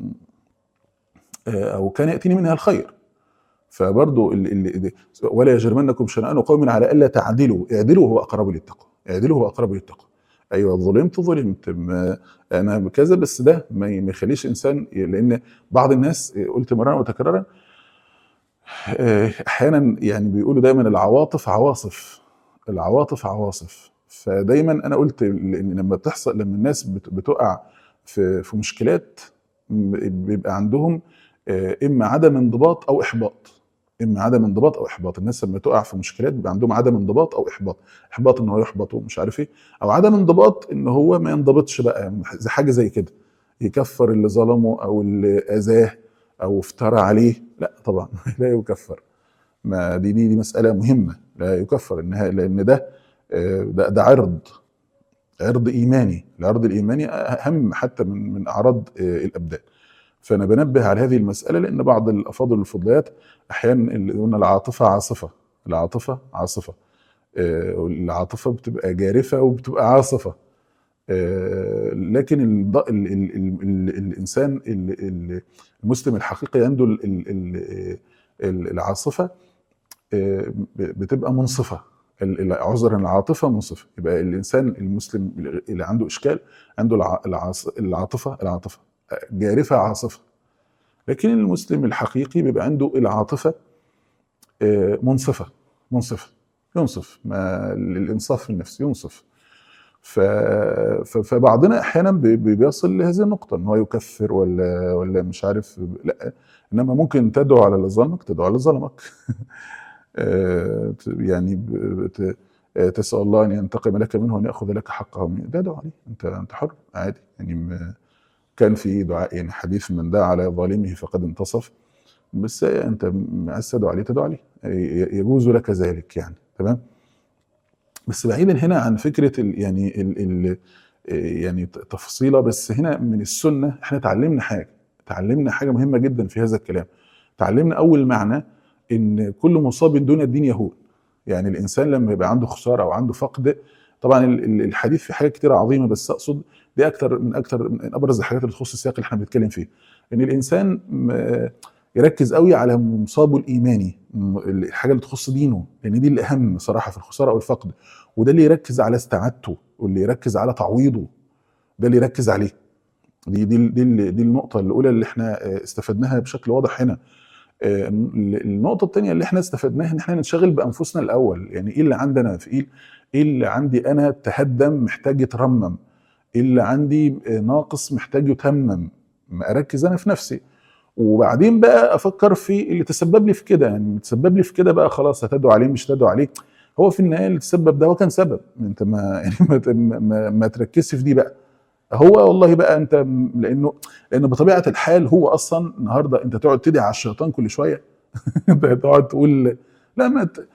آه، او كان ياتيني منها الخير فبرضو ال- ال- ولا يجرمنكم شنآن قوم على الا تعدلوا اعدلوا هو اقرب للتقوى اعدلوا هو اقرب للتقوى ايوه ظلمت ظلمت ما انا كذا بس ده ما ي- ما يخليش انسان لان بعض الناس قلت مرارا وتكرارا آه، احيانا يعني بيقولوا دايما العواطف عواصف العواطف عواصف فدايما انا قلت لان لما بتحصل لما الناس بت- بتقع في في مشكلات م- بيبقى عندهم آه، اما عدم انضباط او احباط اما عدم انضباط او احباط الناس لما تقع في مشكلات بيبقى عندهم عدم انضباط او احباط احباط ان هو يحبط ومش عارف ايه او عدم انضباط ان هو ما ينضبطش بقى زي حاجه زي كده يكفر اللي ظلمه او اللي اذاه او افترى عليه لا طبعا لا يكفر ما دي دي, دي مساله مهمه لا يكفر انها لان ده آه، ده, ده عرض عرض ايماني العرض الايماني اهم حتى من من اعراض آه، الابدان فانا بنبه على هذه المساله لان بعض الافاضل الفضليات احيانا اللي قلنا العاطفه عاصفه العاطفه عاصفه آه، والعاطفه بتبقى جارفه وبتبقى عاصفه آه، لكن ال ال ال ال ال الانسان ال- ال- المسلم الحقيقي عنده ال- ال- ال- ال- العاصفه آه، بتبقى منصفه ال- ال- عذرا العاطفه منصفه يبقى الانسان المسلم اللي عنده اشكال عنده الع- العاص- العاطفه العاطفه جارفه عاصفه لكن المسلم الحقيقي بيبقى عنده العاطفه آه، منصفه منصفه ينصف ما الانصاف النفس ينصف ف... ف- فبعضنا احيانا بي- بي- بيصل لهذه النقطه ان هو يكفر ولا ولا مش عارف لا انما ممكن تدعو على اللي ظلمك تدعو على اللي ظلمك آه، ت- يعني ب- ت- آه، تسال الله ان ينتقم لك منه وان ياخذ لك حقه منه ده دعاء عليه انت انت حر عادي يعني م- كان في دعاء يعني حديث من دعا على ظالمه فقد انتصف بس انت م- عايز تدعو عليه تدعو عليه ي- يجوز لك ذلك يعني تمام بس بعيدا هنا عن فكره ال يعني ال ال يعني ت- تفصيله بس هنا من السنه احنا اتعلمنا حاجه اتعلمنا حاجه مهمه جدا في هذا الكلام اتعلمنا اول معنى ان كل مصاب دون الدين يهون يعني الانسان لما يبقى عنده خساره او عنده فقد طبعا ال- ال- الحديث في حاجات كتيره عظيمه بس اقصد دي اكتر من اكتر من ابرز الحاجات اللي تخص السياق اللي احنا بنتكلم فيه ان الانسان م- يركز قوي على مصابه الايماني م- الحاجه اللي تخص دينه لان دي الاهم صراحه في الخساره او الفقد وده اللي يركز على استعادته واللي يركز على تعويضه ده اللي يركز عليه دي دي دي, دي, دي النقطه الاولى اللي احنا آه، استفدناها بشكل واضح هنا آه، النقطه الثانيه اللي احنا استفدناها ان احنا ننشغل بانفسنا الاول يعني ايه اللي عندنا في ايه ايه اللي عندي انا تهدم محتاج يترمم ايه اللي عندي آه، ناقص محتاج يتمم ما اركز انا في نفسي وبعدين بقى افكر في اللي تسبب لي في كده يعني تسبب لي في كده بقى خلاص هتدعو عليه مش تدعو عليه هو في النهايه اللي تسبب ده هو كان سبب انت ما يعني ما, ت- ما, ما تركزش في دي بقى هو والله بقى انت م- لانه لان بطبيعه الحال هو اصلا النهارده انت تقعد تدعي على الشيطان كل شويه انت تقعد تقول لا ما ت...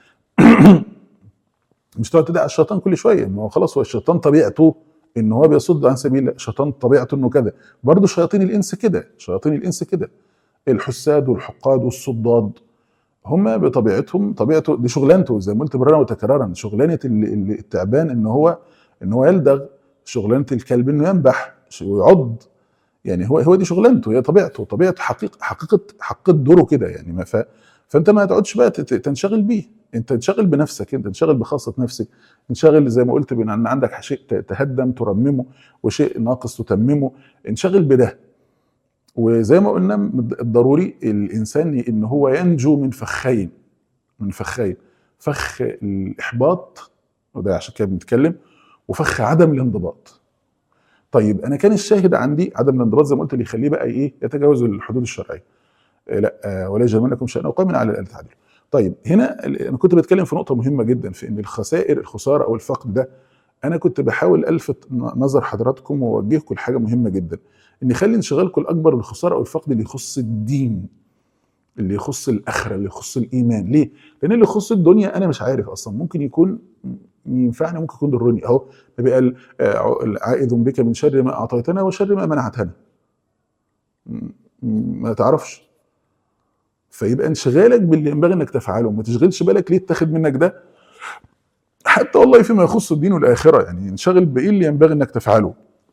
مش تقعد تدعي على الشيطان كل شويه ما هو خلاص هو الشيطان طبيعته ان هو بيصد عن سبيل الله الشيطان طبيعته انه كده برضه شياطين الانس كده شياطين الانس كده الحساد والحقاد والصداد هم بطبيعتهم طبيعته دي شغلانته زي ما قلت مرارا وتكرارا شغلانه ال- ال- التعبان ان هو ان هو يلدغ شغلانه الكلب انه ينبح ويعض يعني هو هو دي شغلانته هي طبيعته طبيعته حقيقه حقيقه حقيقه دوره كده يعني ما ف فانت ما تقعدش بقى تت- تنشغل بيه انت تنشغل بنفسك انت تنشغل بخاصه نفسك انشغل زي ما قلت بان ان عندك شيء ت- تهدم ترممه وشيء ناقص تتممه انشغل بده وزي ما قلنا من الضروري الانسان ان هو ينجو من فخين من فخين فخ الاحباط وده عشان كده بنتكلم وفخ عدم الانضباط طيب انا كان الشاهد عندي عدم الانضباط زي ما قلت اللي يخليه بقى ايه يتجاوز الحدود الشرعيه آه، لا آه، ولا يجرمنكم شأن قوم على الاقل تعدلوا طيب هنا ال- انا كنت بتكلم في نقطه مهمه جدا في ان الخسائر الخساره او الفقد ده انا كنت بحاول الفت ن- نظر حضراتكم واوجهكم لحاجه مهمه جدا ان خلي انشغالكم الاكبر بالخساره او الفقد اللي يخص الدين اللي يخص الاخره اللي يخص الايمان ليه لان اللي يخص الدنيا انا مش عارف اصلا ممكن يكون ينفعني ممكن يكون ضرني اهو النبي قال آه، عائذ بك من شر ما اعطيتنا وشر ما منعتنا م- م- ما تعرفش فيبقى انشغالك باللي ينبغي انك تفعله ما تشغلش بالك ليه اتاخد منك ده حتى والله فيما يخص الدين والاخره يعني انشغل بايه اللي ينبغي انك تفعله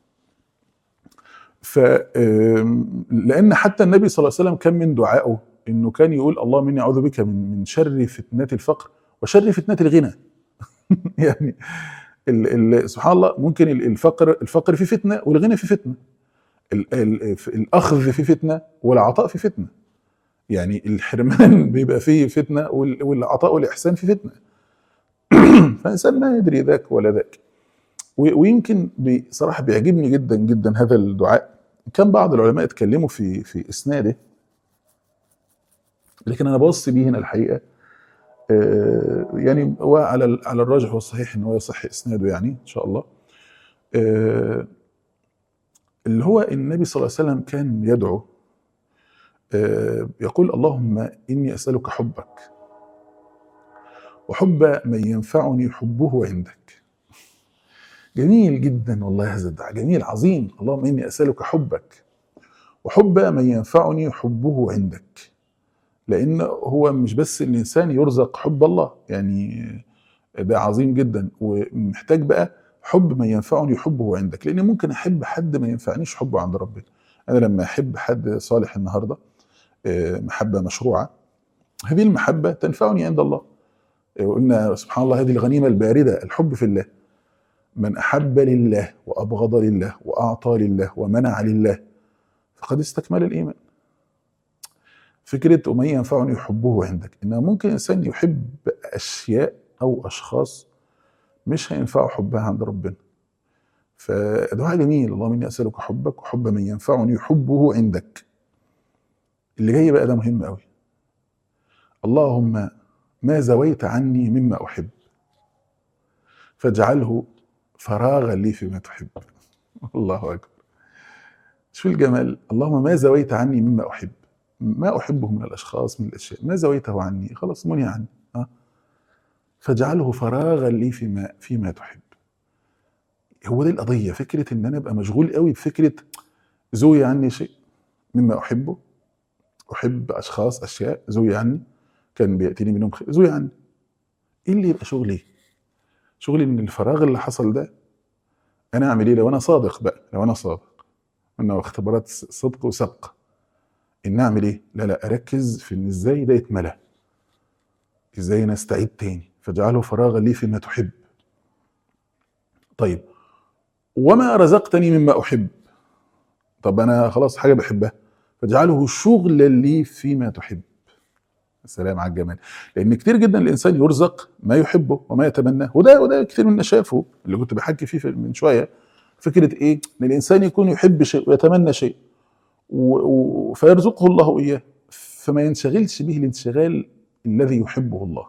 ف آم، لان حتى النبي صلى الله عليه وسلم كان من دعائه انه كان يقول اللهم اني اعوذ بك من من شر فتنه الفقر وشر فتنه الغنى يعني ال ال سبحان الله ممكن ال- الفقر الفقر في فتنه والغنى في فتنه ال ال الاخذ في فتنه والعطاء في فتنه يعني الحرمان بيبقى فيه فتنه وال- والعطاء والاحسان في فتنه فالانسان ما يدري ذاك ولا ذاك و- ويمكن بصراحه بيعجبني جدا جدا هذا الدعاء كان بعض العلماء اتكلموا في في اسناده لكن انا بوصي بيه هنا الحقيقه آه، يعني هو على ال- على الراجح والصحيح ان هو يصح اسناده يعني ان شاء الله آه، اللي هو النبي صلى الله عليه وسلم كان يدعو آه، يقول اللهم اني اسالك حبك وحب من ينفعني حبه عندك جميل جدا والله هذا الدعاء جميل عظيم اللهم اني اسالك حبك وحب من ينفعني حبه عندك لان هو مش بس الانسان يرزق حب الله يعني ده عظيم جدا ومحتاج بقى حب من ينفعني حبه عندك لان ممكن احب حد ما ينفعنيش حبه عند ربنا انا لما احب حد صالح النهارده آه، محبه مشروعه هذه المحبه تنفعني عند الله آه، قلنا سبحان الله هذه الغنيمه البارده الحب في الله من احب لله وابغض لله واعطى لله ومنع لله فقد استكمل الايمان فكره ومن ينفعني حبه عندك ان ممكن انسان يحب اشياء او اشخاص مش هينفعه حبها عند ربنا فدعاء جميل اللهم اني اسالك حبك وحب من ينفعني حبه عندك اللي جاي بقى ده مهم قوي اللهم ما زويت عني مما احب فاجعله فراغا لي فيما تحب الله اكبر شو الجمال اللهم ما زويت عني مما احب ما احبه من الاشخاص من الاشياء ما زويته عني خلاص منهي عني أه؟ فاجعله فراغا لي فيما فيما تحب هو دي القضيه فكره ان انا ابقى مشغول قوي بفكره زوي عني شيء مما احبه احب اشخاص اشياء زوي عني كان بياتيني منهم خير زوي عني ايه اللي يبقى شغلي شغلي ان الفراغ اللي حصل ده انا اعمل ايه لو انا صادق بقى لو انا صادق انه اختبارات صدق وسبق ان اعمل ايه لا لا اركز في ان ازاي ده يتملى ازاي انا استعيد تاني فاجعله فراغا لي فيما تحب طيب وما رزقتني مما احب طب انا خلاص حاجه بحبها فاجعله شغلا لي فيما تحب السلام على الجمال لان كتير جدا الانسان يرزق ما يحبه وما يتمناه وده وده كتير منا شافه اللي كنت بحكي فيه من شويه فكره ايه ان الانسان يكون يحب شيء ويتمنى شيء و... و... فيرزقه الله اياه فما ينشغلش به الانشغال الذي يحبه الله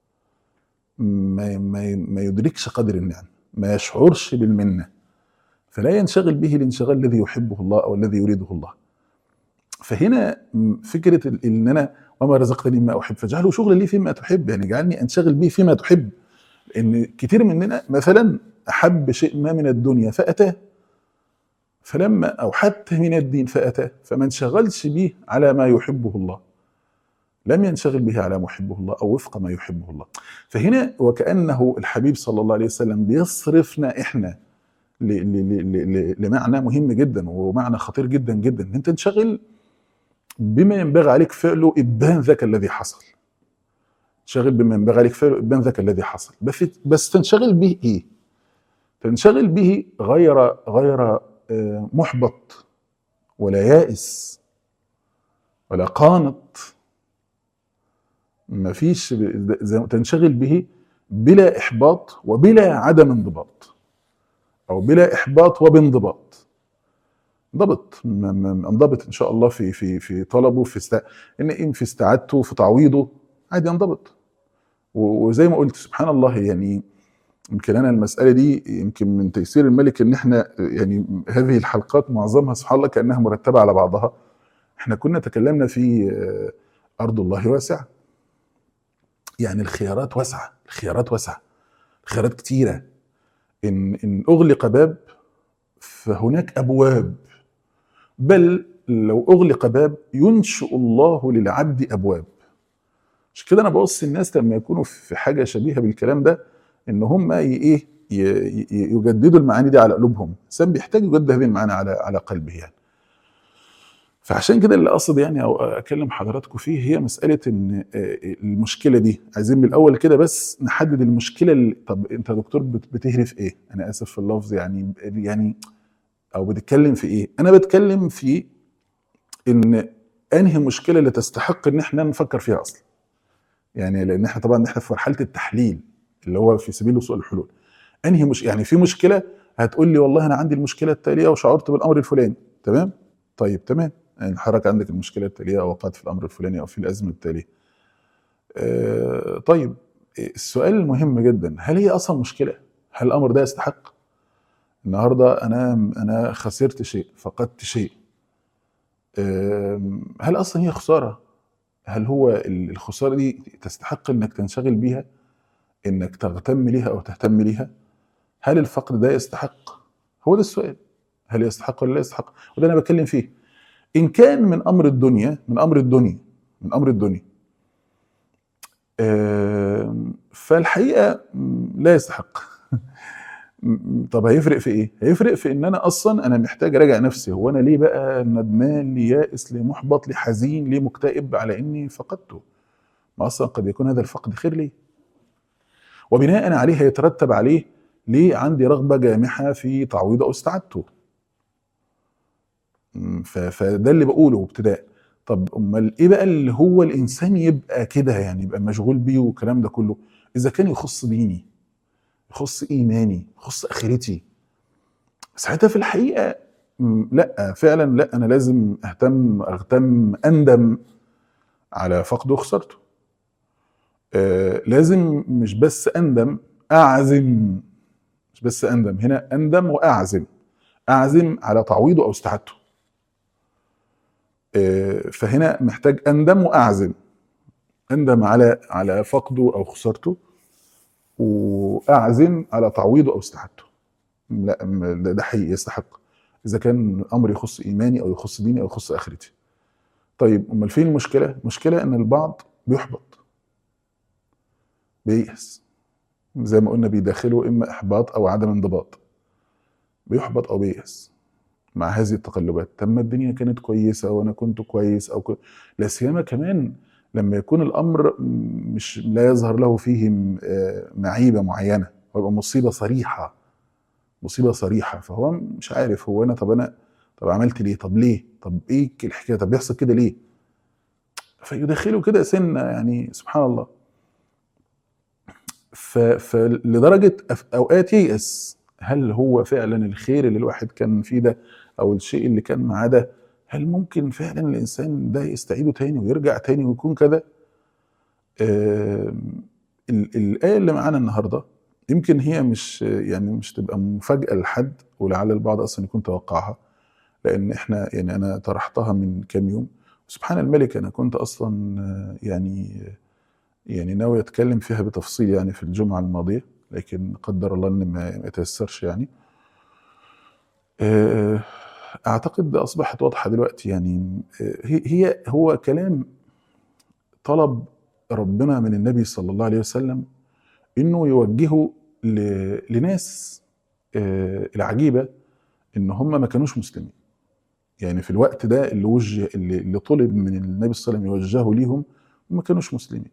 ما ما ما يدركش قدر النعم ما يشعرش بالمنه فلا ينشغل به الانشغال الذي يحبه الله او الذي يريده الله فهنا فكره ان انا وما رزقتني ما احب فاجعله شغلا لي فيما تحب يعني اجعلني انشغل به فيما تحب لان كتير مننا مثلا احب شيء ما من الدنيا فاتاه فلما او حتى من الدين فاتاه فما انشغلش به على ما يحبه الله لم ينشغل به على ما يحبه الله او وفق ما يحبه الله فهنا وكانه الحبيب صلى الله عليه وسلم بيصرفنا احنا ل- ل- ل- ل- لمعنى مهم جدا ومعنى خطير جدا جدا ان انت تنشغل بما ينبغي عليك فعله ابان ذاك الذي حصل تنشغل بما ينبغي عليك فعله ابان ذاك الذي حصل بس بس تنشغل به ايه تنشغل به غير غير آه، محبط ولا يائس ولا قانط ما فيش ب- زي- تنشغل به بلا احباط وبلا عدم انضباط او بلا احباط وبانضباط انضبط م- م- انضبط ان شاء الله في في في طلبه في است... ان في استعادته في تعويضه عادي انضبط و- وزي ما قلت سبحان الله يعني يمكن انا المساله دي يمكن من تيسير الملك ان احنا يعني هذه الحلقات معظمها سبحان الله كانها مرتبه على بعضها احنا كنا تكلمنا في آه، ارض الله واسعه يعني الخيارات واسعه الخيارات واسعه الخيارات كتيره ان ان اغلق باب فهناك ابواب بل لو اغلق باب ينشئ الله للعبد ابواب عشان كده انا بوصي الناس لما يكونوا في حاجه شبيهه بالكلام ده ان هم ي- ايه ي- ي- يجددوا المعاني دي على قلوبهم الانسان بيحتاج يجدد هذه المعاني على على قلبه يعني فعشان كده اللي اقصد يعني او اكلم حضراتكم فيه هي مساله ان آه، المشكله دي عايزين من الاول كده بس نحدد المشكله اللي طب انت يا دكتور بت- بتهرف ايه؟ انا اسف في اللفظ يعني يعني او بتتكلم في ايه؟ انا بتكلم في ان انهي مشكله اللي تستحق ان احنا نفكر فيها اصلا. يعني لان احنا طبعا احنا في مرحله التحليل اللي هو في سبيل وصول الحلول. انهي مش يعني في مشكله هتقول لي والله انا عندي المشكله التاليه وشعرت بالامر الفلاني تمام؟ طيب تمام يعني حضرتك عندك المشكله التاليه او وقعت في الامر الفلاني او في الازمه التاليه. آه طيب السؤال المهم جدا هل هي اصلا مشكله؟ هل الامر ده يستحق؟ النهارده انا انا خسرت شيء فقدت شيء آم، هل اصلا هي خساره؟ هل هو ال- الخساره دي تستحق انك تنشغل بيها؟ انك تهتم ليها او تهتم ليها؟ هل الفقد ده يستحق؟ هو ده السؤال هل يستحق ولا لا يستحق؟ وده انا بتكلم فيه ان كان من امر الدنيا من امر الدنيا من امر الدنيا آم، فالحقيقه م، لا يستحق م- طب هيفرق في ايه؟ هيفرق في ان انا اصلا انا محتاج اراجع نفسي هو انا ليه بقى ندمان ليه يائس ليه محبط ليه حزين ليه مكتئب على اني فقدته؟ ما اصلا قد يكون هذا الفقد خير لي وبناء عليه هيترتب عليه ليه عندي رغبه جامحه في تعويضه او استعادته م، ف- فده اللي بقوله ابتداء طب امال ايه بقى اللي هو الانسان يبقى كده يعني يبقى مشغول بيه والكلام ده كله اذا كان يخص ديني يخص ايماني يخص اخرتي ساعتها في الحقيقه م، لا فعلا لا انا لازم اهتم اهتم اندم على فقده وخسارته آه لازم مش بس اندم اعزم مش بس اندم هنا اندم واعزم اعزم على تعويضه او استعادته آه فهنا محتاج اندم واعزم اندم على على فقده او خسارته واعزم على تعويضه او استعادته لا م- ده ده حقيقي يستحق اذا كان امر يخص ايماني او يخص ديني او يخص اخرتي طيب امال فين المشكله المشكله ان البعض بيحبط بييأس زي ما قلنا بيداخله اما احباط او عدم انضباط بيحبط او بييأس مع هذه التقلبات طب ما الدنيا كانت كويسه وانا كنت كويس او كنت لا سيما كمان لما يكون الامر مش لا يظهر له فيه م- آه، معيبه معينه ويبقى مصيبه صريحه مصيبه صريحه فهو مش عارف هو انا طب انا طب عملت ليه طب ليه طب ايه الحكايه طب بيحصل كده ليه فيدخله كده سنه يعني سبحان الله ف- فلدرجه أف- اوقات ييأس هل هو فعلا الخير اللي الواحد كان فيه ده او الشيء اللي كان معاه ده هل ممكن فعلا الانسان ده يستعيده تاني ويرجع تاني ويكون كده آم، ال- الايه اللي معانا النهارده يمكن هي مش يعني مش تبقى مفاجاه لحد ولعل البعض اصلا يكون توقعها لان احنا يعني انا طرحتها من كام يوم سبحان الملك انا كنت اصلا آه، يعني يعني ناوي اتكلم فيها بتفصيل يعني في الجمعه الماضيه لكن قدر الله ان ما ما يتيسرش يعني آه، اعتقد اصبحت واضحه دلوقتي يعني آه، هي هي هو كلام طلب ربنا من النبي صلى الله عليه وسلم انه يوجهه ل- لناس آه، العجيبه ان هم ما كانوش مسلمين يعني في الوقت ده اللي وجه اللي, اللي طلب من النبي صلى الله عليه وسلم يوجهه ليهم ما كانوش مسلمين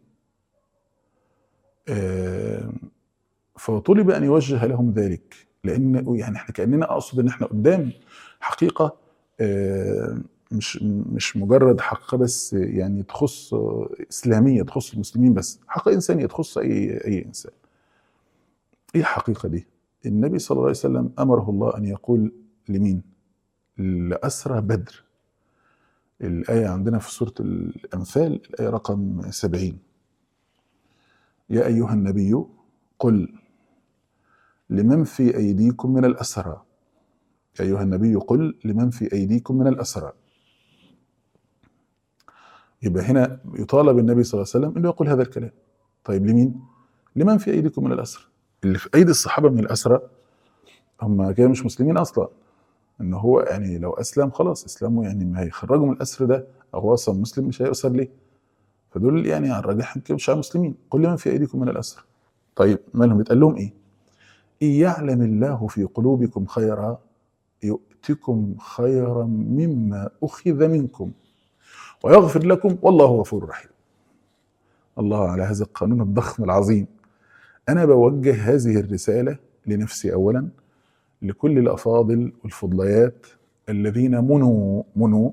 آه، فطلب ان يوجه لهم ذلك لان يعني احنا كاننا اقصد ان احنا قدام حقيقه آه، مش مش مجرد حقيقه بس يعني تخص آه، اسلاميه تخص المسلمين بس حقيقه انسانيه تخص اي اي انسان ايه الحقيقه دي النبي صلى الله عليه وسلم امره الله ان يقول لمين لاسرى بدر الايه عندنا في سوره الانفال الايه رقم 70 يا ايها النبي قل لمن في ايديكم من الاسرى يا ايها النبي قل لمن في ايديكم من الاسرى يبقى هنا يطالب النبي صلى الله عليه وسلم انه يقول هذا الكلام طيب لمين لمن في ايديكم من الاسرى اللي في ايدي الصحابه من الاسرى هم كانوا مش مسلمين اصلا ان هو يعني لو اسلم خلاص اسلامه يعني ما هيخرجوا من الاسر ده او هو اصلا مسلم مش هيؤسر ليه فدول يعني على الراجح يمكن مش مسلمين قل لمن في ايديكم من الاسر طيب مالهم يتقال لهم ايه ان يعلم الله في قلوبكم خيرا يؤتكم خيرا مما اخذ منكم ويغفر لكم والله غفور رحيم الله على هذا القانون الضخم العظيم انا بوجه هذه الرساله لنفسي اولا لكل الافاضل والفضليات الذين منوا منوا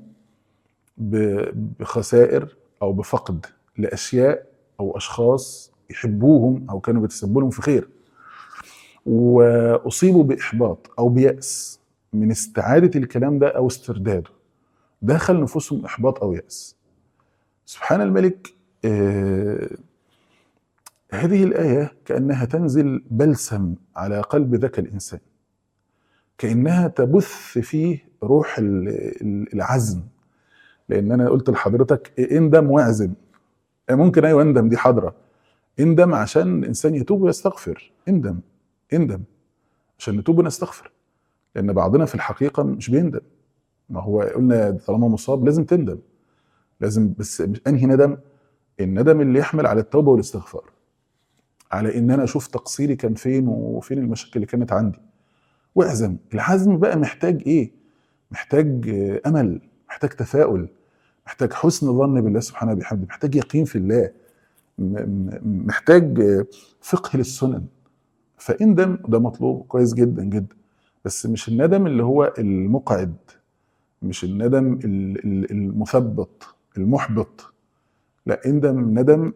بخسائر او بفقد لاشياء او اشخاص يحبوهم او كانوا بيتسببوا لهم في خير واصيبوا باحباط او بياس من استعاده الكلام ده او استرداده دخل نفوسهم احباط او ياس سبحان الملك آه هذه الايه كانها تنزل بلسم على قلب ذاك الانسان كانها تبث فيه روح العزم لان انا قلت لحضرتك اندم واعزم ممكن ايوه اندم دي حاضره اندم عشان الانسان يتوب ويستغفر اندم اندم عشان نتوب ونستغفر لان بعضنا في الحقيقه مش بيندم ما هو قلنا طالما مصاب لازم تندم لازم بس انهي ندم الندم اللي يحمل على التوبه والاستغفار على ان انا اشوف تقصيري كان فين وفين المشاكل اللي كانت عندي واعزم العزم بقى محتاج ايه محتاج امل محتاج تفاؤل محتاج حسن ظن بالله سبحانه وبحمده محتاج يقين في الله محتاج فقه للسنن فاندم ده مطلوب كويس جدا جدا بس مش الندم اللي هو المقعد مش الندم المثبط المحبط لا اندم ندم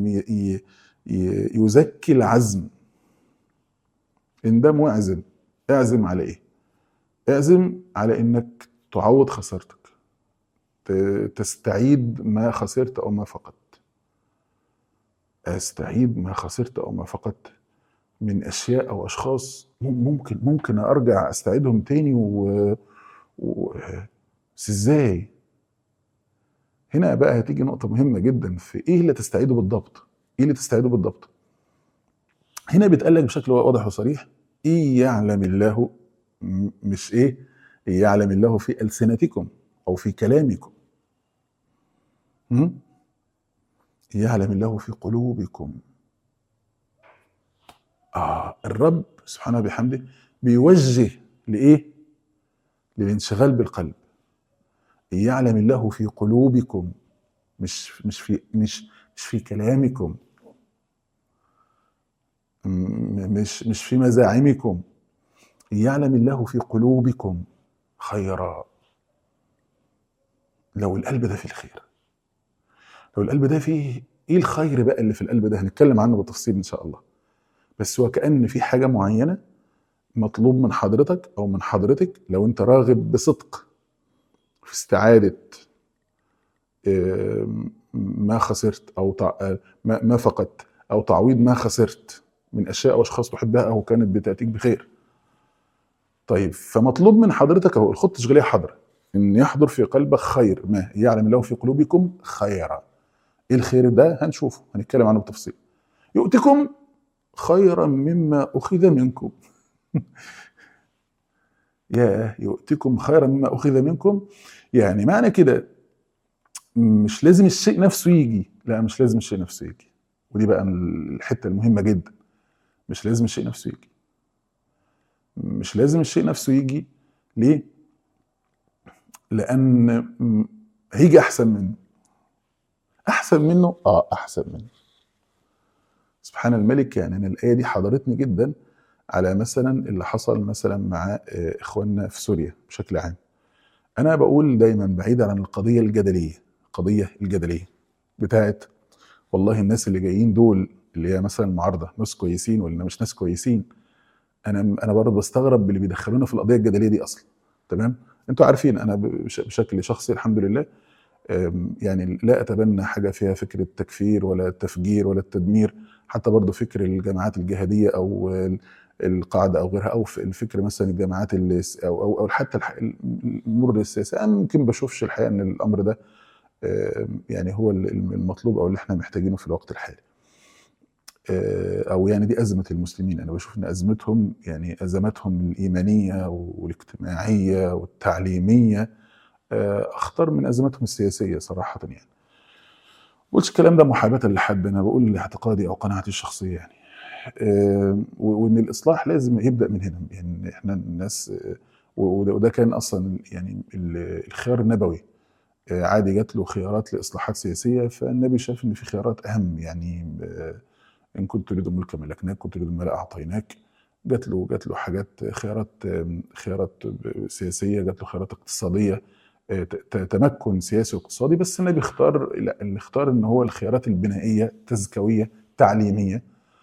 يزكي العزم اندم واعزم اعزم على ايه اعزم على انك تعوض خسارتك تستعيد ما خسرت او ما فقدت استعيد ما خسرت او ما فقدت من اشياء او اشخاص ممكن ممكن ارجع استعيدهم تاني و, و... بس ازاي هنا بقى هتيجي نقطة مهمة جدا في ايه اللي تستعيده بالضبط ايه اللي تستعيده بالضبط هنا بيتقال لك بشكل واضح وصريح إن يعلم الله مش إيه يعلم الله في ألسنتكم أو في كلامكم يعلم الله في قلوبكم آه الرب سبحانه وبحمده بيوجه لإيه؟ للانشغال بالقلب يعلم الله في قلوبكم مش مش في مش مش في كلامكم مش مش في مزاعمكم يعلم الله في قلوبكم خيرا لو القلب ده فيه الخير لو القلب ده فيه ايه الخير بقى اللي في القلب ده هنتكلم عنه بالتفصيل ان شاء الله بس وكأن في حاجة معينة مطلوب من حضرتك او من حضرتك لو انت راغب بصدق في استعادة ما خسرت او ما فقدت او تعويض ما خسرت من اشياء واشخاص تحبها او كانت بتاتيك بخير. طيب فمطلوب من حضرتك اهو الخطه التشغيليه حاضره ان يحضر في قلبك خير ما يعلم الله في قلوبكم خيرا. ايه الخير ده؟ هنشوفه هنتكلم عنه بالتفصيل. يؤتكم خيرا مما اخذ منكم. يا يؤتكم خيرا مما اخذ منكم يعني معنى كده مش لازم الشيء نفسه يجي لا مش لازم الشيء نفسه يجي ودي بقى الحته المهمه جدا مش لازم الشيء نفسه يجي مش لازم الشيء نفسه يجي ليه لان هيجي احسن منه احسن منه اه احسن منه سبحان الملك يعني انا الايه دي حضرتني جدا على مثلا اللي حصل مثلا مع اخواننا في سوريا بشكل عام انا بقول دايما بعيدا عن القضيه الجدليه القضيه الجدليه بتاعت والله الناس اللي جايين دول اللي هي مثلا المعارضه ناس كويسين ولا مش ناس كويسين انا انا برضه بستغرب باللي بيدخلونا في القضيه الجدليه دي اصلا تمام انتوا عارفين انا بش- بشكل شخصي الحمد لله أم، يعني لا اتبنى حاجه فيها فكره تكفير ولا التفجير ولا التدمير حتى برضه فكر الجماعات الجهاديه او ال- القاعده او غيرها او في الفكر مثلا الجماعات اللي او او, أو حتى الح- الامور السياسيه انا ممكن بشوفش الحقيقه ان الامر ده أم، يعني هو ال- المطلوب او اللي احنا محتاجينه في الوقت الحالي آه، او يعني دي ازمه المسلمين انا بشوف ان ازمتهم يعني ازماتهم الايمانيه والاجتماعيه والتعليميه آه، اخطر من ازمتهم السياسيه صراحه يعني ما بقولش الكلام ده محاباه لحد انا بقول لاعتقادي او قناعتي الشخصيه يعني آه، و- وان الاصلاح لازم يبدا من هنا يعني احنا الناس آه، وده وده كان اصلا يعني ال- الخيار النبوي آه، عادي جات له خيارات لاصلاحات سياسيه فالنبي شاف ان في خيارات اهم يعني آه، ان كنت تريد الملك ملكناك كنت تريد المال اعطيناك جات له جات له حاجات خيارات آم، خيارات سياسيه جات له خيارات اقتصاديه آه، ت- ت- تمكن سياسي واقتصادي بس النبي اختار لا اللي اختار ان هو الخيارات البنائيه تزكويه تعليميه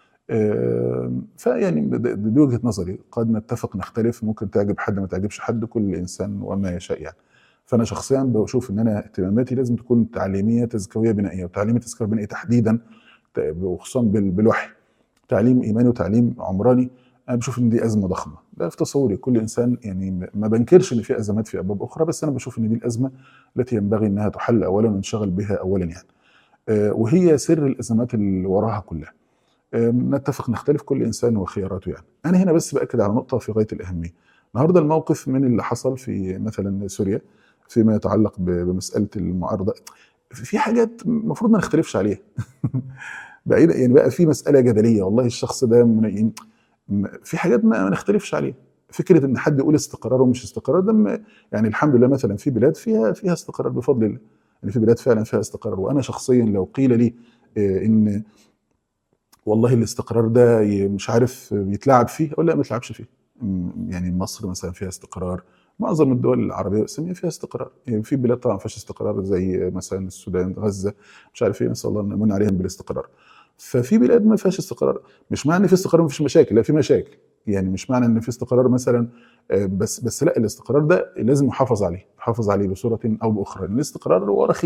آم، فيعني د- د- دي وجهه نظري قد نتفق نختلف ممكن تعجب حد ما تعجبش حد كل انسان وما يشاء يعني فانا شخصيا بشوف ان انا اهتماماتي لازم تكون تعليميه تزكويه بنائيه وتعليميه تزكويه بنائيه تحديدا ت- وخصوصا بال- بالوحي تعليم ايماني وتعليم عمراني انا بشوف ان دي ازمه ضخمه ده في تصوري كل انسان يعني م- ما بنكرش ان في ازمات في ابواب اخرى بس انا بشوف ان دي الازمه التي ينبغي انها تحل اولا وننشغل بها اولا يعني آه، وهي سر الازمات اللي وراها كلها آم، نتفق نختلف كل انسان وخياراته يعني انا هنا بس باكد على نقطه في غايه الاهميه النهارده الموقف من اللي حصل في مثلا سوريا فيما يتعلق ب- بمساله المعارضه في حاجات المفروض ما نختلفش عليها بعيد يعني بقى في مساله جدليه والله الشخص ده من يعني م- في حاجات ما ما نختلفش عليها فكره ان حد يقول استقرار ومش استقرار ده م- يعني الحمد لله مثلا في بلاد فيها فيها استقرار بفضل الله يعني في بلاد فعلا فيها استقرار وانا شخصيا لو قيل لي آه، ان والله الاستقرار ده ي- مش عارف يتلعب فيه اقول لا ما تلعبش فيه م- يعني مصر مثلا فيها استقرار معظم الدول العربيه والاسلاميه فيها استقرار يعني في بلاد طبعا ما فيهاش استقرار زي مثلا السودان غزه مش عارف ايه نسال الله ان يمن عليهم بالاستقرار ففي بلاد ما فيهاش استقرار مش معنى ان في استقرار ما فيش مشاكل لا في مشاكل يعني مش معنى ان في استقرار مثلا آه، بس بس لا الاستقرار ده لازم يحافظ عليه يحافظ عليه بصوره او باخرى لان الاستقرار هو رخيص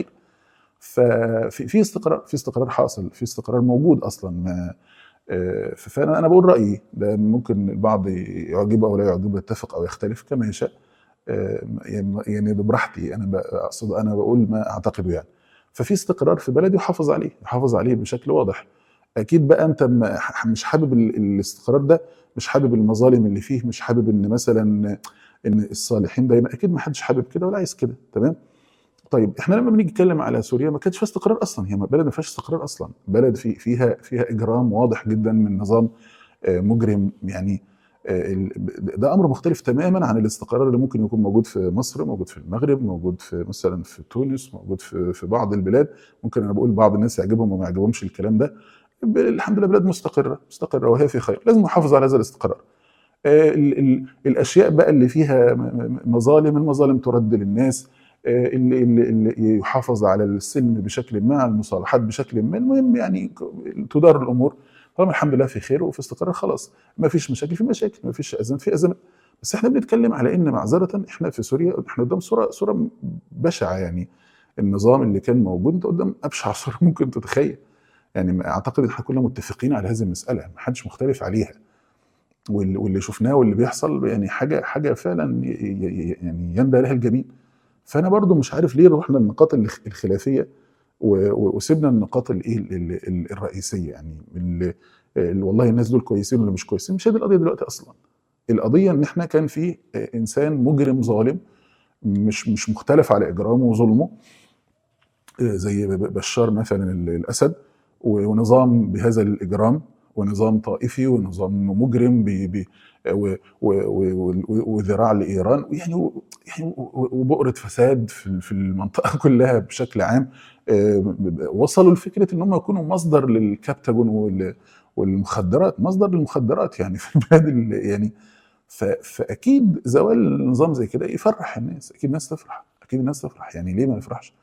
ففي في استقرار في استقرار حاصل في استقرار موجود اصلا ما آه، فانا انا بقول رايي ده ممكن البعض يعجبه او لا يعجبه يتفق او يختلف كما يشاء آه، يعني يعني ده براحتي انا ب- اقصد انا بقول ما اعتقده يعني ففي استقرار في بلدي يحافظ عليه يحافظ عليه بشكل واضح اكيد بقى انت ما- ح- مش حابب ال- الاستقرار ده مش حابب المظالم اللي فيه مش حابب ان مثلا ان الصالحين دايما اكيد ما حدش حابب كده ولا عايز كده تمام طيب احنا لما بنيجي نتكلم على سوريا ما كانش فيها استقرار اصلا هي بلد ما فيهاش استقرار اصلا بلد في فيها فيها اجرام واضح جدا من نظام آه، مجرم يعني آه، ال- ده امر مختلف تماما عن الاستقرار اللي ممكن يكون موجود في مصر موجود في المغرب موجود في مثلا في تونس موجود في في بعض البلاد ممكن انا بقول بعض الناس يعجبهم وما يعجبهمش الكلام ده ب- الحمد لله بلاد مستقره مستقره وهي في خير لازم نحافظ على هذا الاستقرار آه، ال- ال- الاشياء بقى اللي فيها م- م- مظالم المظالم ترد للناس آه، اللي, اللي, اللي يحافظ على السلم بشكل ما على المصالحات بشكل ما المهم يعني ك- تدار الامور طالما الحمد لله في خير وفي استقرار خلاص ما فيش مشاكل في مشاكل ما فيش ازمات في ازمات بس احنا بنتكلم على ان معذره احنا في سوريا احنا قدام صوره صوره بشعه يعني النظام اللي كان موجود انت قدام ابشع صوره ممكن تتخيل يعني اعتقد ان احنا كلنا متفقين على هذه المساله ما حدش مختلف عليها واللي واللي شفناه واللي بيحصل يعني حاجه حاجه فعلا ي- ي- يعني يندى لها الجبين فانا برضو مش عارف ليه رحنا النقاط الخ- الخلافيه و- و- وسيبنا النقاط الايه ال- ال- ال- الرئيسيه يعني ال- ال- والله الناس دول كويسين ولا مش كويسين مش هي دي القضيه دلوقتي اصلا القضيه ان احنا كان في انسان مجرم ظالم مش مش مختلف على اجرامه وظلمه زي ب- بشار مثلا ال- الاسد و- ونظام بهذا الاجرام ونظام طائفي ونظام مجرم بي بي و- و- و- و- وذراع لايران يعني و- يعني و- وبؤره فساد في في المنطقه كلها بشكل عام آه، وصلوا لفكره ان هم يكونوا مصدر للكبتاجون وال- والمخدرات مصدر للمخدرات يعني في البلاد اللي- يعني ف- فاكيد زوال نظام زي كده يفرح الناس اكيد الناس تفرح اكيد الناس تفرح يعني ليه ما نفرحش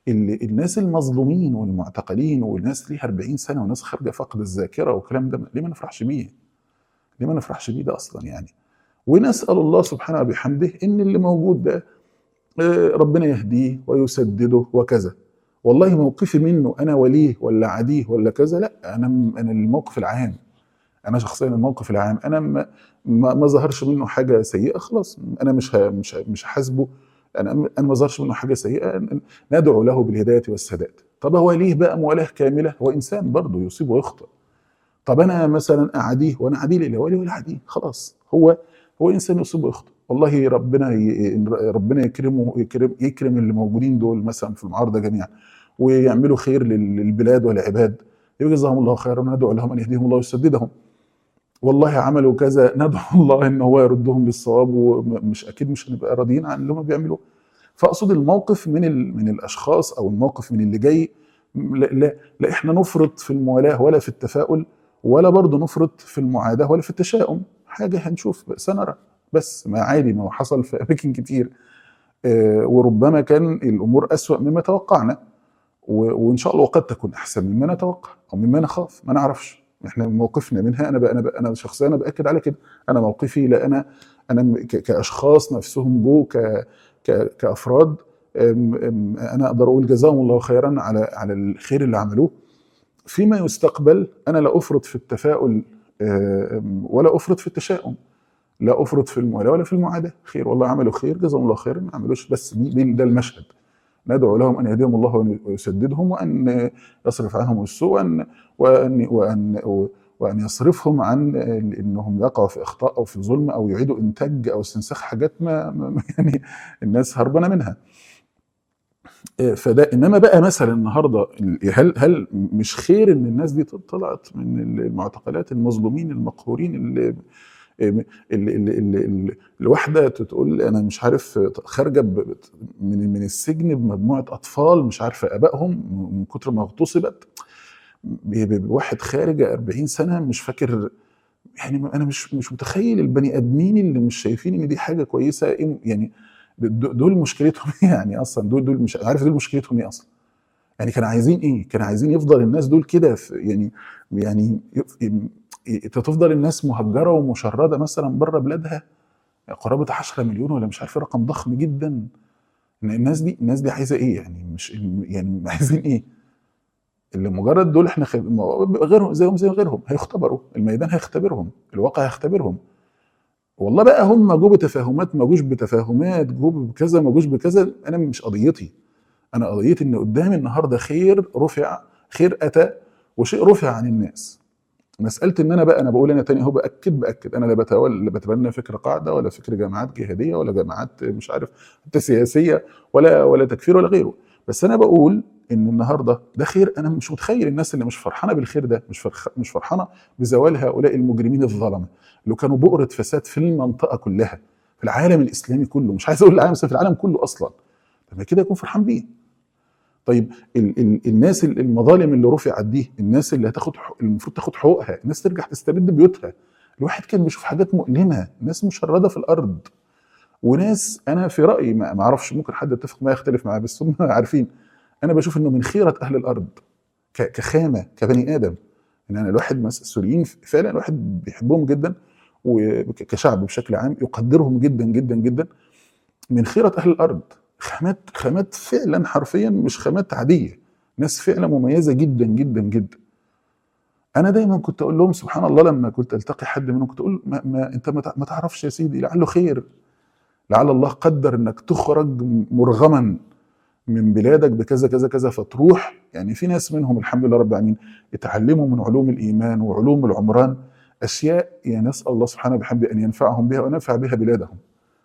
اللي الناس المظلومين والمعتقلين والناس ليها 40 سنه وناس خارجه فقد الذاكره والكلام ده ليه ما نفرحش بيه؟ ليه ما نفرحش بيه ده اصلا يعني؟ ونسال الله سبحانه وبحمده ان اللي موجود ده آه، ربنا يهديه ويسدده وكذا. والله موقفي منه انا وليه ولا عديه ولا كذا لا انا انا الموقف العام انا شخصيا الموقف العام انا ما ما, ما ظهرش منه حاجه سيئه خلاص انا مش ه- مش ه- مش هحاسبه انا انا ما ظهرش منه حاجه سيئه ن- ندعو له بالهدايه والسداد طب هو ليه بقى موالاه كامله هو انسان برضه يصيب ويخطئ طب انا مثلا اعاديه وانا عاديه لله ولي ولا عاديه خلاص هو هو انسان يصيب ويخطئ والله ربنا ي- ربنا يكرمه يكرم يكرم اللي موجودين دول مثلا في المعارضه جميعا ويعملوا خير لل- للبلاد والعباد يجزاهم الله خيرا وندعو لهم ان يهديهم الله ويسددهم والله عملوا كذا ندعو الله ان هو يردهم للصواب ومش اكيد مش هنبقى راضيين عن اللي هم بيعملوه فاقصد الموقف من ال- من الاشخاص او الموقف من اللي جاي لا, لا, لا احنا نفرط في الموالاه ولا في التفاؤل ولا برضه نفرط في المعاداه ولا في التشاؤم حاجه هنشوف سنرى بس ما عادي ما هو حصل في اماكن كتير آه، وربما كان الامور اسوا مما توقعنا و- وان شاء الله وقد تكون احسن مما نتوقع او مما نخاف ما نعرفش احنا موقفنا منها انا بقى انا بقى انا شخصيا انا باكد على كده انا موقفي لا انا انا م- ك- كاشخاص نفسهم جو ك ك- كافراد أم- أم، انا اقدر اقول جزاهم الله خيرا على على الخير اللي عملوه فيما يستقبل انا لا افرط في التفاؤل أم، ولا افرط في التشاؤم لا افرط في الموالاه ولا في المعاداه خير والله عملوا خير جزاهم الله خيرا ما عملوش بس دي دي- ده المشهد ندعو لهم ان يهديهم الله وأن ويسددهم وان يصرف عنهم السوء وان وان وان وان يصرفهم عن انهم يقعوا في اخطاء او في ظلم او يعيدوا انتاج او استنساخ حاجات ما ما- يعني الناس هربانه منها. فده انما بقى مثلا النهارده هل هل مش خير ان الناس دي طلعت من المعتقلات المظلومين المقهورين اللي اللي اللي اللي اللي الواحده تقول انا مش عارف خارجه ب- من من السجن بمجموعه اطفال مش عارفه ابائهم من كتر ما اغتصبت ب- ب- واحد خارج 40 سنه مش فاكر يعني انا مش مش متخيل البني ادمين اللي مش شايفين ان دي حاجه كويسه إيه يعني د- دول مشكلتهم إيه يعني اصلا دول دول مش عارف دول مشكلتهم ايه اصلا يعني كانوا عايزين ايه؟ كانوا عايزين يفضل الناس دول كده في- يعني يعني يف- ي- تفضل الناس مهجره ومشرده مثلا بره بلادها قرابه 10 مليون ولا مش عارف رقم ضخم جدا إن الناس دي الناس دي عايزه ايه يعني مش يعني عايزين ايه؟ اللي مجرد دول احنا خ... ما- غيرهم زيهم زي غيرهم هيختبروا الميدان هيختبرهم الواقع هيختبرهم والله بقى هم جو بتفاهمات ما جوش بتفاهمات جو بكذا ما جوش بكذا انا مش قضيتي انا قضيتي ان قدامي النهارده خير رفع خير اتى وشيء رفع عن الناس مساله ان انا بقى انا بقول انا تاني اهو باكد باكد انا لا بتولى لا بتبنى فكر قاعده ولا فكر جماعات جهاديه ولا جماعات مش عارف حتى سياسيه ولا ولا تكفير ولا غيره بس انا بقول ان النهارده ده خير انا مش متخيل الناس اللي مش فرحانه بالخير ده مش فرخ مش فرحانه بزوال هؤلاء المجرمين الظلمه اللي كانوا بؤره فساد في المنطقه كلها في العالم الاسلامي كله مش عايز اقول العالم بس في العالم كله اصلا لما كده يكون فرحان بيه طيب ال ال الناس ال- المظالم اللي رفعت دي الناس اللي هتاخد حق- المفروض تاخد حقوقها الناس ترجع تسترد بيوتها الواحد كان بيشوف حاجات مؤلمه ناس مشرده في الارض وناس انا في رايي ما ما اعرفش ممكن حد يتفق معايا يختلف معايا بس هم عارفين انا بشوف انه من خيره اهل الارض ك- كخامه كبني ادم ان انا الواحد مثلا السوريين فعلا الواحد بيحبهم جدا وكشعب بشكل عام يقدرهم جدا جدا جدا من خيره اهل الارض خامات خامات فعلا حرفيا مش خامات عاديه ناس فعلا مميزه جدا جدا جدا انا دايما كنت اقول لهم سبحان الله لما كنت التقي حد منهم كنت اقول ما, ما انت ما تع- ما تعرفش يا سيدي لعله خير لعل الله قدر انك تخرج مرغما من بلادك بكذا كذا كذا فتروح يعني في ناس منهم الحمد لله رب العالمين اتعلموا من علوم الايمان وعلوم العمران اشياء يعني نسال الله سبحانه وبحمده ان ينفعهم بها وينفع بها بلادهم.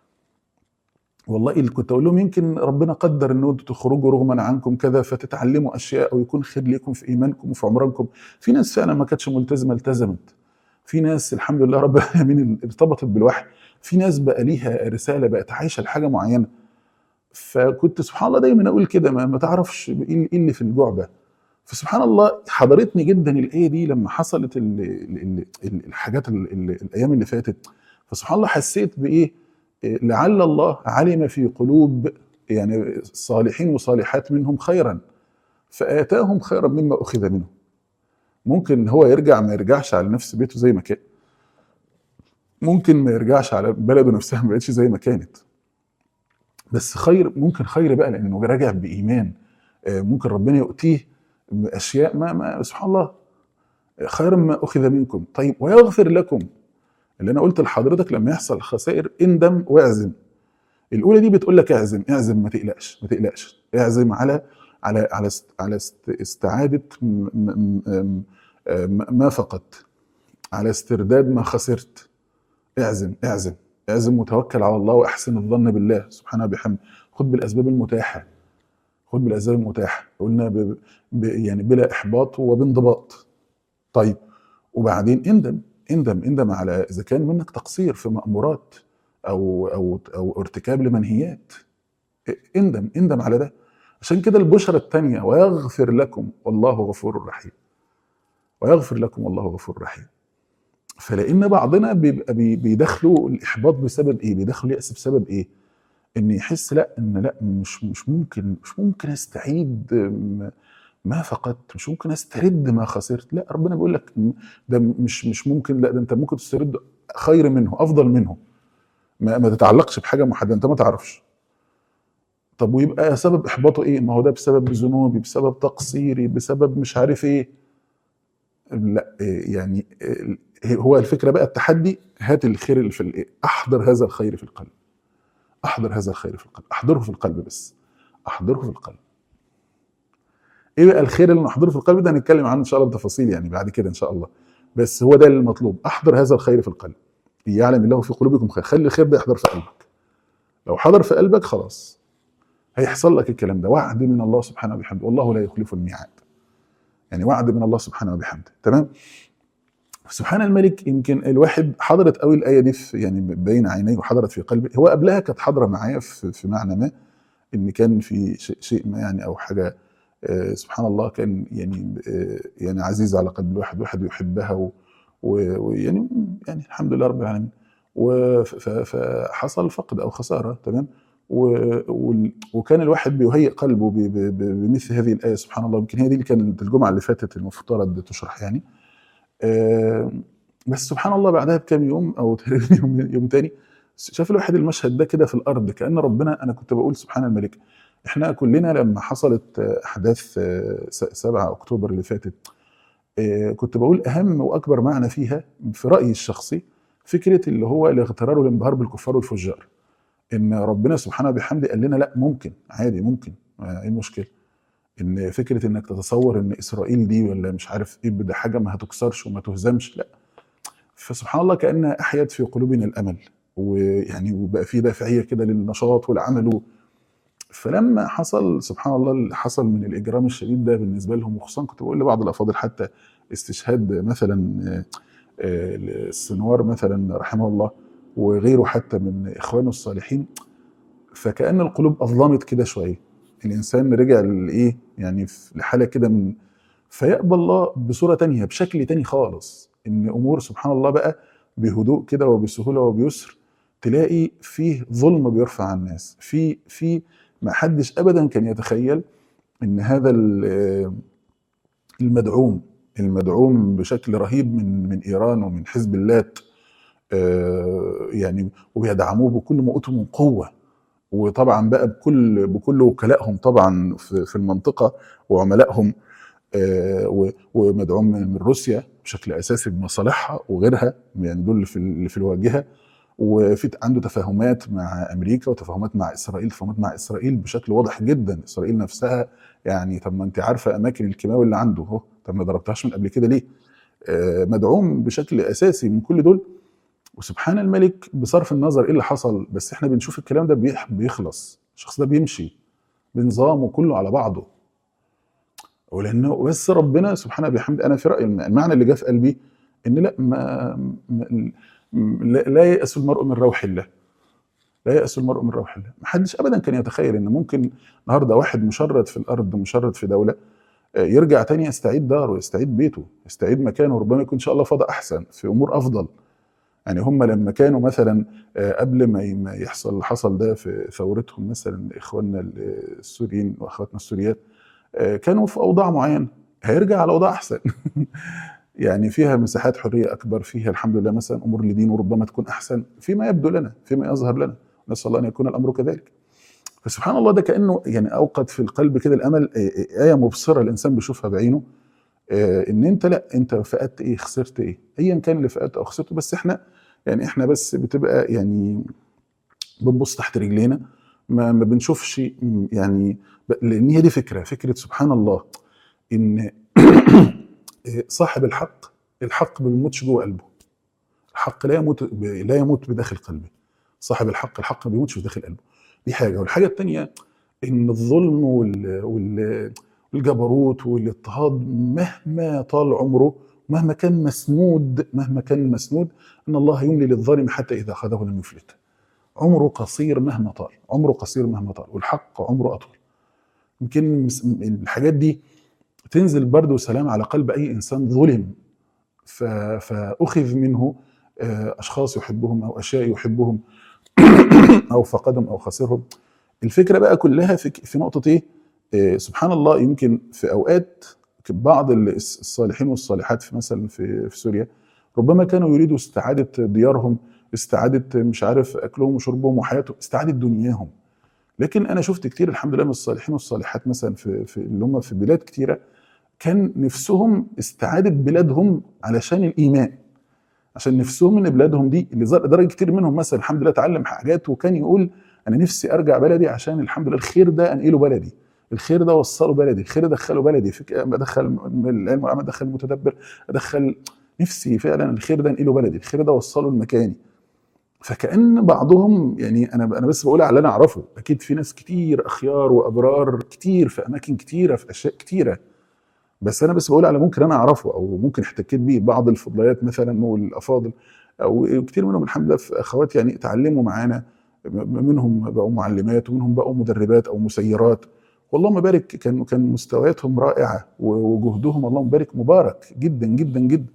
والله اللي كنت اقول لهم يمكن ربنا قدر ان انتوا تخرجوا رغما عنكم كذا فتتعلموا اشياء او يكون خير ليكم في ايمانكم وفي عمرانكم. في ناس فعلا ما كانتش ملتزمه التزمت. في ناس الحمد لله رب العالمين ارتبطت بالوحي. في ناس بقى ليها رساله بقت عايشه لحاجه معينه. فكنت سبحان الله دايما اقول كده ما, ما تعرفش ايه إيه اللي في الجعبه فسبحان الله حضرتني جدا الايه دي لما حصلت ال ال ال الحاجات ال ال الايام اللي فاتت فسبحان الله حسيت بايه إيه، لعل الله علم في قلوب يعني صالحين وصالحات منهم خيرا فآتاهم خيرا مما أخذ منهم ممكن هو يرجع ما يرجعش على نفس بيته زي ما كان ممكن ما يرجعش على بلده نفسها ما بقتش زي ما كانت بس خير ممكن خير بقى لانه راجع بايمان آه، ممكن ربنا يؤتيه اشياء ما, ما سبحان الله خيرا ما اخذ منكم طيب ويغفر لكم اللي انا قلت لحضرتك لما يحصل خسائر اندم واعزم الاولى دي بتقول لك اعزم اعزم ما تقلقش ما تقلقش اعزم على على على است- على است- استعاده م- م- م- م- ما فقدت على استرداد ما خسرت اعزم اعزم اعزم وتوكل على الله واحسن الظن بالله سبحانه وبحمده خد بالاسباب المتاحه خد بالاسباب المتاحه قلنا ب... ب... يعني بلا احباط وبانضباط طيب وبعدين اندم اندم اندم على اذا كان منك تقصير في مامورات او او او ارتكاب لمنهيات اندم اندم على ده عشان كده البشرى الثانيه ويغفر لكم والله غفور رحيم ويغفر لكم والله غفور رحيم فلان بعضنا بيبقى بي- بيدخلوا الاحباط بسبب ايه؟ بيدخلوا الياس بسبب ايه؟ ان يحس لا ان لا مش مش ممكن مش ممكن استعيد م- ما فقدت مش ممكن استرد ما خسرت لا ربنا بيقول لك م- ده مش مش ممكن لا ده انت ممكن تسترد خير منه افضل منه ما, ما تتعلقش بحاجه محدده انت ما تعرفش طب ويبقى سبب احباطه ايه؟ ما هو ده بسبب ذنوبي بسبب تقصيري بسبب مش عارف ايه لا إيه يعني إيه هو الفكره بقى التحدي هات الخير اللي في الايه احضر هذا الخير في القلب احضر هذا الخير في القلب احضره في القلب بس احضره في القلب ايه بقى الخير اللي نحضره في القلب ده هنتكلم عنه ان شاء الله بتفاصيل يعني بعد كده ان شاء الله بس هو ده المطلوب احضر هذا الخير في القلب يعلم الله في قلوبكم خير خلي الخير ده يحضر في قلبك لو حضر في قلبك خلاص هيحصل لك الكلام ده وعد من الله سبحانه وبحمده والله لا يخلف الميعاد يعني وعد من الله سبحانه وبحمده تمام سبحان الملك يمكن الواحد حضرت قوي الايه دي في يعني بين عينيه وحضرت في قلبي هو قبلها كانت حاضره معايا في, في معنى ما ان كان في شيء, شيء ما يعني او حاجه آه سبحان الله كان يعني آه يعني عزيز على قلب الواحد واحد يحبها و- و- ويعني يعني الحمد لله رب العالمين وف- ف- فحصل فقد او خساره تمام و- وال- وكان الواحد بيهيئ قلبه ب- ب- ب- بمثل هذه الايه سبحان الله يمكن هي دي اللي كانت الجمعه اللي فاتت المفترض تشرح يعني آه، بس سبحان الله بعدها بكام يوم او تقريبا يوم يوم تاني شاف الواحد المشهد ده كده في الارض كان ربنا انا كنت بقول سبحان الملك احنا كلنا لما حصلت آه، احداث آه، س- 7 اكتوبر اللي فاتت آه، كنت بقول اهم واكبر معنى فيها في رايي الشخصي فكره اللي هو الاغترار والانبهار بالكفار والفجار ان ربنا سبحانه وبحمده قال لنا لا ممكن عادي ممكن آه، ايه المشكله ان فكره انك تتصور ان اسرائيل دي ولا مش عارف ايه ده حاجه ما هتكسرش وما تهزمش لا فسبحان الله كانها احيت في قلوبنا الامل ويعني وبقى في دافعيه كده للنشاط والعمل و- فلما حصل سبحان الله اللي حصل من الاجرام الشديد ده بالنسبه لهم وخصوصا كنت بقول لبعض الافاضل حتى استشهاد مثلا آه، آه، السنوار مثلا رحمه الله وغيره حتى من اخوانه الصالحين فكأن القلوب أظلمت كده شوية الإنسان رجع لإيه يعني في- لحالة كده من فيقبل الله بصورة تانية بشكل تاني خالص إن أمور سبحان الله بقى بهدوء كده وبسهولة وبيسر تلاقي فيه ظلم بيرفع عن الناس في في ما حدش أبدا كان يتخيل إن هذا ال- المدعوم المدعوم بشكل رهيب من من إيران ومن حزب اللات آه، يعني وبيدعموه بكل ما أوتوا من قوة وطبعا بقى بكل بكل وكلائهم طبعا في في المنطقه وعملائهم آه، و- ومدعوم من من روسيا بشكل اساسي بمصالحها وغيرها يعني دول اللي في اللي في الواجهه وفي عنده تفاهمات مع امريكا وتفاهمات مع اسرائيل تفاهمات مع اسرائيل بشكل واضح جدا اسرائيل نفسها يعني طب ما انت عارفه اماكن الكيماوي اللي عنده اهو طب ما ضربتهاش من قبل كده ليه؟ آه، مدعوم بشكل اساسي من كل دول وسبحان الملك بصرف النظر ايه اللي حصل بس احنا بنشوف الكلام ده بيح- بيخلص الشخص ده بيمشي بنظامه كله على بعضه ولانه بس ربنا سبحانه بحمد انا في رايي الم- المعنى اللي جه في قلبي ان لا ما ما- لا لا يأس المرء من روح الله لا يأس المرء من روح الله ما حدش ابدا كان يتخيل ان ممكن النهارده واحد مشرد في الارض مشرد في دوله آه، يرجع تاني يستعيد داره يستعيد بيته يستعيد مكانه ربما يكون ان شاء الله فضاء احسن في امور افضل يعني هم لما كانوا مثلا آه، قبل ما ي- ما يحصل اللي حصل ده في ثورتهم مثلا اخواننا ال- السوريين واخواتنا السوريات آه، كانوا في اوضاع معينه هيرجع على اوضاع احسن يعني فيها مساحات حريه اكبر فيها الحمد لله مثلا امور لدين وربما تكون احسن فيما يبدو لنا فيما يظهر لنا نسال الله ان يكون الامر كذلك فسبحان الله ده كانه يعني اوقد في القلب كده الامل آه، آه، ايه مبصره الانسان بيشوفها بعينه آه، ان انت لا انت فقدت ايه خسرت ايه ايا كان اللي فقدته او خسرته بس احنا يعني احنا بس بتبقى يعني بنبص تحت رجلينا ما, ما بنشوفش م، يعني ب- لان هي دي فكره فكره سبحان الله ان صاحب الحق الحق ما بيموتش جوه قلبه الحق لا يموت ب- لا يموت بداخل قلبه صاحب الحق الحق ما بيموتش بداخل قلبه دي حاجه والحاجه الثانيه ان الظلم وال وال والجبروت والاضطهاد مهما طال عمره مهما كان مسنود مهما كان مسنود ان الله يملي للظالم حتى اذا اخذه لم يفلت عمره قصير مهما طال عمره قصير مهما طال والحق عمره اطول يمكن مس- الحاجات دي تنزل برد وسلام على قلب اي انسان ظلم ف- فاخذ منه آه، اشخاص يحبهم او اشياء يحبهم او فقدهم او خسرهم الفكره بقى كلها في في نقطه ايه آه، سبحان الله يمكن في اوقات بعض ال- الصالحين والصالحات في مثلا في في سوريا ربما كانوا يريدوا استعاده ديارهم استعاده مش عارف اكلهم وشربهم وحياتهم استعاده دنياهم لكن انا شفت كتير الحمد لله من الصالحين والصالحات مثلا في, في اللي هم في بلاد كتيره كان نفسهم استعاده بلادهم علشان الايمان عشان نفسهم ان بلادهم دي اللي زار- درجه كتير منهم مثلا الحمد لله اتعلم حاجات وكان يقول انا نفسي ارجع بلدي عشان الحمد لله الخير ده انقله بلدي الخير ده وصله بلدي الخير ده دخله بلدي فك... ادخل العلم ادخل المتدبر ادخل نفسي فعلا الخير ده انقله بلدي الخير ده وصله لمكاني فكأن بعضهم يعني انا انا بس بقول على اللي انا اعرفه اكيد في ناس كتير اخيار وابرار كتير في اماكن كتيره في اشياء كتيره بس انا بس بقول على ممكن انا اعرفه او ممكن احتكيت بيه بعض الفضليات مثلا والافاضل او كتير منهم الحمد لله في اخوات يعني اتعلموا معانا م- منهم بقوا معلمات ومنهم بقوا مدربات او مسيرات واللهم بارك كان كان مستوياتهم رائعه و- وجهدهم اللهم بارك مبارك جدا جدا جدا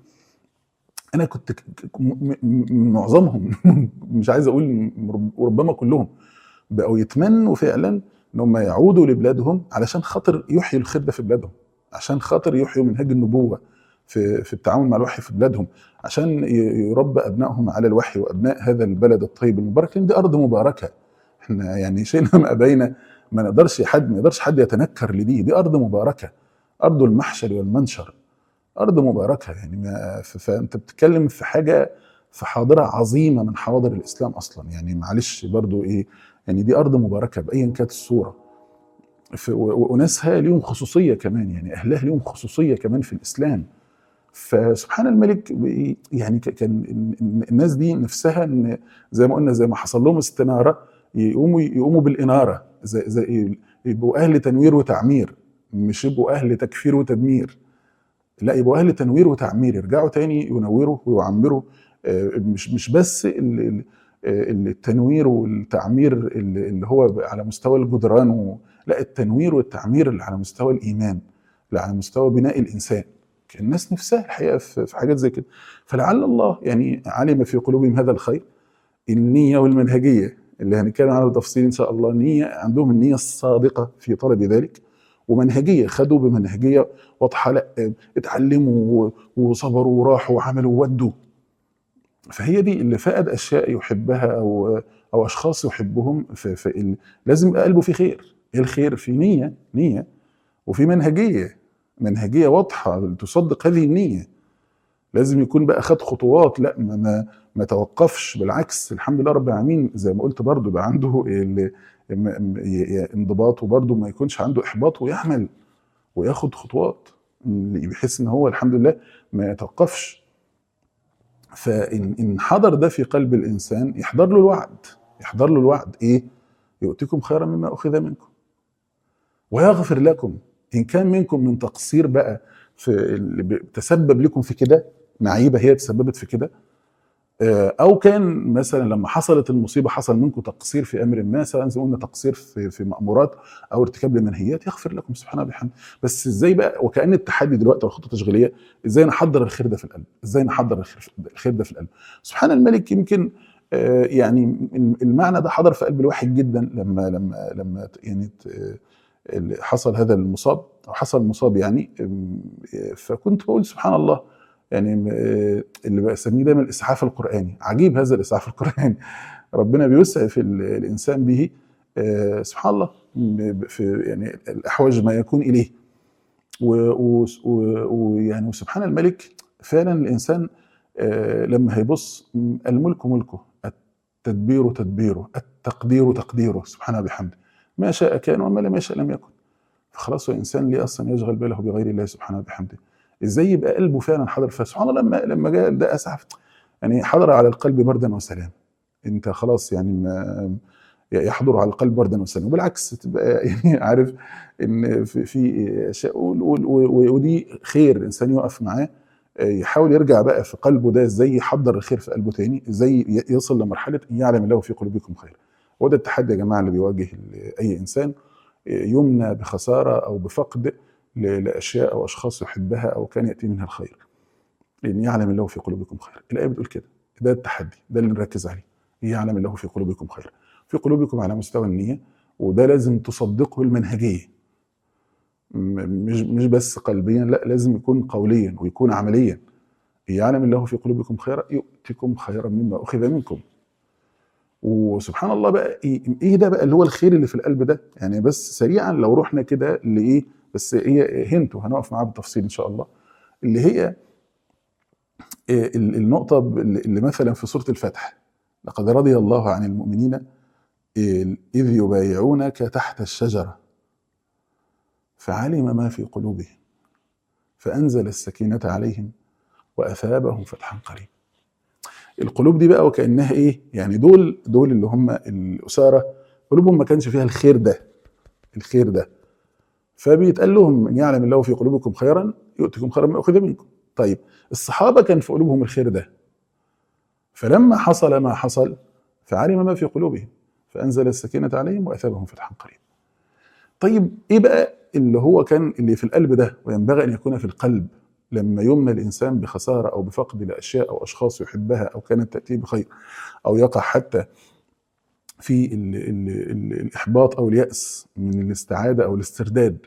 انا كنت ك- ك- م- م- من معظمهم مش عايز اقول م- وربما كلهم بقوا يتمنوا فعلا ان هم يعودوا لبلادهم علشان خاطر يحيوا الخير ده في بلادهم عشان خاطر يحيوا منهج النبوه في في التعامل مع الوحي في بلادهم عشان ي- يربى ابنائهم على الوحي وابناء هذا البلد الطيب المبارك لان دي ارض مباركه احنا يعني شئنا ما ابينا ما نقدرش حد ما يقدرش حد يتنكر لدي دي ارض مباركه ارض المحشر والمنشر ارض مباركه يعني ما ف- فانت بتتكلم في حاجه في حاضره عظيمه من حواضر الاسلام اصلا يعني معلش برضو ايه يعني دي ارض مباركه بايا كانت الصوره في- و- وناسها ليهم خصوصيه كمان يعني اهلها ليهم خصوصيه كمان في الاسلام فسبحان الملك بي- يعني ك- كان ال- ال- الناس دي نفسها ان زي ما قلنا زي ما حصل لهم استناره يقوموا يقوموا بالاناره زي زي يبقوا اهل تنوير وتعمير مش يبقوا اهل تكفير وتدمير لا يبقوا اهل تنوير وتعمير يرجعوا تاني ينوروا ويعمروا آه، مش مش بس ال- ال- آه، التنوير والتعمير اللي اللي هو على مستوى الجدران و- لا التنوير والتعمير اللي على مستوى الايمان اللي على مستوى بناء الانسان كان الناس نفسها الحقيقه في في حاجات زي كده فلعل الله يعني علم في قلوبهم هذا الخير النيه والمنهجيه اللي هنتكلم عنها بالتفصيل ان شاء الله نيه عندهم النيه الصادقه في طلب ذلك ومنهجيه خدوا بمنهجيه واضحه لا آه، اتعلموا و- وصبروا وراحوا وعملوا وودوا فهي دي اللي فقد اشياء يحبها او او اشخاص يحبهم في, في ال- لازم يبقى قلبه في خير ايه الخير في نيه نيه وفي منهجيه منهجيه واضحه تصدق هذه النيه لازم يكون بقى خد خطوات لا ما ما, ما توقفش بالعكس الحمد لله رب العالمين زي ما قلت برضو يبقى عنده ال- م- م- ي- ي- انضباط وبرضو ما يكونش عنده احباط ويعمل وياخد خطوات بحيث ان هو الحمد لله ما يتوقفش فان ان حضر ده في قلب الانسان يحضر له الوعد يحضر له الوعد ايه يؤتكم خيرا مما اخذ منكم ويغفر لكم ان كان منكم من تقصير بقى في اللي ب- تسبب لكم في كده معيبه هي تسببت في كده آه، او كان مثلا لما حصلت المصيبه حصل منكم تقصير في امر ما سواء زي ما قلنا تقصير في في مامورات او ارتكاب لمنهيات يغفر لكم سبحانه وبحمده بس ازاي بقى وكان التحدي دلوقتي والخطه التشغيليه ازاي نحضر الخير ده في القلب ازاي نحضر الخير الخير ده في القلب سبحان الملك يمكن آه، يعني المعنى ده حضر في قلب الواحد جدا لما لما لما يعني ت- اللي حصل هذا المصاب او حصل مصاب يعني أم، فكنت بقول سبحان الله يعني آه، اللي بسميه دايما الاسعاف القراني عجيب هذا الاسعاف القراني ربنا بيسعف ال- الانسان به آه، سبحان الله ب- في يعني الاحوج ما يكون اليه و- و- و- ويعني وسبحان الملك فعلا الانسان آه، لما هيبص م، الملك ملكه التدبير تدبيره التقدير تقديره سبحانه بحمده ما شاء كان وما لم يشاء لم يكن فخلاص هو انسان ليه اصلا يشغل باله بغير الله سبحانه وبحمده ازاي يبقى قلبه فعلا حاضر فسبحان الله لما لما جاء ده اسعف يعني حضر على القلب بردا وسلام انت خلاص يعني ما يحضر على القلب بردا وسلام وبالعكس تبقى يعني عارف ان في في اشياء وال- وال- و- ودي خير الانسان يقف معاه يحاول يرجع بقى في قلبه ده ازاي يحضر الخير في قلبه تاني ازاي ي- يصل لمرحله ان يعلم الله في قلوبكم خير هو ده التحدي يا جماعه اللي بيواجه اي انسان يمنى بخساره او بفقد ل- لاشياء او اشخاص يحبها او كان ياتي منها الخير ان يعلم الله في قلوبكم خير الايه بتقول كده ده التحدي ده اللي نركز عليه يعلم الله في قلوبكم خير في قلوبكم على مستوى النيه وده لازم تصدقه المنهجيه م- مش مش بس قلبيا لا لازم يكون قوليا ويكون عمليا يعلم الله في قلوبكم خيرا يؤتكم خيرا مما اخذ منكم وسبحان الله بقى ايه إيه ده بقى اللي هو الخير اللي في القلب ده يعني بس سريعا لو رحنا كده لايه بس هي هنتو هنقف معاه بالتفصيل ان شاء الله اللي هي إيه ال- النقطه اللي اللي مثلا في سوره الفتح لقد رضي الله عن المؤمنين إيه اذ يبايعونك تحت الشجره فعلم ما في قلوبهم فانزل السكينه عليهم واثابهم فتحا قريبا القلوب دي بقى وكانها ايه يعني دول دول اللي هم الاساره قلوبهم ما كانش فيها الخير ده الخير ده فبيتقال لهم ان يعلم الله في قلوبكم خيرا يؤتكم خيرا ما اخذ منكم طيب الصحابه كان في قلوبهم الخير ده فلما حصل ما حصل فعلم ما في قلوبهم فانزل السكينه عليهم واثابهم فتحا قريبا طيب ايه بقى اللي هو كان اللي في القلب ده وينبغي ان يكون في القلب لما يمنى الانسان بخساره او بفقد لاشياء او اشخاص يحبها او كانت تاتيه بخير او يقع حتى في ال ال ال الاحباط او الياس من الاستعاده او الاسترداد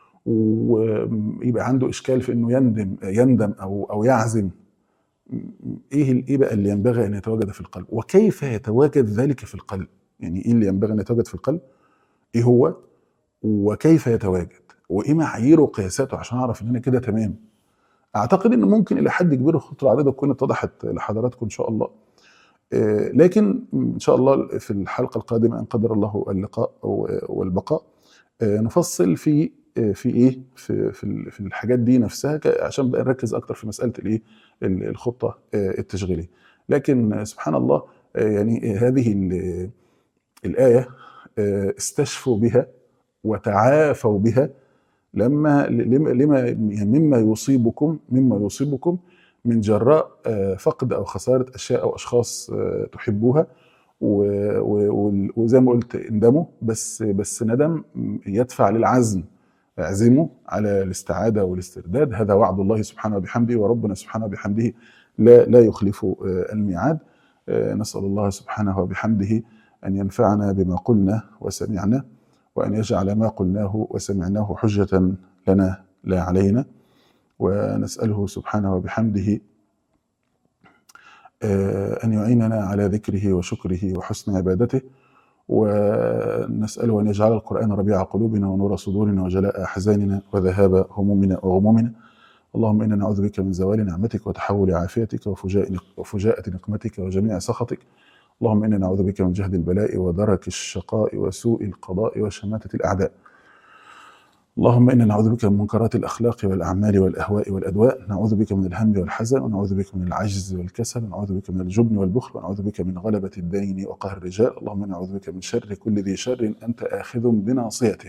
ويبقى عنده اشكال في انه يندم يندم او او يعزم ايه ال- ايه بقى اللي ينبغي ان يتواجد في القلب وكيف يتواجد ذلك في القلب يعني ايه اللي ينبغي ان يتواجد في القلب ايه هو وكيف يتواجد وايه معاييره وقياساته عشان اعرف ان انا كده تمام اعتقد ان ممكن الى حد كبير الخطوه العريضه تكون اتضحت لحضراتكم ان شاء الله آه، لكن ان شاء الله في الحلقه القادمه ان قدر الله اللقاء و- والبقاء آه، نفصل في آه، في ايه في في ال- في الحاجات دي نفسها ك- عشان بقى نركز اكتر في مساله الايه ال- الخطه آه، التشغيليه لكن آه، سبحان الله آه، يعني آه، هذه ال- الايه آه، استشفوا بها وتعافوا بها لما لما لما يعني مما يصيبكم مما يصيبكم من جراء آه، فقد او خساره اشياء او اشخاص آه، تحبوها و- و- وال- وزي ما قلت اندموا بس بس ندم يدفع للعزم اعزموا على الاستعاده والاسترداد هذا وعد الله سبحانه وبحمده وربنا سبحانه وبحمده لا لا يخلف آه، الميعاد آه، نسال الله سبحانه وبحمده ان ينفعنا بما قلنا وسمعنا وأن يجعل ما قلناه وسمعناه حجة لنا لا علينا ونسأله سبحانه وبحمده آه، أن يعيننا على ذكره وشكره وحسن عبادته ونسأله أن يجعل القرآن ربيع قلوبنا ونور صدورنا وجلاء أحزاننا وذهاب همومنا وغمومنا اللهم إنا نعوذ بك من زوال نعمتك وتحول عافيتك وفجاء وفجاءة نقمتك وجميع سخطك اللهم إنا نعوذ بك من جهد البلاء ودرك الشقاء وسوء القضاء وشماتة الأعداء اللهم إنا نعوذ بك من منكرات الأخلاق والأعمال والأهواء والأدواء نعوذ بك من الهم والحزن ونعوذ بك من العجز والكسل ونعوذ بك من الجبن والبخل ونعوذ بك من غلبة الدين وقهر الرجال اللهم إنا نعوذ بك من شر كل ذي شر أنت آخذ بناصيته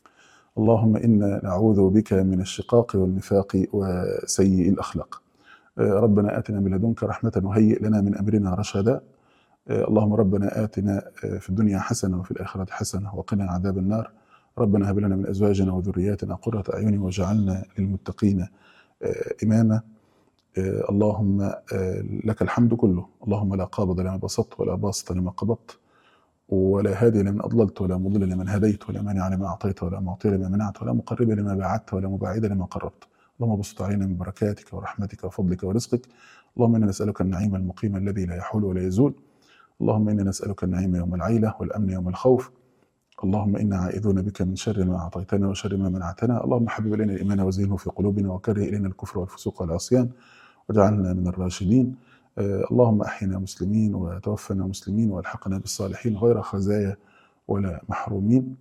اللهم إنا نعوذ بك من الشقاق والنفاق وسيء الأخلاق آه، ربنا آتنا من لدنك رحمة وهيئ لنا من أمرنا رشدا آه، اللهم ربنا آتنا آه، في الدنيا حسنة وفي الآخرة حسنة وقنا عذاب النار ربنا هب لنا من أزواجنا وذرياتنا قرة أعين واجعلنا للمتقين آه، إماما آه، اللهم آه، لك الحمد كله اللهم لا قابض لما بسطت ولا باسط لما قبضت ولا هادي لمن أضللت ولا مضل لمن هديت ولا مانع لما أعطيت ولا معطي لما منعت ولا مقرب لما بعدت ولا مباعد لما قربت اللهم بسط علينا من بركاتك ورحمتك وفضلك ورزقك اللهم إنا نسألك النعيم المقيم الذي لا يحول ولا يزول اللهم إنا نسألك النعيم يوم العيلة والأمن يوم الخوف اللهم إنا عائذون بك من شر ما أعطيتنا وشر ما منعتنا اللهم حبب إلينا الإيمان وزينه في قلوبنا وكره إلينا الكفر والفسوق والعصيان واجعلنا من الراشدين آه، اللهم أحينا مسلمين وتوفنا مسلمين والحقنا بالصالحين غير خزايا ولا محرومين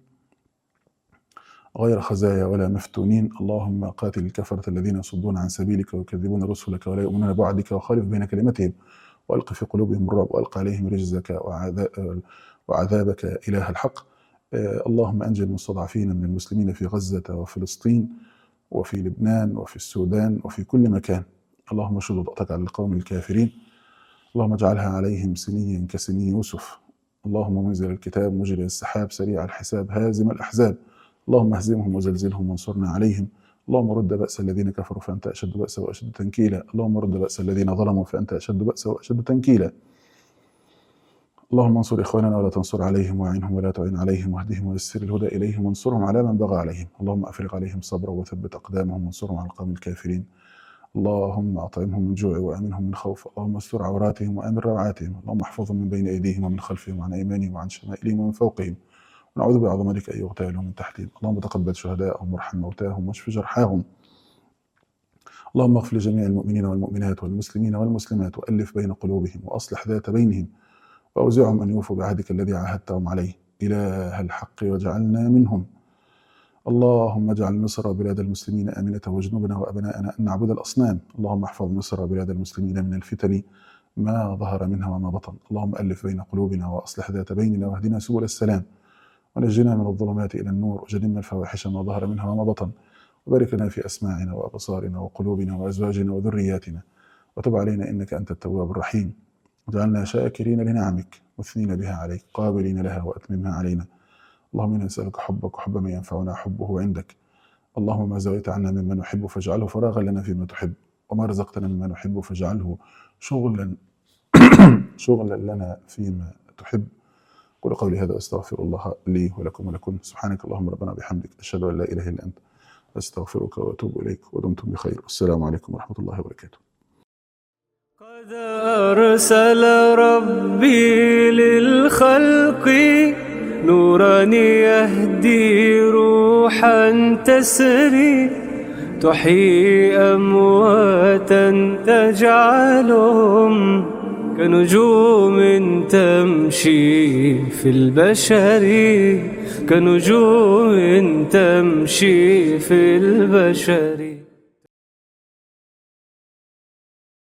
غير خزايا ولا مفتونين اللهم قاتل الكفرة الذين يصدون عن سبيلك ويكذبون رسلك ولا يؤمنون بعدك وخالف بين كلمتهم وألق في قلوبهم الرعب وألق عليهم رجزك وعذا- وعذابك إله الحق آه، اللهم أنجل المستضعفين من المسلمين في غزة وفلسطين وفي لبنان وفي السودان وفي كل مكان اللهم شد ضغطك على القوم الكافرين اللهم اجعلها عليهم سنيا كسني يوسف اللهم منزل الكتاب مجري السحاب سريع الحساب هازم الأحزاب اللهم اهزمهم وزلزلهم وانصرنا عليهم اللهم رد بأس الذين كفروا فأنت أشد بأسا وأشد تنكيلا اللهم رد بأس الذين ظلموا فأنت أشد بأسا وأشد تنكيلا اللهم انصر إخواننا ولا تنصر عليهم وأعنهم ولا تعين عليهم واهدهم ويسر الهدى إليهم وانصرهم على من بغى عليهم اللهم أفرغ عليهم صبرا وثبت أقدامهم وانصرهم على القوم الكافرين اللهم أطعمهم من جوع وآمنهم من خوف اللهم استر عوراتهم وآمن روعاتهم اللهم احفظهم من بين أيديهم ومن خلفهم وعن أيمانهم وعن شمائلهم ومن فوقهم ونعوذ بعظمتك أن يغتالوا من تحتهم اللهم تقبل شهداءهم وارحم موتاهم واشف جرحاهم اللهم اغفر لجميع المؤمنين والمؤمنات والمسلمين والمسلمات وألف بين قلوبهم وأصلح ذات بينهم وأوزعهم أن يوفوا بعهدك الذي عاهدتهم عليه إله الحق واجعلنا منهم اللهم اجعل مصر وبلاد المسلمين آمنة واجنبنا وأبناءنا أن نعبد الأصنام اللهم احفظ مصر وبلاد المسلمين من الفتن ما ظهر منها وما بطن اللهم ألف بين قلوبنا وأصلح ذات بيننا واهدنا سبل السلام ونجنا من الظلمات إلى النور وجنبنا الفواحش ما ظهر منها وما بطن وبارك لنا في أسماعنا وأبصارنا وقلوبنا وأزواجنا وذرياتنا وتب علينا إنك أنت التواب الرحيم واجعلنا شاكرين لنعمك مثنين بها عليك قابلين لها وأتممها علينا اللهم إنا نسألك حبك وحب من ينفعنا حبه عندك اللهم ما زويت عنا مما نحب فاجعله فراغا لنا فيما تحب وما رزقتنا مما نحب فاجعله شغلا شغلا لنا فيما تحب قل قولي هذا واستغفر الله لي ولكم ولكم سبحانك اللهم ربنا بحمدك اشهد ان لا اله الا انت استغفرك واتوب اليك ودمتم بخير والسلام عليكم ورحمه الله وبركاته قد أرسل ربي للخلق نورا يهدي روحا تسري تحيي أمواتا تجعلهم كنجوم تمشي في البشر كنجوم تمشي في البشر